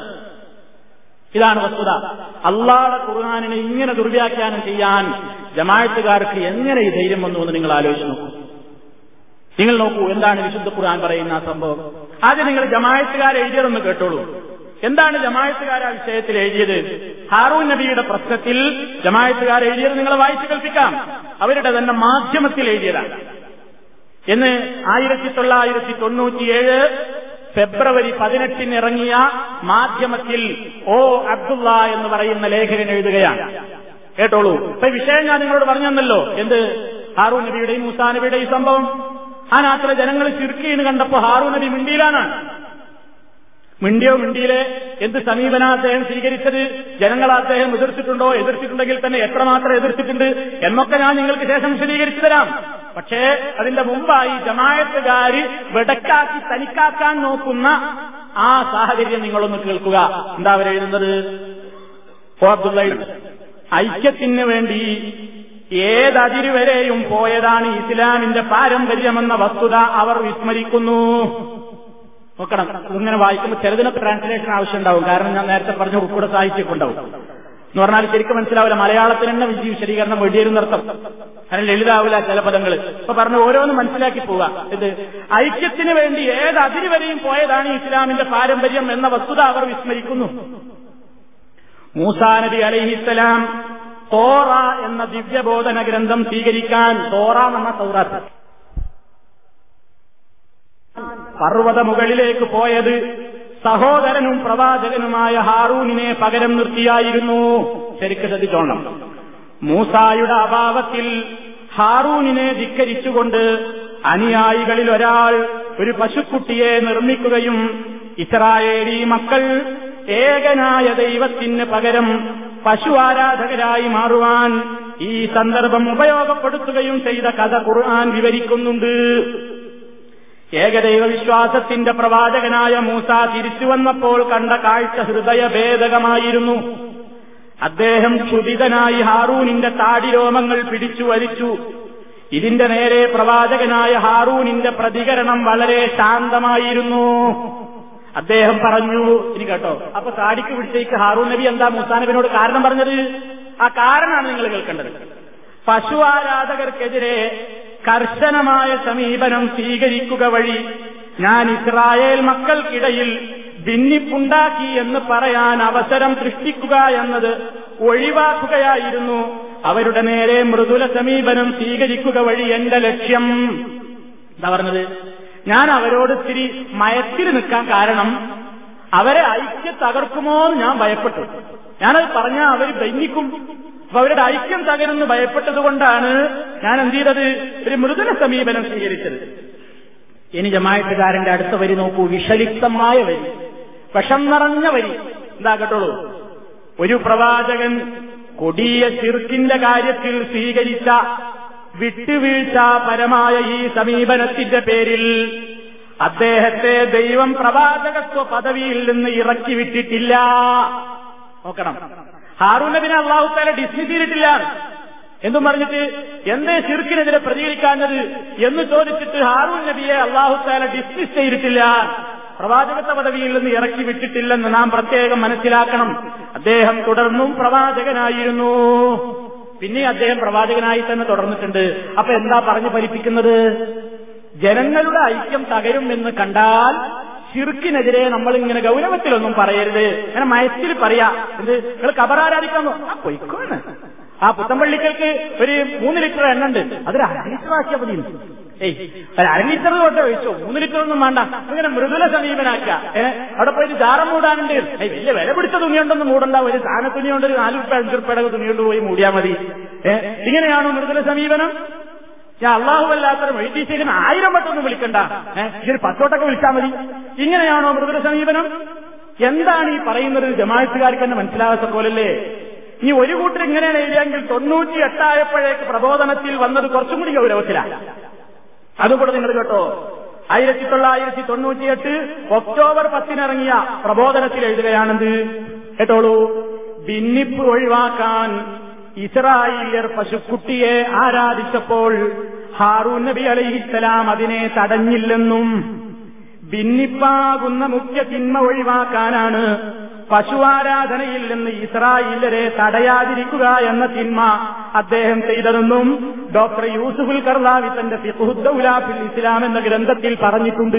ഇതാണ് വസ്തുത അള്ളാഹുടെ ഖുർആാനിനെ ഇങ്ങനെ ദുർവ്യാഖ്യാനം ചെയ്യാൻ ജമാഅത്തുകാർക്ക് എങ്ങനെ ഈ ധൈര്യം വന്നു എന്ന് നിങ്ങൾ ആലോചിച്ച് നോക്കൂ നിങ്ങൾ നോക്കൂ എന്താണ് വിശുദ്ധ ഖുർആൻ പറയുന്ന ആ സംഭവം ആദ്യം നിങ്ങൾ ജമാഅത്തുകാർ എഴുതിയതെന്ന് കേട്ടോളൂ എന്താണ് ജമാഅത്തുകാർ ആ വിഷയത്തിൽ എഴുതിയത് ഹാറൂൻ നബിയുടെ പ്രശ്നത്തിൽ ജമാഅത്തുകാർ എഴുതിയത് നിങ്ങളെ വായിച്ചു കേൾപ്പിക്കാം അവരുടെ തന്നെ മാധ്യമത്തിൽ എഴുതിയതാണ് എന്ന് ആയിരത്തി തൊള്ളായിരത്തി തൊണ്ണൂറ്റിയേഴ് ഫെബ്രുവരി പതിനെട്ടിന് ഇറങ്ങിയ മാധ്യമത്തിൽ ഓ അബ്ദുള്ള എന്ന് പറയുന്ന ലേഖകൻ എഴുതുകയാണ് കേട്ടോളൂ ഇപ്പൊ ഈ വിഷയം ഞാൻ നിങ്ങളോട് പറഞ്ഞല്ലോ എന്ത് ഹാറൂൻ നബിയുടെയും മൂസാ നബിയുടെയും സംഭവം ആ നാട്ടിലെ ജനങ്ങൾ ചുരുക്കിയെന്ന് കണ്ടപ്പോ ഹാറൂൻ നബി മിണ്ടിയിലാണ് മിണ്ടിയോ മിണ്ടിയിലെ എന്ത് സമീപന അദ്ദേഹം സ്വീകരിച്ചത് ജനങ്ങൾ അദ്ദേഹം എതിർത്തിട്ടുണ്ടോ എതിർത്തിട്ടുണ്ടെങ്കിൽ തന്നെ എത്രമാത്രം എതിർത്തിട്ടുണ്ട് എന്നൊക്കെ ഞാൻ നിങ്ങൾക്ക് ശേഷം വിശദീകരിച്ചു തരാം പക്ഷേ അതിന്റെ മുമ്പായി ജമായത്തുകാര് വെടക്കാക്കി തനിക്കാക്കാൻ നോക്കുന്ന ആ സാഹചര്യം നിങ്ങളൊന്ന് കേൾക്കുക എന്താ അവരെഴുതുന്നത് ഓ അബ്ദുള്ള ഐക്യത്തിന് വേണ്ടി ഏതതിരുവരെയും പോയതാണ് ഇസ്ലാമിന്റെ പാരമ്പര്യമെന്ന വസ്തുത അവർ വിസ്മരിക്കുന്നു നോക്കണം ഇങ്ങനെ വായിക്കുമ്പോൾ ചിലതിനൊക്കെ ട്രാൻസ്ലേഷൻ ആവശ്യമുണ്ടാവും കാരണം ഞാൻ നേരത്തെ പറഞ്ഞ ഉൾക്കൂടെ സാഹിത്യമൊക്കെ ഉണ്ടാവും എന്ന് പറഞ്ഞാൽ ശരിക്കും മനസ്സിലാവില്ല മലയാളത്തിന് തന്നെ വിജയ വിശദീകരണം വെടിയിരുന്നർത്ഥം കാരണം ലളിതാവില്ല ചില പദങ്ങൾ ഇപ്പൊ പറഞ്ഞു ഓരോന്നും മനസ്സിലാക്കി പോവുക ഇത് ഐക്യത്തിന് വേണ്ടി ഏത് അതിര് വരെയും പോയതാണ് ഇസ്ലാമിന്റെ പാരമ്പര്യം എന്ന വസ്തുത അവർ വിസ്മരിക്കുന്നു മൂസാ നബി അലൈഹിസ്സലാം തോറ എന്ന ദിവ്യബോധന ഗ്രന്ഥം സ്വീകരിക്കാൻ തോറ എന്ന സൗറാത്ത് പർവ്വത മുകളിലേക്ക് പോയത് സഹോദരനും പ്രവാചകനുമായ ഹാറൂനിനെ പകരം നിർത്തിയായിരുന്നു ശരിക്കും ശ്രദ്ധിച്ചോണം മൂസായുടെ അഭാവത്തിൽ ഹാറൂനിനെ ധിക്കരിച്ചുകൊണ്ട് അനുയായികളിൽ ഒരാൾ ഒരു പശുക്കുട്ടിയെ നിർമ്മിക്കുകയും ഇസ്രായേലി മക്കൾ ഏകനായ ദൈവത്തിന് പകരം പശു ആരാധകരായി മാറുവാൻ ഈ സന്ദർഭം ഉപയോഗപ്പെടുത്തുകയും ചെയ്ത കഥ ഖുർആൻ വിവരിക്കുന്നുണ്ട് ഏകദൈവ വിശ്വാസത്തിന്റെ പ്രവാചകനായ മൂസ തിരിച്ചു വന്നപ്പോൾ കണ്ട കാഴ്ച ഹൃദയഭേദകമായിരുന്നു അദ്ദേഹം ക്ഷുതിതനായി ഹാറൂനിന്റെ താടിരോമങ്ങൾ പിടിച്ചു വലിച്ചു ഇതിന്റെ നേരെ പ്രവാചകനായ ഹാറൂനിന്റെ പ്രതികരണം വളരെ ശാന്തമായിരുന്നു അദ്ദേഹം പറഞ്ഞു ഇനി കേട്ടോ അപ്പൊ താടിക്ക് പിടിച്ചേക്ക് ഹാറൂൻ നബി എന്താ മൂസാ നബിനോട് കാരണം പറഞ്ഞത് ആ കാരണമാണ് നിങ്ങൾ കേൾക്കേണ്ടത് പശു ആരാധകർക്കെതിരെ കർശനമായ സമീപനം സ്വീകരിക്കുക വഴി ഞാൻ ഇസ്രായേൽ മക്കൾക്കിടയിൽ ഭിന്നിപ്പുണ്ടാക്കി എന്ന് പറയാൻ അവസരം സൃഷ്ടിക്കുക എന്നത് ഒഴിവാക്കുകയായിരുന്നു അവരുടെ നേരെ മൃദുല സമീപനം സ്വീകരിക്കുക വഴി എന്റെ ലക്ഷ്യം എന്താ പറഞ്ഞത് ഞാൻ അവരോട് ഇത്തിരി മയത്തിൽ നിൽക്കാൻ കാരണം അവരെ ഐക്യം തകർക്കുമോ എന്ന് ഞാൻ ഭയപ്പെട്ടു ഞാനത് പറഞ്ഞാൽ അവർ ഭിന്നിക്കും അപ്പൊ അവരുടെ ഐക്യം തകരുന്ന് ഭയപ്പെട്ടതുകൊണ്ടാണ് ഞാൻ എന്ത് ചെയ്തത് ഒരു മൃദുല സമീപനം സ്വീകരിച്ചത് ഇനി ജമായത്തുകാരന്റെ അടുത്ത വരി നോക്കൂ വിഷലിപ്തമായ വരി വിഷം നിറഞ്ഞ വരി എന്താ കേട്ടോളൂ ഒരു പ്രവാചകൻ കൊടിയ ചിർക്കിന്റെ കാര്യത്തിൽ സ്വീകരിച്ച വിട്ടുവീഴ്ച പരമായ ഈ സമീപനത്തിന്റെ പേരിൽ അദ്ദേഹത്തെ ദൈവം പ്രവാചകത്വ പദവിയിൽ നിന്ന് ഇറക്കി വിട്ടിട്ടില്ല നോക്കണം ഹാറൂൻ നബിനെ അള്ളാഹുത്താല ഡിസ്മിസ് ചെയ്തിട്ടില്ല എന്തും പറഞ്ഞിട്ട് എന്തേ ചിർക്കിനെതിരെ പ്രതികരിക്കാഞ്ഞത് എന്ന് ചോദിച്ചിട്ട് ഹാറൂൻ നബിയെ അള്ളാഹുത്താല ഡിസ്മിസ് ചെയ്തിട്ടില്ല പ്രവാചകത്വ പദവിയിൽ നിന്ന് ഇറക്കി വിട്ടിട്ടില്ലെന്ന് നാം പ്രത്യേകം മനസ്സിലാക്കണം അദ്ദേഹം തുടർന്നും പ്രവാചകനായിരുന്നു പിന്നെ അദ്ദേഹം പ്രവാചകനായി തന്നെ തുടർന്നിട്ടുണ്ട് അപ്പൊ എന്താ പറഞ്ഞു ഫലിപ്പിക്കുന്നത് ജനങ്ങളുടെ ഐക്യം തകരും എന്ന് കണ്ടാൽ ചിർക്കിനെതിരെ നമ്മൾ ഇങ്ങനെ ഗൗരവത്തിലൊന്നും പറയരുത് അങ്ങനെ മയത്തിൽ പറയാ എന്ത് നിങ്ങൾ കബറാരാധിക്കാൻ ആ പൊയ്ക്കോന്ന് ആ പുത്തമ്പള്ളിക്കൾക്ക് ഒരു മൂന്ന് ലിറ്റർ എണ്ണ ഉണ്ട് അതൊരു അര ലിറ്റർ ആക്കിയാൽ മതി ഏയ് ഒരു അര ലിറ്റർ തൊട്ട് ഒഴിച്ചോ മൂന്ന് ലിറ്റർ ഒന്നും വേണ്ട ഇങ്ങനെ മൃദുല സമീപനാക്കുക ഏഹ് അവിടെ പോയിട്ട് ജാറം മൂടാനുണ്ട് ഏയ് വലിയ വില പിടിച്ച തുണിയുണ്ടൊന്നും മൂടണ്ട ഒരു സാധന തുണിയുണ്ട് ഒരു നാല് റുപ്യ അഞ്ചു റുപ്യയുടെ തുണിയുണ്ട് പോയി മൂടിയാൽ മതി ഏഹ് ഇങ്ങനെയാണോ മൃദുല സമീപനം ഞാൻ അള്ളാഹു അല്ലാത്ത വൈദ്യശേഖരൻ ആയിരം വട്ടമൊന്നും വിളിക്കണ്ട ഏഹ് ഇതൊരു പത്തോട്ടൊക്കെ വിളിച്ചാൽ മതി ഇങ്ങനെയാണോ മൃദുല സമീപനം എന്താണ് ഈ പറയുന്നത് ജമാഅത്തുകാർക്ക് തന്നെ മനസ്സിലാകാത്ത പോലല്ലേ ഇനി ഒരു കൂട്ടർ ഇങ്ങനെയാണ് എഴുതിയെങ്കിൽ തൊണ്ണൂറ്റി എട്ടായപ്പോഴേക്ക് പ്രബോധനത്തിൽ വന്നത് കുറച്ചും കൂടി ഗൗരവത്തിലാണ് അതുകൂടെ നിങ്ങൾ കേട്ടോ ആയിരത്തി തൊള്ളായിരത്തി തൊണ്ണൂറ്റിയെട്ട് ഒക്ടോബർ പത്തിനിറങ്ങിയ പ്രബോധനത്തിൽ എഴുതുകയാണെന്ത് കേട്ടോളൂ ഭിന്നിപ്പ് ഒഴിവാക്കാൻ ഇസ്രായേലിയർ പശുക്കുട്ടിയെ ആരാധിച്ചപ്പോൾ ഹാറൂൻ നബി അലൈഹിസ്സലാം അതിനെ തടഞ്ഞില്ലെന്നും ഭിന്നിപ്പാകുന്ന മുഖ്യ തിന്മ ഒഴിവാക്കാനാണ് പശുവാരാധനയിൽ നിന്ന് ഇസ്രായേലരെ തടയാതിരിക്കുക എന്ന തിന്മ അദ്ദേഹം ചെയ്തതെന്നും ഡോക്ടർ യൂസുഫുൽ കർലാവി തന്റെ ഫിഖുദ്ദൗലാഫിൽ ഇസ്ലാം എന്ന ഗ്രന്ഥത്തിൽ പറഞ്ഞിട്ടുണ്ട്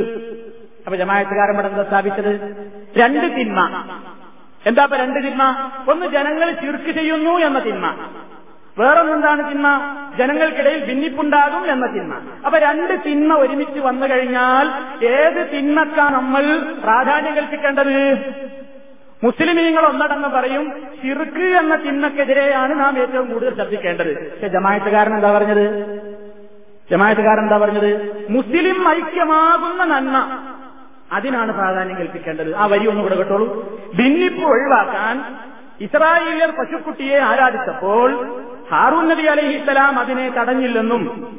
അപ്പൊ ജമായത്തുകാരൻ ഇവിടെ എന്താ സ്ഥാപിച്ചത് രണ്ട് തിന്മ എന്താ ഇപ്പൊ രണ്ട് തിന്മ ഒന്ന് ജനങ്ങൾ ചിർക്ക് ചെയ്യുന്നു എന്ന തിന്മ വേറൊന്നെന്താണ് തിന്മ ജനങ്ങൾക്കിടയിൽ ഭിന്നിപ്പുണ്ടാകും എന്ന തിന്മ അപ്പൊ രണ്ട് തിന്മ ഒരുമിച്ച് വന്നു കഴിഞ്ഞാൽ ഏത് തിന്മക്കാ നമ്മൾ പ്രാധാന്യം കൽപ്പിക്കേണ്ടത് മുസ്ലിമീങ്ങൾ ഒന്നടങ്ങ് പറയും ചിർക്ക് എന്ന തിന്മക്കെതിരെയാണ് നാം ഏറ്റവും കൂടുതൽ ശ്രദ്ധിക്കേണ്ടത് പക്ഷെ ജമായത്തുകാരൻ എന്താ പറഞ്ഞത് ജമായത്തുകാരൻ എന്താ പറഞ്ഞത് മുസ്ലിം ഐക്യമാകുന്ന നന്മ അതിനാണ് പ്രാധാന്യം കൽപ്പിക്കേണ്ടത് ആ വരി ഒന്നുകൂടെ കേട്ടോളൂ ഭിന്നിപ്പ് ഒഴിവാക്കാൻ ഇസ്രായേലിയർ പശുക്കുട്ടിയെ ആരാധിച്ചപ്പോൾ ഹാറൂൻ നബി അലഹിസ്സലാം അതിനെ തടഞ്ഞില്ലെന്നും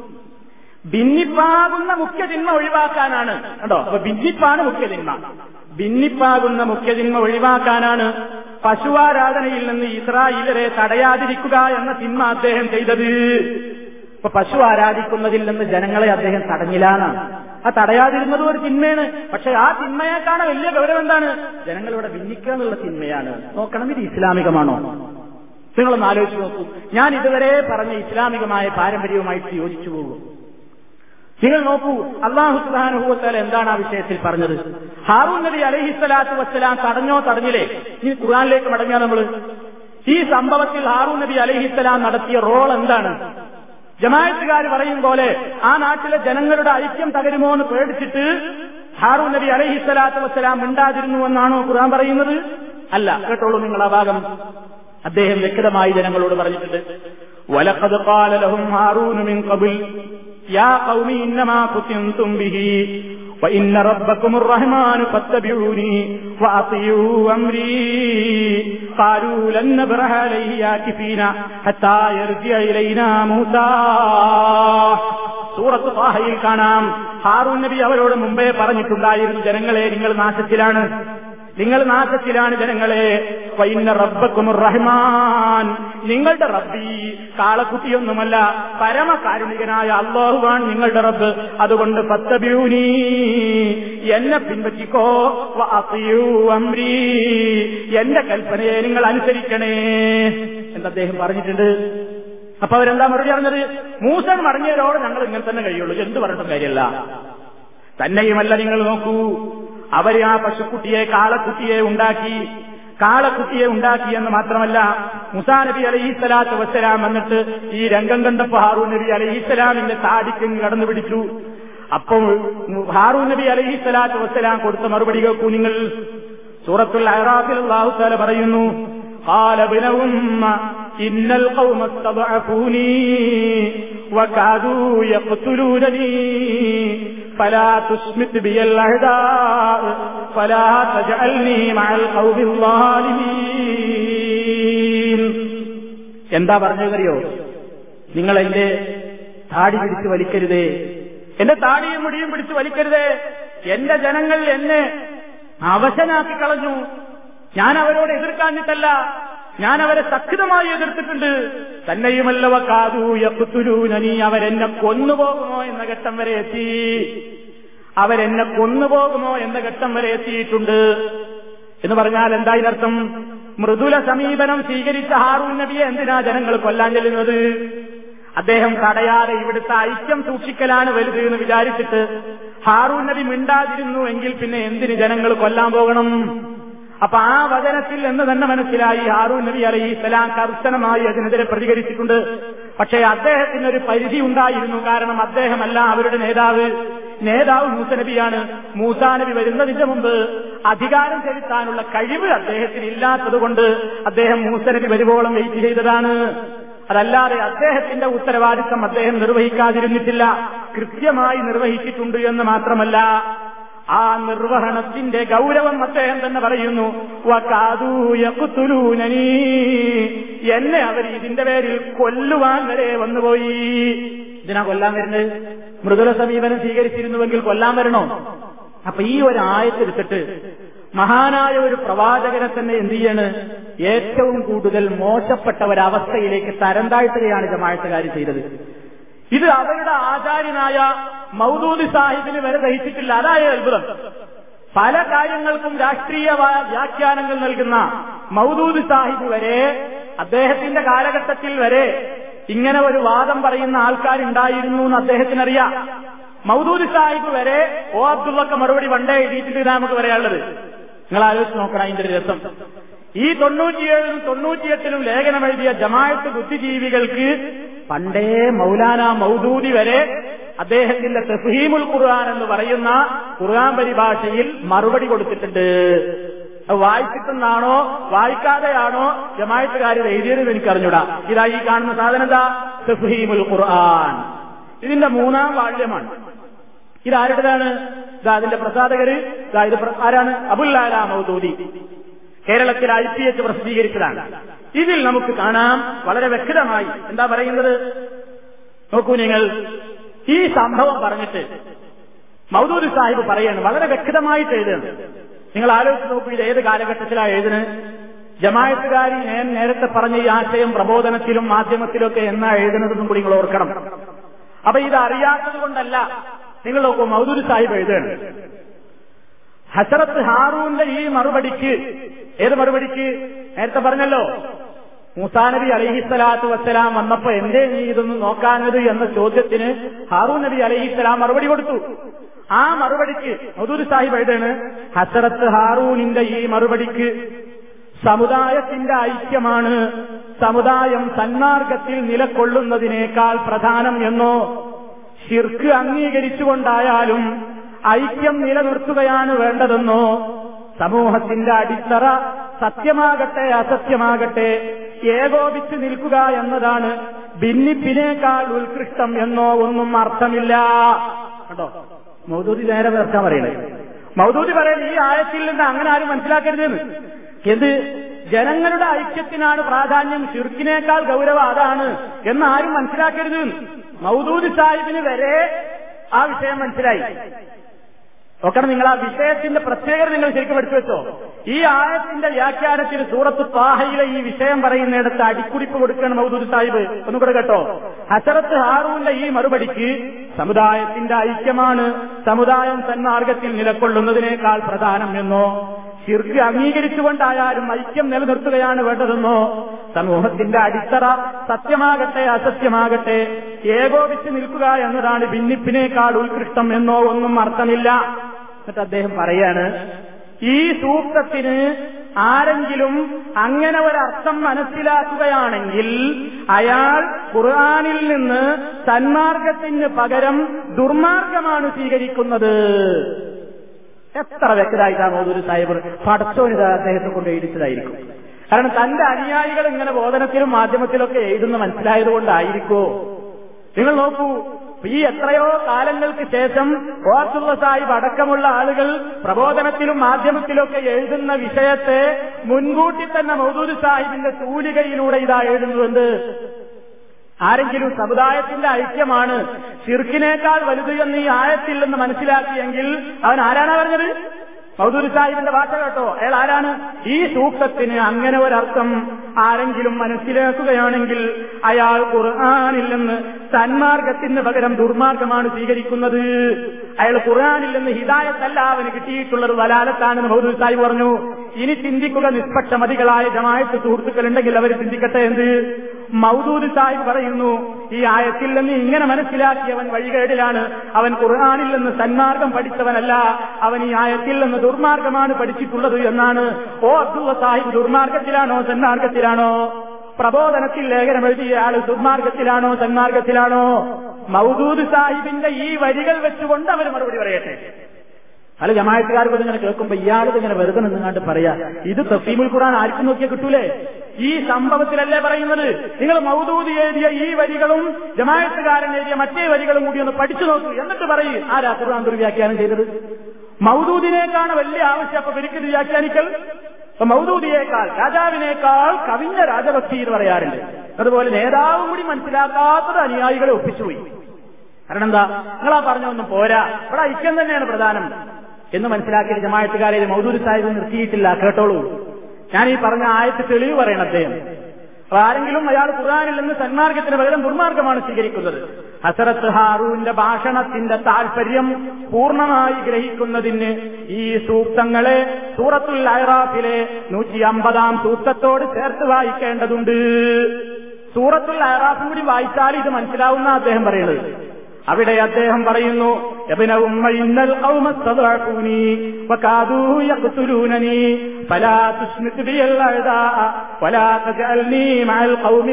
ഭിന്നിപ്പാകുന്ന മുഖ്യതിന്മ ഒഴിവാക്കാനാണ് കണ്ടോ അപ്പൊ ഭിന്നിപ്പാണ് മുഖ്യതിന്മ ഭിന്നിപ്പാകുന്ന മുഖ്യതിന്മ ഒഴിവാക്കാനാണ് പശുവാരാധനയിൽ നിന്ന് ഇസ്രായേലരെ തടയാതിരിക്കുക എന്ന തിന്മ അദ്ദേഹം ചെയ്തത് ഇപ്പൊ പശു ആരാധിക്കുന്നതിൽ നിന്ന് ജനങ്ങളെ അദ്ദേഹം തടഞ്ഞിലാണ് ആ തടയാതിരുന്നത് ഒരു തിന്മയാണ് പക്ഷെ ആ തിന്മയേക്കാണ് വലിയ ഗൗരവം എന്താണ് ജനങ്ങളിവിടെ ഭിന്നിക്കുക എന്നുള്ള തിന്മയാണ് നോക്കണം ഇത് ഇസ്ലാമികമാണോ നിങ്ങളൊന്ന് ആലോചിച്ച് നോക്കൂ ഞാൻ ഇതുവരെ പറഞ്ഞ ഇസ്ലാമികമായ പാരമ്പര്യവുമായിട്ട് യോജിച്ചു പോകും നിങ്ങൾ നോക്കൂ അള്ളാഹു സുബാനുഭവത്താൽ എന്താണ് ആ വിഷയത്തിൽ പറഞ്ഞത് ഹാറൂൻ നബി അലഹിസ്വലാത്തു വസ്സലാം തടഞ്ഞോ തടഞ്ഞില്ലേ ഇനി ഖുർആാനിലേക്ക് മടങ്ങിയാൽ നമ്മൾ ഈ സംഭവത്തിൽ ഹാറൂൻ നബി അലഹിസ്സലാം നടത്തിയ റോൾ എന്താണ് ജമായത്തുകാർ പറയും പോലെ ആ നാട്ടിലെ ജനങ്ങളുടെ ഐക്യം തകരുമോ എന്ന് പേടിച്ചിട്ട് ഹാറൂൻ നബി അലഹിസ്വലാത്തു വസ്സലാം മിണ്ടാതിരുന്നുവെന്നാണോ ഖുർആൻ പറയുന്നത് അല്ല കേട്ടോളൂ നിങ്ങൾ ആ ഭാഗം അദ്ദേഹം വ്യക്തമായി ജനങ്ങളോട് പറഞ്ഞിട്ടുണ്ട് വലഖദ് ഖാല ലഹും ഹാറൂൻ മിൻ ഖബൽ യാ ഖൗമി ഇന്നമാ കുതിൻതും ബിഹി وإن ربكم الرحمن فاتبعوني وأطيعوا أمري قالوا لن نبرح عليه عاكفين حتى يرجع إلينا موسى സൂറത്ത് താഹയിൽ കാണാം ഹാറൂൻ നബി അവരോട് മുമ്പേ പറഞ്ഞിട്ടുണ്ടായിരുന്നു ജനങ്ങളെ നിങ്ങൾ നാശത്തിലാണ് നിങ്ങൾ നാശത്തിലാണ് ജനങ്ങളെ വൈന്ന റബ്ബക്കും റഹ്മാൻ നിങ്ങളുടെ റബ്ബി കാളക്കുട്ടിയൊന്നുമല്ല പരമകാരുണികനായ അള്ളാഹുവാൻ നിങ്ങളുടെ റബ്ബ് അതുകൊണ്ട് പത്തബ്യൂനി എന്നെ പിൻപറ്റിക്കോ വഅതിയൂ അംരീ എന്റെ കൽപ്പനയെ നിങ്ങൾ അനുസരിക്കണേ എന്ന് അദ്ദേഹം പറഞ്ഞിട്ടുണ്ട് അപ്പൊ അവരെന്താ മറുപടി പറഞ്ഞത് മൂസൻ മടങ്ങിയവരോട് ഞങ്ങൾ ഇങ്ങനെ തന്നെ കഴിയുള്ളൂ എന്ത് പറഞ്ഞിട്ടും കാര്യമല്ല തന്നെയുമല്ല നിങ്ങൾ നോക്കൂ അവര് ആ പശുക്കുട്ടിയെ കാളക്കുട്ടിയെ ഉണ്ടാക്കി കാളക്കുട്ടിയെ ഉണ്ടാക്കി എന്ന് മാത്രമല്ല മുസാ നബി അലൈഹി സ്വലാത്ത് വസ്സലാം വന്നിട്ട് ഈ രംഗം കണ്ടപ്പോ ഹാറൂ നബി അലൈഹി സ്വലാമിന്റെ താടിക്ക് കടന്നു പിടിച്ചു അപ്പോൾ ഹാറൂ നബി അലൈഹി സ്വലാത്ത് വസ്സലാം കൊടുത്ത മറുപടി കേൾക്കൂ നിങ്ങൾ സൂറത്തുൽ അഹ്റാഫിൽ അള്ളാഹു താല പറയുന്നു قال ابن أم إن القوم استضعفوني وكادوا يقتلونني فلا تشمت بي الأعداء فلا تجعلني مع القوم الظالمين എന്താ പറഞ്ഞതറിയോ നിങ്ങൾ എന്റെ താടി പിടിച്ച് വലിക്കരുതേ എന്റെ താടിയും മുടിയും പിടിച്ച് വലിക്കരുതേ എന്റെ ജനങ്ങൾ എന്നെ അവശനാക്കി കളഞ്ഞു ഞാൻ അവരോട് എതിർക്കാഞ്ഞിട്ടല്ല ഞാൻ അവരെ സക്രിതമായി എതിർത്തിട്ടുണ്ട് തന്നെയുമല്ലവ കാതു യക്കുത്തുലൂനനി അവരെന്നെ കൊന്നുപോകുമോ എന്ന ഘട്ടം വരെ എത്തി അവരെന്നെ കൊന്നുപോകുമോ എന്ന ഘട്ടം വരെ എത്തിയിട്ടുണ്ട് എന്ന് പറഞ്ഞാൽ എന്താ ഇതിനർത്ഥം മൃദുല സമീപനം സ്വീകരിച്ച ഹാറൂൻ നബിയെ എന്തിനാ ജനങ്ങൾ കൊല്ലാൻ ചെല്ലുന്നത് അദ്ദേഹം തടയാതെ ഇവിടുത്തെ ഐക്യം സൂക്ഷിക്കലാണ് വലുത് എന്ന് വിചാരിച്ചിട്ട് ഹാറൂൻ നബി മിണ്ടാതിരുന്നു എങ്കിൽ പിന്നെ എന്തിന് ജനങ്ങൾ കൊല്ലാൻ പോകണം അപ്പൊ ആ വചനത്തിൽ എന്ന് തന്നെ മനസ്സിലായി ഹാറൂൻ നബി അലൈഹി സ്വലാം കർശനമായി അതിനെതിരെ പ്രതികരിച്ചിട്ടുണ്ട് പക്ഷേ അദ്ദേഹത്തിന് ഒരു പരിധി ഉണ്ടായിരുന്നു കാരണം അദ്ദേഹമല്ല അവരുടെ നേതാവ് നേതാവ് മൂസനബിയാണ് മൂസാനബി വരുന്നതിന്റെ മുമ്പ് അധികാരം ചെലുത്താനുള്ള കഴിവ് അദ്ദേഹത്തിന് ഇല്ലാത്തതുകൊണ്ട് അദ്ദേഹം മൂസനബി വരുവോളം വെയിറ്റ് ചെയ്തതാണ് അതല്ലാതെ അദ്ദേഹത്തിന്റെ ഉത്തരവാദിത്തം അദ്ദേഹം നിർവഹിക്കാതിരുന്നിട്ടില്ല കൃത്യമായി നിർവഹിച്ചിട്ടുണ്ട് എന്ന് മാത്രമല്ല ആ നിർവഹണത്തിന്റെ ഗൗരവം അദ്ദേഹം തന്നെ പറയുന്നു വകാദൂ യഖ്തുലൂനനീ. എന്നെ അവർ ഇതിന്റെ പേരിൽ കൊല്ലുവാൻ വരെ വന്നുപോയി ഇതിനാ കൊല്ലാൻ വരുന്നത് മൃദുല സമീപനം സ്വീകരിച്ചിരുന്നുവെങ്കിൽ കൊല്ലാൻ വരണോ അപ്പൊ ഈ ഒരു ആയത്തെടുത്തിട്ട് മഹാനായ ഒരു പ്രവാചകനെ തന്നെ എന്ത് ചെയ്യാണ് ഏറ്റവും കൂടുതൽ മോശപ്പെട്ട ഒരവസ്ഥയിലേക്ക് തരം താഴ്ത്തുകയാണ് ജമാഴത്തുകാർ ചെയ്തത് ഇത് അവരുടെ ആചാര്യനായ മൗദൂദി സാഹിബിന് വരെ ദഹിച്ചിട്ടില്ല അതായ അത്ഭുതം പല കാര്യങ്ങൾക്കും രാഷ്ട്രീയ വാ- വ്യാഖ്യാനങ്ങൾ നൽകുന്ന മൗദൂദ് സാഹിബ് വരെ അദ്ദേഹത്തിന്റെ കാലഘട്ടത്തിൽ വരെ ഇങ്ങനെ ഒരു വാദം പറയുന്ന ആൾക്കാരുണ്ടായിരുന്നു എന്ന് അദ്ദേഹത്തിനറിയാം മൗദൂദ് സാഹിബ് വരെ ഓ അബ്ദുള്ളക്ക് മറുപടി പണ്ടേ എഴുതിയിട്ടുണ്ട് ഇതാ നമുക്ക് പറയാനുള്ളത് നിങ്ങൾ ആലോചിച്ച് നോക്കണം അതിന്റെ ഒരു രസം ഈ തൊണ്ണൂറ്റിയേഴിലും തൊണ്ണൂറ്റിയെട്ടിലും ലേഖനം എഴുതിയ ജമാഅത്ത് ബുദ്ധിജീവികൾക്ക് പണ്ടേ മൗലാന മൗദൂദി വരെ അദ്ദേഹത്തിന്റെ തഫ്ഹീമുൽ ഖുർആൻ എന്ന് പറയുന്ന ഖുർആൻ പരിഭാഷയിൽ മറുപടി കൊടുത്തിട്ടുണ്ട് അത് വായിച്ചിട്ടെന്നാണോ വായിക്കാതെയാണോ ജമായത്തുകാർ എഴുതിയത് എനിക്ക് അറിഞ്ഞൂടാ ഇതാ ഈ കാണുന്ന സാധനം എന്താ തഫ്ഹീമുൽ ഖുർആൻ ഇതിന്റെ മൂന്നാം വാള്യമാണ് ഇതാരുടേതാണ് ഇതാ അതിന്റെ പ്രസാധകര് ഇതാ ഇത് പ്ര- ആരാണ് അബുല്ലാല മൗദൂദി കേരളത്തിൽ ഐ പി എച്ച് പ്രസിദ്ധീകരിച്ചതാണ് ഇതിൽ നമുക്ക് കാണാം വളരെ വ്യക്തമായി എന്താ പറയുന്നത് നോക്കൂ നിങ്ങൾ ഈ സംഭവം പറഞ്ഞിട്ട് മൗദൂദ് സാഹിബ് പറയാണ് വളരെ വ്യക്തമായിട്ട് എഴുതുന്നത് നിങ്ങൾ ആലോചിച്ച് നോക്കൂ ഇത് ഏത് കാലഘട്ടത്തിലാണ് എഴുതുന്നത് ജമായത്തുകാരി ഞാൻ നേരത്തെ പറഞ്ഞ ഈ ആശയം പ്രബോധനത്തിലും മാധ്യമത്തിലൊക്കെ എന്നാ എഴുതുന്നതെന്നും കൂടി നിങ്ങൾ ഓർക്കണം അപ്പൊ ഇത് അറിയാത്തത് കൊണ്ടല്ല നിങ്ങൾ നോക്കൂ മൗദൂദ് സാഹിബ് എഴുതുകയാണ് ഹസരത്ത് ഹാറൂന്റെ ഈ മറുപടിക്ക് ഏത് മറുപടിക്ക് നേരത്തെ പറഞ്ഞല്ലോ മൂസാനബി അലഹിസ്സലാത്തു വസ്സലാം വന്നപ്പോ എന്തേ നീ ഇതൊന്നും നോക്കാനത് എന്ന ചോദ്യത്തിന് ഹാറൂൻ നബി അലഹിസ്സലാം മറുപടി കൊടുത്തു ആ മറുപടിക്ക് മധുർ സാഹിബ് എഴുതാണ് ഹസരത്ത് ഹാറൂനിന്റെ ഈ മറുപടിക്ക് സമുദായത്തിന്റെ ഐക്യമാണ് സമുദായം സന്മാർഗത്തിൽ നിലകൊള്ളുന്നതിനേക്കാൾ പ്രധാനം എന്നോ ഷിർക്ക് അംഗീകരിച്ചുകൊണ്ടായാലും ഐക്യം നിലനിർത്തുകയാണ് വേണ്ടതെന്നോ സമൂഹത്തിന്റെ അടിത്തറ സത്യമാകട്ടെ അസത്യമാകട്ടെ ഏകോപിച്ച് നിൽക്കുക എന്നതാണ് ഭിന്നിപ്പിനേക്കാൾ ഉത്കൃഷ്ടം എന്നോ ഒന്നും അർത്ഥമില്ല കേട്ടോ മൗദൂദി നേരെ നിർത്താൻ പറയണേ മൗദൂദി പറയുന്നത് ഈ ആയത്തിൽ നിന്ന് അങ്ങനെ ആരും മനസ്സിലാക്കരുതെന്ന് എന്ത് ജനങ്ങളുടെ ഐക്യത്തിനാണ് പ്രാധാന്യം ഷിർക്കിനേക്കാൾ ഗൗരവം അതാണ് എന്ന് ആരും മനസ്സിലാക്കരുത് മൗദൂദി സാഹിബിന് വരെ ആ വിഷയം മനസ്സിലായി നോക്കണം നിങ്ങൾ ആ വിഷയത്തിന്റെ പ്രത്യേകത നിങ്ങൾ ശരിക്കും പഠിച്ചു വെച്ചോ ഈ ആയത്തിന്റെ വ്യാഖ്യാനത്തിന് സൂറത്ത് താഹയിലെ ഈ വിഷയം പറയുന്നിടത്ത് അടിക്കുറിപ്പ് കൊടുക്കണം മൗദൂദ് സാഹിബ് ഒന്നുകൂടെ കേട്ടോ ഹസരത്ത് ഹാറൂന്റെ ഈ മറുപടിക്ക് സമുദായത്തിന്റെ ഐക്യമാണ് സമുദായം സന്മാർഗത്തിൽ നിലകൊള്ളുന്നതിനേക്കാൾ പ്രധാനം എന്നോ ശിർക്ക് അംഗീകരിച്ചുകൊണ്ടായാലും ഐക്യം നിലനിർത്തുകയാണ് വേണ്ടതെന്നോ സമൂഹത്തിന്റെ അടിത്തറ സത്യമാകട്ടെ അസത്യമാകട്ടെ ഏകോപിച്ച് നിൽക്കുക എന്നതാണ് ഭിന്നിപ്പിനേക്കാൾ ഉത്കൃഷ്ടം എന്നോ ഒന്നും അർത്ഥമില്ല എന്നിട്ട് അദ്ദേഹം പറയാണ് ഈ സൂക്തത്തിന് ആരെങ്കിലും അങ്ങനെ ഒരർത്ഥം മനസ്സിലാക്കുകയാണെങ്കിൽ അയാൾ ഖുർആാനിൽ നിന്ന് സന്മാർഗത്തിന് പകരം ദുർമാർഗമാണ് സ്വീകരിക്കുന്നത് എത്ര വ്യക്തമായിട്ടാണ് ഒരു സാഹിബ് പടച്ചോനിത് അദ്ദേഹത്തെ കൊണ്ട് എഴുതിച്ചതായിരിക്കും കാരണം തന്റെ അനുയായികൾ ഇങ്ങനെ ബോധനത്തിലും മാധ്യമത്തിലൊക്കെ എഴുതുന്ന മനസ്സിലായത് കൊണ്ടായിരിക്കോ നിങ്ങൾ നോക്കൂ ഈ എത്രയോ കാലങ്ങൾക്ക് ശേഷം ഓർത്തുള്ള സാഹിബ് അടക്കമുള്ള ആളുകൾ പ്രബോധനത്തിലും മാധ്യമത്തിലൊക്കെ എഴുതുന്ന വിഷയത്തെ മുൻകൂട്ടി തന്നെ മൗദൂദ് സാഹിബിന്റെ തൂലികയിലൂടെ ഇതാ എഴുതുന്നുണ്ട് ആരെങ്കിലും സമുദായത്തിന്റെ ഐക്യമാണ് ഷിർക്കിനേക്കാൾ വലുത് എന്ന് ഈ ആയത്തിൽ നിന്ന് മനസ്സിലാക്കിയെങ്കിൽ അവൻ ആരാണ് പറഞ്ഞത് മൗദൂരി സാഹിബിന്റെ ഭാഷ കേട്ടോ അയാൾ ആരാണ് ഈ സൂക്തത്തിന് അങ്ങനെ ഒരർത്ഥം ആരെങ്കിലും മനസ്സിലാക്കുകയാണെങ്കിൽ അയാൾ ഖുർആാനിൽ നിന്ന് സന്മാർഗത്തിന് പകരം ദുർമാർഗമാണ് സ്വീകരിക്കുന്നത് അയാൾ ഖുർആാനിൽ നിന്ന് ഹിദായത്തല്ല അവന് കിട്ടിയിട്ടുള്ളത് വലാലത്താണെന്ന് മൗദൂരി സാഹിബ് പറഞ്ഞു ഇനി ചിന്തിക്കുക നിഷ്പക്ഷമതികളായ ജമായത്ത് സുഹൃത്തുക്കളുണ്ടെങ്കിൽ അവർ ചിന്തിക്കട്ടെ എന്ത് മൗദൂദ് സാഹിബ് പറയുന്നു ഈ ആയത്തിൽ നിന്ന് ഇങ്ങനെ മനസ്സിലാക്കിയവൻ വഴികേടിലാണ് അവൻ ഖുർആാനിൽ നിന്ന് സന്മാർഗം പഠിച്ചവനല്ല അവൻ ഈ ആയത്തിൽ നിന്ന് ദുർമാർഗമാണ് പഠിച്ചിട്ടുള്ളത് എന്നാണ് ഓ അബ്ദുള്ള സാഹിബ് ദുർമാർഗത്തിലാണോ സന്മാർഗത്തിലാണോ പ്രബോധനത്തിൽ ലേഖനം എഴുതിയ ആള് ദുർമാർഗത്തിലാണോ സന്മാർഗത്തിലാണോ മൗദൂദ് സാഹിബിന്റെ ഈ വരികൾ വെച്ചുകൊണ്ട് അവർ മറുപടി പറയട്ടെ പല ജമായത്തുകാർക്കും ഇങ്ങനെ കേൾക്കുമ്പോ ഇയാളിത് ഇങ്ങനെ വെറുതെ നിന്നുകൊണ്ട് പറയാ ഇത് തഫീമുൽ ഖുർആൻ ആർക്കും നോക്കിയാൽ കിട്ടൂലേ ഈ സംഭവത്തിലല്ലേ പറയുന്നത് നിങ്ങൾ മൗദൂദി എഴുതിയ ഈ വരികളും ജമായത്തുകാരൻ എഴുതിയ മറ്റേ വരികളും കൂടി ഒന്ന് പഠിച്ചു നോക്കൂ എന്നിട്ട് പറയൂ ആരാ ഖുർആൻ ദുർവ്യാഖ്യാനം ചെയ്തത് മൗദൂദിനേക്കാണ് വലിയ ആവശ്യം അപ്പൊ ഇവർക്ക് വ്യാഖ്യാനിക്കൽ അപ്പൊ മൗദൂദിയേക്കാൾ രാജാവിനേക്കാൾ കവിഞ്ഞ രാജഭക്തി എന്ന് പറയാറുണ്ട് അതുപോലെ നേതാവും കൂടി മനസ്സിലാക്കാത്തത് അനുയായികളെ ഒപ്പിച്ചുപോയി കാരണം എന്താ നിങ്ങളാ പറഞ്ഞൊന്നും പോരാ ഇവിടെ ഐക്യം തന്നെയാണ് പ്രധാനം എന്ന് മനസ്സിലാക്കിയ ജമായത്തുകാരെ ഇത് മൗദൂദ് സാഹിബ് നിർത്തിയിട്ടില്ല കേട്ടോളൂ ഞാൻ ഈ പറഞ്ഞ ആയത്ത് തെളിവ് പറയണം അദ്ദേഹം അപ്പൊ ആരെങ്കിലും അയാൾ ഖുർആാനിൽ നിന്ന് സന്മാർഗത്തിന് പകരം ദുർമാർഗമാണ് സ്വീകരിക്കുന്നത് ഹസരത്ത് ഹാറൂന്റെ ഭാഷണത്തിന്റെ താൽപര്യം പൂർണ്ണമായി ഗ്രഹിക്കുന്നതിന് ഈ സൂക്തങ്ങളെ സൂറത്തുൽ അയറാഫിലെ നൂറ്റി അമ്പതാം സൂക്തത്തോട് ചേർത്ത് വായിക്കേണ്ടതുണ്ട് സൂറത്തുൽ അയറാഫും കൂടി വായിച്ചാൽ ഇത് മനസ്സിലാവുന്ന അദ്ദേഹം പറയുന്നത് അവിടെ അദ്ദേഹം പറയുന്നു ابن أم إن القوم استضعفوني وكادوا يقتلونني فلا تشمت بي الأعداء ولا تجعلني مع القوم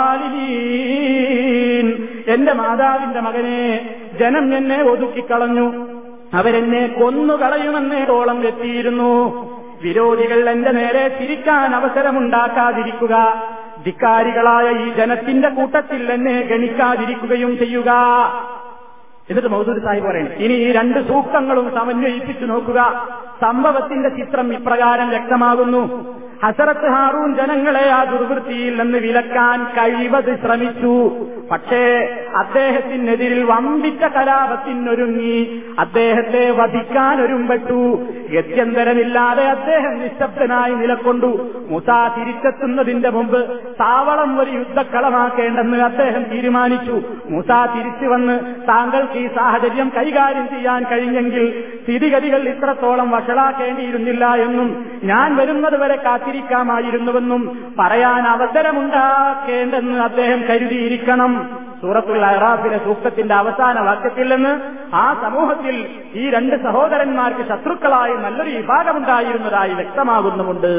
الظالمين എന്റെ മാതാവിന്റെ മകനെ ജനം എന്നെ ഒതുക്കിക്കളഞ്ഞു അവരെന്നെ കൊന്നുകളയുമെന്നേടോളം എത്തിയിരുന്നു വിരോധികൾ എന്റെ നേരെ തിരിക്കാൻ അവസരമുണ്ടാക്കാതിരിക്കുക ധിക്കാരികളായ ഈ ജനത്തിന്റെ കൂട്ടത്തിൽ എന്നെ ഗണിക്കാതിരിക്കുകയും ചെയ്യുക എന്നിട്ട് മൗദൂദ് സാഹിബ് പറയുന്നു ഇനി ഈ രണ്ട് സൂക്തങ്ങളും സമന്വയിപ്പിച്ചു നോക്കുക സംഭവത്തിന്റെ ചിത്രം ഇപ്രകാരം വ്യക്തമാകുന്നു ഹസരത്ത് ഹാറൂൻ ജനങ്ങളെ ആ ദുർവൃത്തിയിൽ നിന്ന് വിലക്കാൻ കഴിവത് ശ്രമിച്ചു പക്ഷേ അദ്ദേഹത്തിനെതിരിൽ വമ്പിച്ച കലാപത്തിനൊരുങ്ങി അദ്ദേഹത്തെ വധിക്കാൻ ഒരുമ്പെട്ടു ഗത്യന്തരമില്ലാതെ അദ്ദേഹം നിശബ്ദനായി നിലക്കൊണ്ടു മുസ തിരിച്ചെത്തുന്നതിന്റെ മുമ്പ് താവളം ഒരു യുദ്ധക്കളമാക്കേണ്ടെന്ന് അദ്ദേഹം തീരുമാനിച്ചു മുസ തിരിച്ചു വന്ന് താങ്കൾക്ക് ഈ സാഹചര്യം കൈകാര്യം ചെയ്യാൻ കഴിഞ്ഞെങ്കിൽ സ്ഥിതിഗതികൾ ഇത്രത്തോളം വഷളാക്കേണ്ടിയിരുന്നില്ല എന്നും ഞാൻ വരുന്നത് വരെ കാത്തിരിക്കാമായിരുന്നുവെന്നും പറയാൻ അവസരമുണ്ടാക്കേണ്ടെന്ന് അദ്ദേഹം കരുതിയിരിക്കണം സൂറത്തുൽ അറാഫിലെ സൂക്തത്തിന്റെ അവസാന വാക്യത്തിൽ നിന്ന് ആ സമൂഹത്തിൽ ഈ രണ്ട് സഹോദരന്മാർക്ക് ശത്രുക്കളായി നല്ലൊരു വിഭാഗമുണ്ടായിരുന്നതായി വ്യക്തമാകുന്നുമുണ്ട്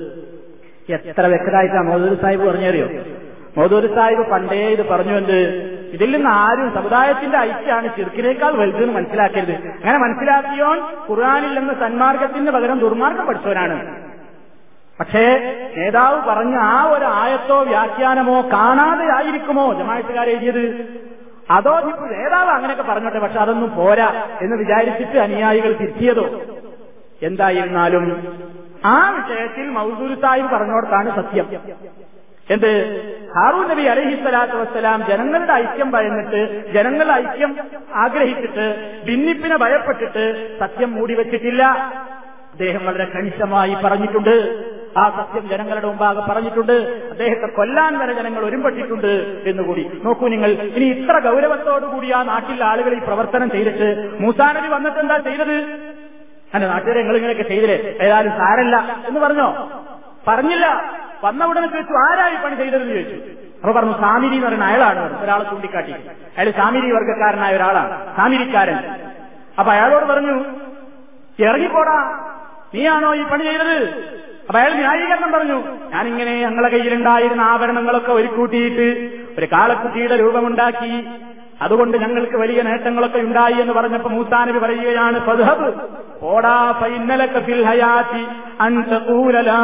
എത്ര വ്യക്തമായിട്ടാ മോദൂർ സാഹിബ് പറഞ്ഞറിയോ മോദൂർ സാഹിബ് പണ്ടേ ഇത് പറഞ്ഞു എന്ത് ഇതിൽ നിന്ന് ആരും സമുദായത്തിന്റെ ഐക്യമാണ് ചെറുക്കിനേക്കാൾ വലുതെന്ന് മനസ്സിലാക്കരുത് അങ്ങനെ മനസ്സിലാക്കിയോൻ ഖുർആാനിൽ നിന്ന് സന്മാർഗത്തിന് പകരം ദുർമാർഗം പഠിച്ചവനാണ് പക്ഷേ നേതാവ് പറഞ്ഞ ആ ഒരു ആയത്തോ വ്യാഖ്യാനമോ കാണാതെ ആയിരിക്കുമോ ജമായത്തുകാർ എഴുതിയത് അതോ ഇപ്പൊ നേതാവ് അങ്ങനെയൊക്കെ പറഞ്ഞോട്ടെ പക്ഷെ അതൊന്നും പോരാ എന്ന് വിചാരിച്ചിട്ട് അനുയായികൾ തിരിച്ചിയതോ എന്തായിരുന്നാലും ആ വിഷയത്തിൽ മൗദൂർ സാഹിബ് പറഞ്ഞോടത്താണ് സത്യം എന്ത് ഹാറൂ നബി അലഹിസ്വലാത്തു വസ്സലാം ജനങ്ങളുടെ ഐക്യം ഭയന്നിട്ട് ജനങ്ങളുടെ ഐക്യം ആഗ്രഹിച്ചിട്ട് ഭിന്നിപ്പിനെ ഭയപ്പെട്ടിട്ട് സത്യം മൂടിവെച്ചിട്ടില്ല അദ്ദേഹം വളരെ കണിശമായി പറഞ്ഞിട്ടുണ്ട് ആ സത്യം ജനങ്ങളുടെ മുമ്പാകെ പറഞ്ഞിട്ടുണ്ട് അദ്ദേഹത്തെ കൊല്ലാൻ വരെ ജനങ്ങൾ ഒരുമ്പെട്ടിട്ടുണ്ട് എന്നുകൂടി നോക്കൂ നിങ്ങൾ ഇനി ഇത്ര ഗൗരവത്തോടുകൂടി ആ നാട്ടിലെ ആളുകൾ ഈ പ്രവർത്തനം ചെയ്തിട്ട് മൂസാനബി വന്നിട്ട് എന്താ ചെയ്തത് അല്ല നാട്ടുകാരെ നിങ്ങൾ ഇങ്ങനെയൊക്കെ ചെയ്തില്ലേ ഏതായാലും സാരല്ല എന്ന് പറഞ്ഞോ പറഞ്ഞില്ല വന്ന ഉടനെ ചോദിച്ചു ആരായി പണി ചെയ്തതെന്ന് ചോദിച്ചു അപ്പൊ പറഞ്ഞു സാമിരി എന്ന് പറയുന്ന അയാളാണ് ഒരാളെ ചൂണ്ടിക്കാട്ടി അയാൾ സാമിരി വർഗക്കാരനായ ഒരാളാണ് സാമിരിക്കാരൻ അപ്പൊ അയാളോട് പറഞ്ഞു ഇറങ്ങിപ്പോടാ നീയാണോ ഈ പണി ചെയ്തത് അപ്പൊ അയാൾ ന്യായീകരണം പറഞ്ഞു ഞാനിങ്ങനെ ഞങ്ങളെ കയ്യിലുണ്ടായിരുന്ന ആഭരണങ്ങളൊക്കെ ഒരുക്കൂട്ടിയിട്ട് ഒരു കാളക്കുട്ടിയുടെ രൂപമുണ്ടാക്കി അതുകൊണ്ട് ഞങ്ങൾക്ക് വലിയ നേട്ടങ്ങളൊക്കെ ഉണ്ടായി എന്ന് പറഞ്ഞപ്പോ മൂസാനബി പറയുകയാണ് ഫദ്ഹബ് ഓടാ ഫൈനലക ഫിൽ ഹയാത്തി അൻ തഖൂല ലാ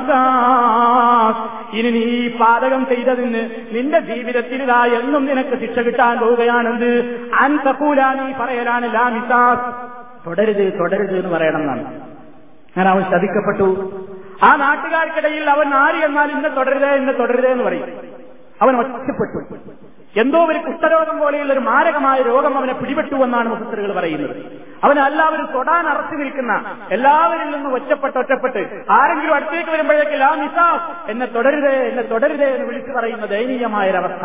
മിസാസ്. ഇനി നീ ഈ പാതകം ചെയ്തതിന് നിന്റെ ജീവിതത്തിൽ ഇതാ എന്നും നിനക്ക് ശിക്ഷ കിട്ടാൻ പോവുകയാണെന്ന് അൻ തഖൂല നീ പറയലാണ് ലാ മിസാസ് തുടരുത് തുടരുത് എന്ന് പറയണം എന്നാണ് അങ്ങനെ അവൻ ശപിക്കപ്പെട്ടു ആ നാട്ടുകാർക്കിടയിൽ അവൻ ആര് എന്നാൽ ഇന്ന് തുടരുതേ ഇന്ന് തുടരുതേ എന്ന് പറയും അവൻ ഒറ്റപ്പെട്ടു എന്തോ ഒരു കുഷ്ഠരോഗം പോലെയുള്ള ഒരു മാരകമായ രോഗം അവനെ പിടിപെട്ടു എന്നാണ് മുഖത്തറുകൾ പറയുന്നത് അവൻ എല്ലാവരും തൊടാൻ അറച്ചു നിൽക്കുന്ന എല്ലാവരിൽ നിന്നും ഒറ്റപ്പെട്ട് ഒറ്റപ്പെട്ട് ആരെങ്കിലും അടുത്തേക്ക് വരുമ്പോഴേക്ക് ലാ മിസാസ് എന്നെ തുടരുതേ എന്നെ തുടരുതേ എന്ന് വിളിച്ചു പറയുന്ന ദയനീയമായൊരവസ്ഥ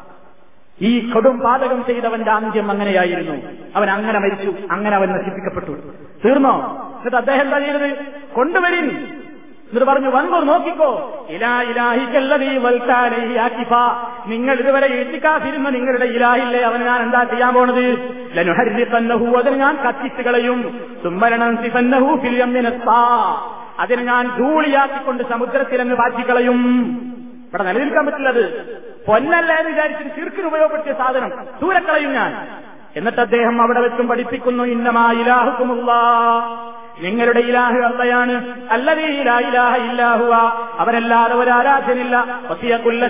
ഈ കൊടും പാതകം ചെയ്തവന്റെ അന്ത്യം അങ്ങനെയായിരുന്നു അവൻ അങ്ങനെ മരിച്ചു അങ്ങനെ അവൻ നശിപ്പിക്കപ്പെട്ടു തീർന്നോ എന്നിട്ട് അദ്ദേഹം എന്താ ചെയ്തത് കൊണ്ടുവരിൻ എന്നിട്ട് പറഞ്ഞു വൻകൂർ നോക്കിക്കോ ഇലാ ഇലാഹിക്കല്ലതീ വൽക്കാനീ നിങ്ങൾ ഇതുവരെ എഴുത്തിക്കാതിരുന്ന നിങ്ങളുടെ ഇലാഹില്ലേ അവൻ ഞാൻ എന്താ ചെയ്യാൻ പോണത് ലനുഹരിപ്പന്നഹു അതിന് ഞാൻ കത്തിച്ചു കളയും തുമ്മരണം സിഫന്നഹു ഫില്യമ്മിനെത്താ അതിന് ഞാൻ ധൂളിയാക്കിക്കൊണ്ട് സമുദ്രത്തിലെന്ന് വാറ്റിക്കളയും ഇവിടെ നിലനിൽക്കാൻ പറ്റില്ലത് പൊന്നല്ല എന്ന് വിചാരിച്ചിട്ട് ചീർക്കിന് ഉപയോഗപ്പെടുത്തിയ സാധനം ദൂരക്കളയും ഞാൻ എന്നിട്ട് അദ്ദേഹം അവിടെ വെച്ചും പഠിപ്പിക്കുന്നു ഇന്നമാ ഇലാഹുക്കുമുള്ള നിങ്ങളുടെ ഇലാഹു അള്ളയാണ് അല്ലതേ ഇലാ ഇലാഹ ഇല്ലാഹുവ അവരല്ലാതെ ഒരു ആരാധനില്ല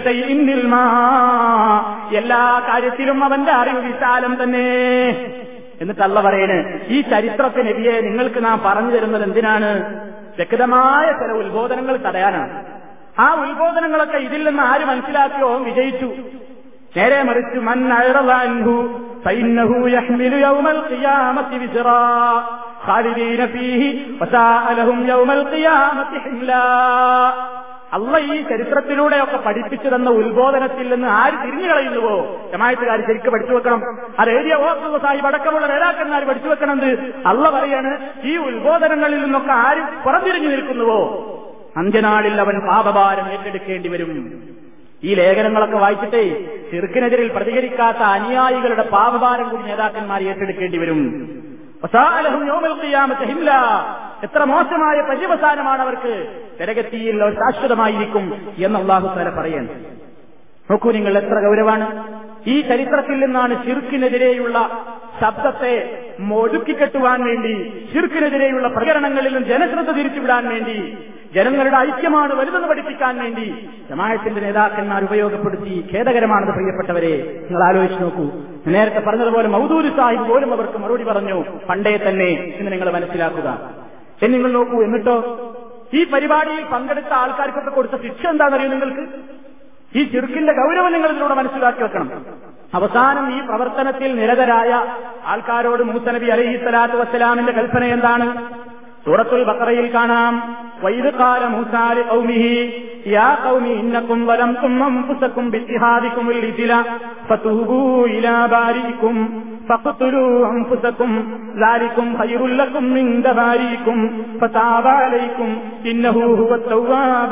എല്ലാ കാര്യത്തിലും അവന്റെ അറിവ് വിശാലം തന്നെ എന്നിട്ട് അല്ല പറയണ് ഈ ചരിത്രത്തെ നബിയെ നിങ്ങൾക്ക് നാം പറഞ്ഞു തരുന്നത് എന്തിനാണ് വ്യക്തമായ ചില ഉത്ബോധനങ്ങൾ തടയാനാണ് ആ ഉത്ബോധനങ്ങളൊക്കെ ഇതിൽ നിന്ന് ആര് മനസ്സിലാക്കിയോ അവൻ വിജയിച്ചു നേരെ മറിച്ച് മൻ അഴറവാൻഹു ഫൈന്നഹു യഹ്മിലു യൗമൽ ഖിയാമത്തി വിസ്റാ ഖാലിദീന ഫീഹി വസാഅ ലഹും യൗമൽ ഖിയാമത്തി ഹിംലാ അള്ള ഈ ചരിത്രത്തിലൂടെയൊക്കെ പഠിപ്പിച്ചു തന്ന ഉത്ബോധനത്തിൽ നിന്ന് ആര് തിരിഞ്ഞു കളയുന്നുവോ ജമായത്തുകാർ ശരിക്കും പഠിച്ചു വെക്കണം അത് ഏരിയ ഓർത്തുക സാഹിബ് അടക്കമുള്ള നേതാക്കന്മാർ പഠിച്ചു വെക്കണമെന്ന് അള്ള പറയാണ് ഈ ഉത്ബോധനങ്ങളിൽ നിന്നൊക്കെ ആര് പുറംതിരിഞ്ഞു നിൽക്കുന്നുവോ അന്ത്യനാളിൽ അവൻ പാപഭാരം ഏറ്റെടുക്കേണ്ടി വരും ഈ ലേഖനങ്ങളൊക്കെ വായിച്ചിട്ടേ ചെറുക്കിനെതിരിൽ പ്രതികരിക്കാത്ത അനുയായികളുടെ പാപഭാരം കൂടി നേതാക്കന്മാർ ഏറ്റെടുക്കേണ്ടി വരും വസാഅലഹും യൗമൽ ഖിയാമത്തി ഹിംല. എത്ര മോശമായ പര്യവസാനമാണ് അവർക്ക് നരകത്തിയിൽ അവർ ശാശ്വതമായിരിക്കും എന്ന് അള്ളാഹു താല പറയാണ് നോക്കൂ നിങ്ങൾ എത്ര ഗൗരവാണ് ഈ ചരിത്രത്തിൽ നിന്നാണ് ഷിർക്കിനെതിരെയുള്ള ശബ്ദത്തെ ഒതുക്കിക്കെട്ടുവാൻ വേണ്ടി ഷിർക്കിനെതിരെയുള്ള പ്രകടനങ്ങളിൽ നിന്ന് ജനശ്രദ്ധ തിരിച്ചുവിടാൻ വേണ്ടി ജനങ്ങളുടെ ഐക്യമാണ് വലുതെന്ന് പഠിപ്പിക്കാൻ വേണ്ടി ജമായത്തിന്റെ നേതാക്കന്മാർ ഉപയോഗപ്പെടുത്തി ഖേദകരമാണെന്ന് പ്രിയപ്പെട്ടവരെ നിങ്ങൾ ആലോചിച്ച് നോക്കൂ നേരത്തെ പറഞ്ഞതുപോലെ മൗദൂദ് സാഹിബ് പോലും അവർക്ക് മറുപടി പറഞ്ഞു പണ്ടേ തന്നെ എന്ന് നിങ്ങൾ മനസ്സിലാക്കുക എന്ന് നിങ്ങൾ നോക്കൂ എന്നിട്ടോ ഈ പരിപാടിയിൽ പങ്കെടുത്ത ആൾക്കാർക്കൊക്കെ കൊടുത്ത ശിക്ഷ എന്താണെന്നറിയോ നിങ്ങൾക്ക് ഈ ചെറുക്കിന്റെ ഗൗരവം നിങ്ങൾ ഇതിലൂടെ മനസ്സിലാക്കി വെക്കണം അവസാനം ഈ പ്രവർത്തനത്തിൽ നിരതരായ ആൾക്കാരോട് മൂസനബി അലൈഹി സ്വലാത്തു വസ്സലാമിന്റെ കൽപ്പന എന്താണ് സൂറത്തുൽ ബക്കറയിൽ കാണാം വൈദകാല മൂസാരി ഖൗമിഹി യാ ഖൗമി ഇന്നക്കും വലംതും അൻഫുസക്കും ബിത്തിഹാദിക്കും الإجل فتوبوا إلى بارئكم فاقتلوا أنفسكم ذلكم خير لكم عند بارئكم فتاب عليكم إنه هو التواب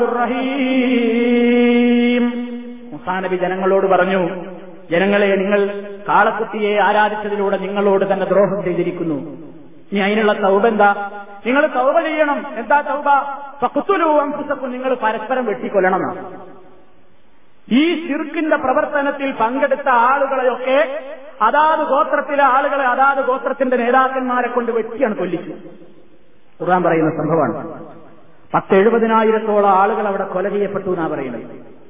الرحيم മൂസാ നബി ജനങ്ങളോട് പറഞ്ഞു ജനങ്ങളെ നിങ്ങൾ കാളക്കുട്ടിയെ ആരാധിച്ചതിലൂടെ നിങ്ങളോട് തന്നെ ദ്രോഹം ചെയ്തിരിക്കുന്നു ഇനി അതിനുള്ള തൗബ എന്താ നിങ്ങൾ തൗബ ചെയ്യണം എന്താ തൗബ ഫഖ്തുലു അൻഫുസക്കും നിങ്ങൾ പരസ്പരം വെട്ടിക്കൊല്ലണം എന്നാണ്. ഈ ശിർക്കിന്റെ പ്രവർത്തനത്തിൽ പങ്കെടുത്ത ആളുകളെയൊക്കെ അതാത് ഗോത്രത്തിലെ ആളുകളെ അതാത് ഗോത്രത്തിന്റെ നേതാക്കന്മാരെ കൊണ്ട് വെട്ടിയാണ് കൊല്ലിച്ചു ഖുർആൻ പറയുന്ന സംഭവമാണ് പത്തെഴുപതിനായിരത്തോളം ആളുകൾ അവിടെ കൊല ചെയ്യപ്പെട്ടു എന്നാ പറയുന്നത്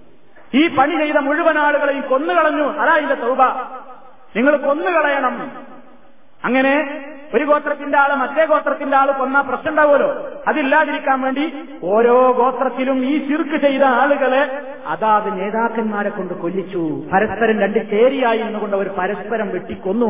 ഈ പണി ചെയ്ത മുഴുവൻ ആളുകളെയും കൊന്നുകളഞ്ഞു അതാ ഇതിന്റെ തൗബ നിങ്ങൾ കൊന്നുകളയണം അങ്ങനെ ഒരു ഗോത്രത്തിന്റെ ആള് മറ്റേ ഗോത്രത്തിന്റെ ആള് കൊന്ന പ്രശ്നം ഉണ്ടാവുമല്ലോ അതില്ലാതിരിക്കാൻ വേണ്ടി ഓരോ ഗോത്രത്തിലും ഈ ചുരുക്ക് ചെയ്ത ആളുകളെ അതാത് നേതാക്കന്മാരെ കൊണ്ട് കൊല്ലിച്ചു പരസ്പരം രണ്ട് ചേരിയായി നിന്നുകൊണ്ട് അവർ പരസ്പരം വെട്ടിക്കൊന്നു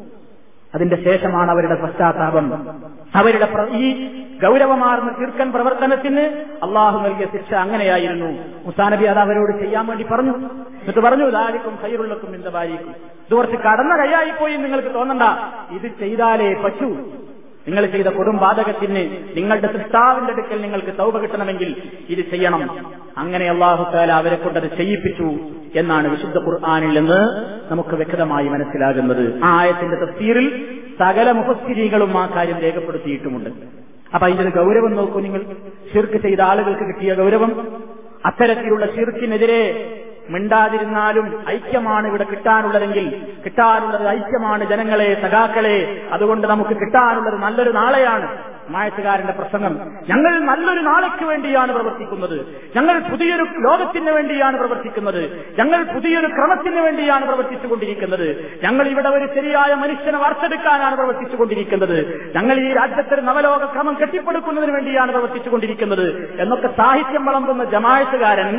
അതിന്റെ ശേഷമാണ് അവരുടെ പശ്ചാത്താപം അവരുടെ പ്ര- ഈ ഗൗരവമാർന്ന തീർക്കൻ പ്രവർത്തനത്തിന് അള്ളാഹു നൽകിയ ശിക്ഷ അങ്ങനെയായിരുന്നു മുസാനബി അത് അവരോട് ചെയ്യാൻ വേണ്ടി പറഞ്ഞു എന്നിട്ട് പറഞ്ഞു ലാലിക്കും കൈറുള്ളക്കും എന്ത ഭാര്യക്കും ഇത് കുറച്ച് കടന്ന കൈയായിപ്പോയി എന്ന് നിങ്ങൾക്ക് തോന്നണ്ട ഇത് ചെയ്താലേ പറ്റൂ നിങ്ങൾ ചെയ്ത കൊടുംബാധകത്തിന് നിങ്ങളുടെ സൃഷ്ടാവിന്റെ അടുക്കൽ നിങ്ങൾക്ക് തൗബ കിട്ടണമെങ്കിൽ ഇത് ചെയ്യണം അങ്ങനെ അള്ളാഹു താല അവരെ കൊണ്ടത് ചെയ്യിപ്പിച്ചു എന്നാണ് വിശുദ്ധ ഖുർആാനിൽ നിന്ന് നമുക്ക് വ്യക്തമായി മനസ്സിലാകുന്നത് ആ ആയത്തിന്റെ തഫ്സീറിൽ സകല മുഖസ്ഥിരീകളും ആ കാര്യം രേഖപ്പെടുത്തിയിട്ടുമുണ്ട് അപ്പൊ അതിന്റെ ഒരു ഗൗരവം നോക്കൂ നിങ്ങൾ ഷിർക്ക് ചെയ്ത ആളുകൾക്ക് കിട്ടിയ ഗൗരവം അത്തരത്തിലുള്ള ഷിർക്കിനെതിരെ മിണ്ടാതിരുന്നാലും ഐക്യമാണ് ഇവിടെ കിട്ടാനുള്ളതെങ്കിൽ കിട്ടാനുള്ളത് ഐക്യമാണ് ജനങ്ങളെ സഖാക്കളെ അതുകൊണ്ട് നമുക്ക് കിട്ടാനുള്ളത് നല്ലൊരു നാളെയാണ് മായത്തുകാരന്റെ പ്രസംഗം ഞങ്ങൾ നല്ലൊരു നാളേക്ക് വേണ്ടിയാണ് പ്രവർത്തിക്കുന്നത് ഞങ്ങൾ പുതിയൊരു ലോകത്തിന് വേണ്ടിയാണ് പ്രവർത്തിക്കുന്നത് ഞങ്ങൾ പുതിയൊരു ക്രമത്തിന് വേണ്ടിയാണ് പ്രവർത്തിച്ചുകൊണ്ടിരിക്കുന്നത് ഞങ്ങൾ ഇവിടെ ഒരു ശരിയായ മനുഷ്യനെ വാർത്തെടുക്കാനാണ് പ്രവർത്തിച്ചുകൊണ്ടിരിക്കുന്നത് ഞങ്ങൾ ഈ രാജ്യത്തൊരു നവലോക ക്രമം കെട്ടിപ്പടുക്കുന്നതിന് വേണ്ടിയാണ് പ്രവർത്തിച്ചുകൊണ്ടിരിക്കുന്നത് എന്നൊക്കെ സാഹിത്യം വളമ്പുന്ന ജമായത്തുകാരൻ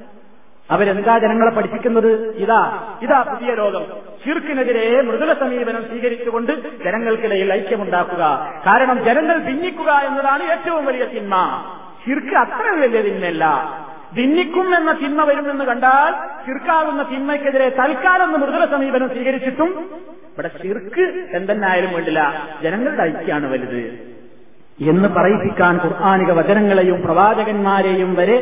അവരെന്താ ജനങ്ങളെ പഠിപ്പിക്കുന്നത് ഇതാ ഇതാ പുതിയ ലോകം ചീർക്കിനെതിരെ മൃദുല സമീപനം സ്വീകരിച്ചുകൊണ്ട് ജനങ്ങൾക്കിടയിൽ ഐക്യമുണ്ടാക്കുക കാരണം ജനങ്ങൾ ഭിന്നിക്കുക എന്നതാണ് ഏറ്റവും വലിയ തിന്മ ചീർക്ക് അത്ര വലിയ തിന്മയല്ല ഭിന്നിക്കും എന്ന തിന്മ വരുമെന്ന് കണ്ടാൽ ചിർക്കാകുന്ന തിന്മയ്ക്കെതിരെ തൽക്കാലം ഒന്ന് മൃദുല സമീപനം സ്വീകരിച്ചിട്ടും ഇവിടെ ചിർക്ക് എന്തെന്നായാലും വേണ്ടില്ല ജനങ്ങളുടെ ഐക്യാണ് വലുത് എന്ന് പറയിപ്പിക്കാൻ ഖുർആാനിക വചനങ്ങളെയും പ്രവാചകന്മാരെയും വരെ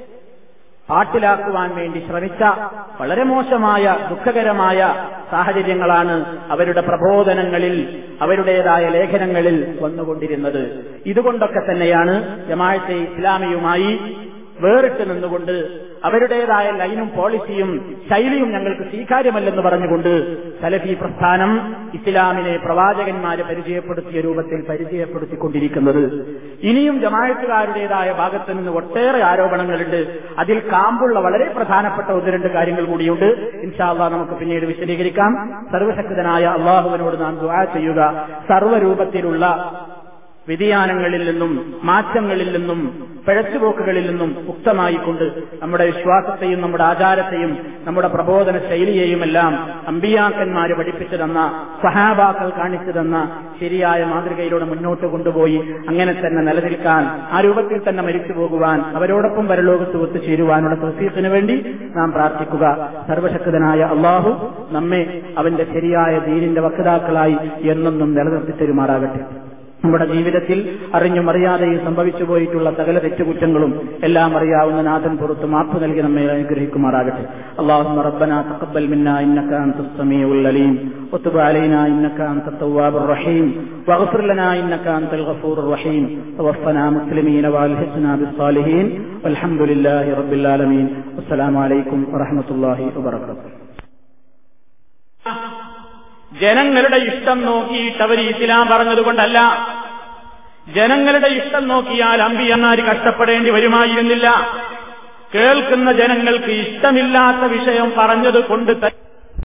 പാട്ടിലാക്കുവാൻ വേണ്ടി ശ്രമിച്ച വളരെ മോശമായ ദുഃഖകരമായ സാഹചര്യങ്ങളാണ് അവരുടെ പ്രബോധനങ്ങളിൽ അവരുടേതായ ലേഖനങ്ങളിൽ വന്നുകൊണ്ടിരുന്നത് ഇതുകൊണ്ടൊക്കെ തന്നെയാണ് ജമാഅത്തെ ഇസ്ലാമിയുമായി വേറിട്ട് നിന്നുകൊണ്ട് അവരുടേതായ ലൈനും പോളിസിയും ശൈലിയും ഞങ്ങൾക്ക് സ്വീകാര്യമല്ലെന്ന് പറഞ്ഞുകൊണ്ട് സലഫി പ്രസ്ഥാനം ഇസ്ലാമിനെ പ്രവാചകന്മാരെ പരിചയപ്പെടുത്തിയ രൂപത്തിൽ പരിചയപ്പെടുത്തിക്കൊണ്ടിരിക്കുന്നത് ഇനിയും ജമായത്തുകാരുടേതായ ഭാഗത്ത് നിന്ന് ഒട്ടേറെ ആരോപണങ്ങളുണ്ട് അതിൽ കാമ്പുള്ള വളരെ പ്രധാനപ്പെട്ട ഒന്ന് രണ്ട് കാര്യങ്ങൾ കൂടിയുണ്ട് ഇൻഷാല്ല നമുക്ക് പിന്നീട് വിശദീകരിക്കാം സർവശക്തനായ അള്ളാഹുവിനോട് നാം ദുആ ചെയ്യുക സർവ്വരൂപത്തിലുള്ള വ്യതിയാനങ്ങളിൽ നിന്നും മാറ്റങ്ങളിൽ നിന്നും പിഴച്ചുപോക്കുകളിൽ നിന്നും മുക്തമായിക്കൊണ്ട് നമ്മുടെ വിശ്വാസത്തെയും നമ്മുടെ ആചാരത്തെയും നമ്മുടെ പ്രബോധന ശൈലിയെയുമെല്ലാം അമ്പിയാക്കന്മാര് പഠിപ്പിച്ചു തന്ന സഹാബാക്കൾ കാണിച്ചു തന്ന ശരിയായ മാതൃകയിലൂടെ മുന്നോട്ട് കൊണ്ടുപോയി അങ്ങനെ തന്നെ നിലനിൽക്കാൻ ആ രൂപത്തിൽ തന്നെ മരിച്ചു പോകുവാൻ അവരോടൊപ്പം പരലോകത്ത് ഒത്തുചേരുവാനുള്ള തൗഫീഖിന് വേണ്ടി നാം പ്രാർത്ഥിക്കുക സർവശക്തനായ അള്ളാഹു നമ്മെ അവന്റെ ശരിയായ ദീനിന്റെ വക്താക്കളായി എന്നെന്നും നിലനിർത്തി തരുമാറാകട്ടെ നമ്മുടെ ജീവിതത്തിൽ അറിഞ്ഞും അറിയാതെയും സംഭവിച്ചു പോയിട്ടുള്ള സകല തെറ്റുകുറ്റങ്ങളും എല്ലാം അറിയാവുന്ന നാഥൻ പുറത്ത് മാപ്പ് നൽകി നമ്മെ അനുഗ്രഹിക്കുമാറാകട്ടെ اللهم ربنا تقبل منا انك انت السميع العليم وتب علينا انك انت التواب الرحيم واغفر لنا انك انت الغفور الرحيم توفنا مسلمين والحقنا بالصالحين والحمد لله رب العالمين والسلام عليكم ورحمه الله وبركاته ജനങ്ങളുടെ ഇഷ്ടം നോക്കിയിട്ട് അവർ ഇസ്ലാം പറഞ്ഞതുകൊണ്ടല്ല ജനങ്ങളുടെ ഇഷ്ടം നോക്കിയാൽ അമ്പിയന്മാർ കഷ്ടപ്പെടേണ്ടി വരുമായിരുന്നില്ല കേൾക്കുന്ന ജനങ്ങൾക്ക് ഇഷ്ടമില്ലാത്ത വിഷയം പറഞ്ഞത് കൊണ്ട് തന്നെ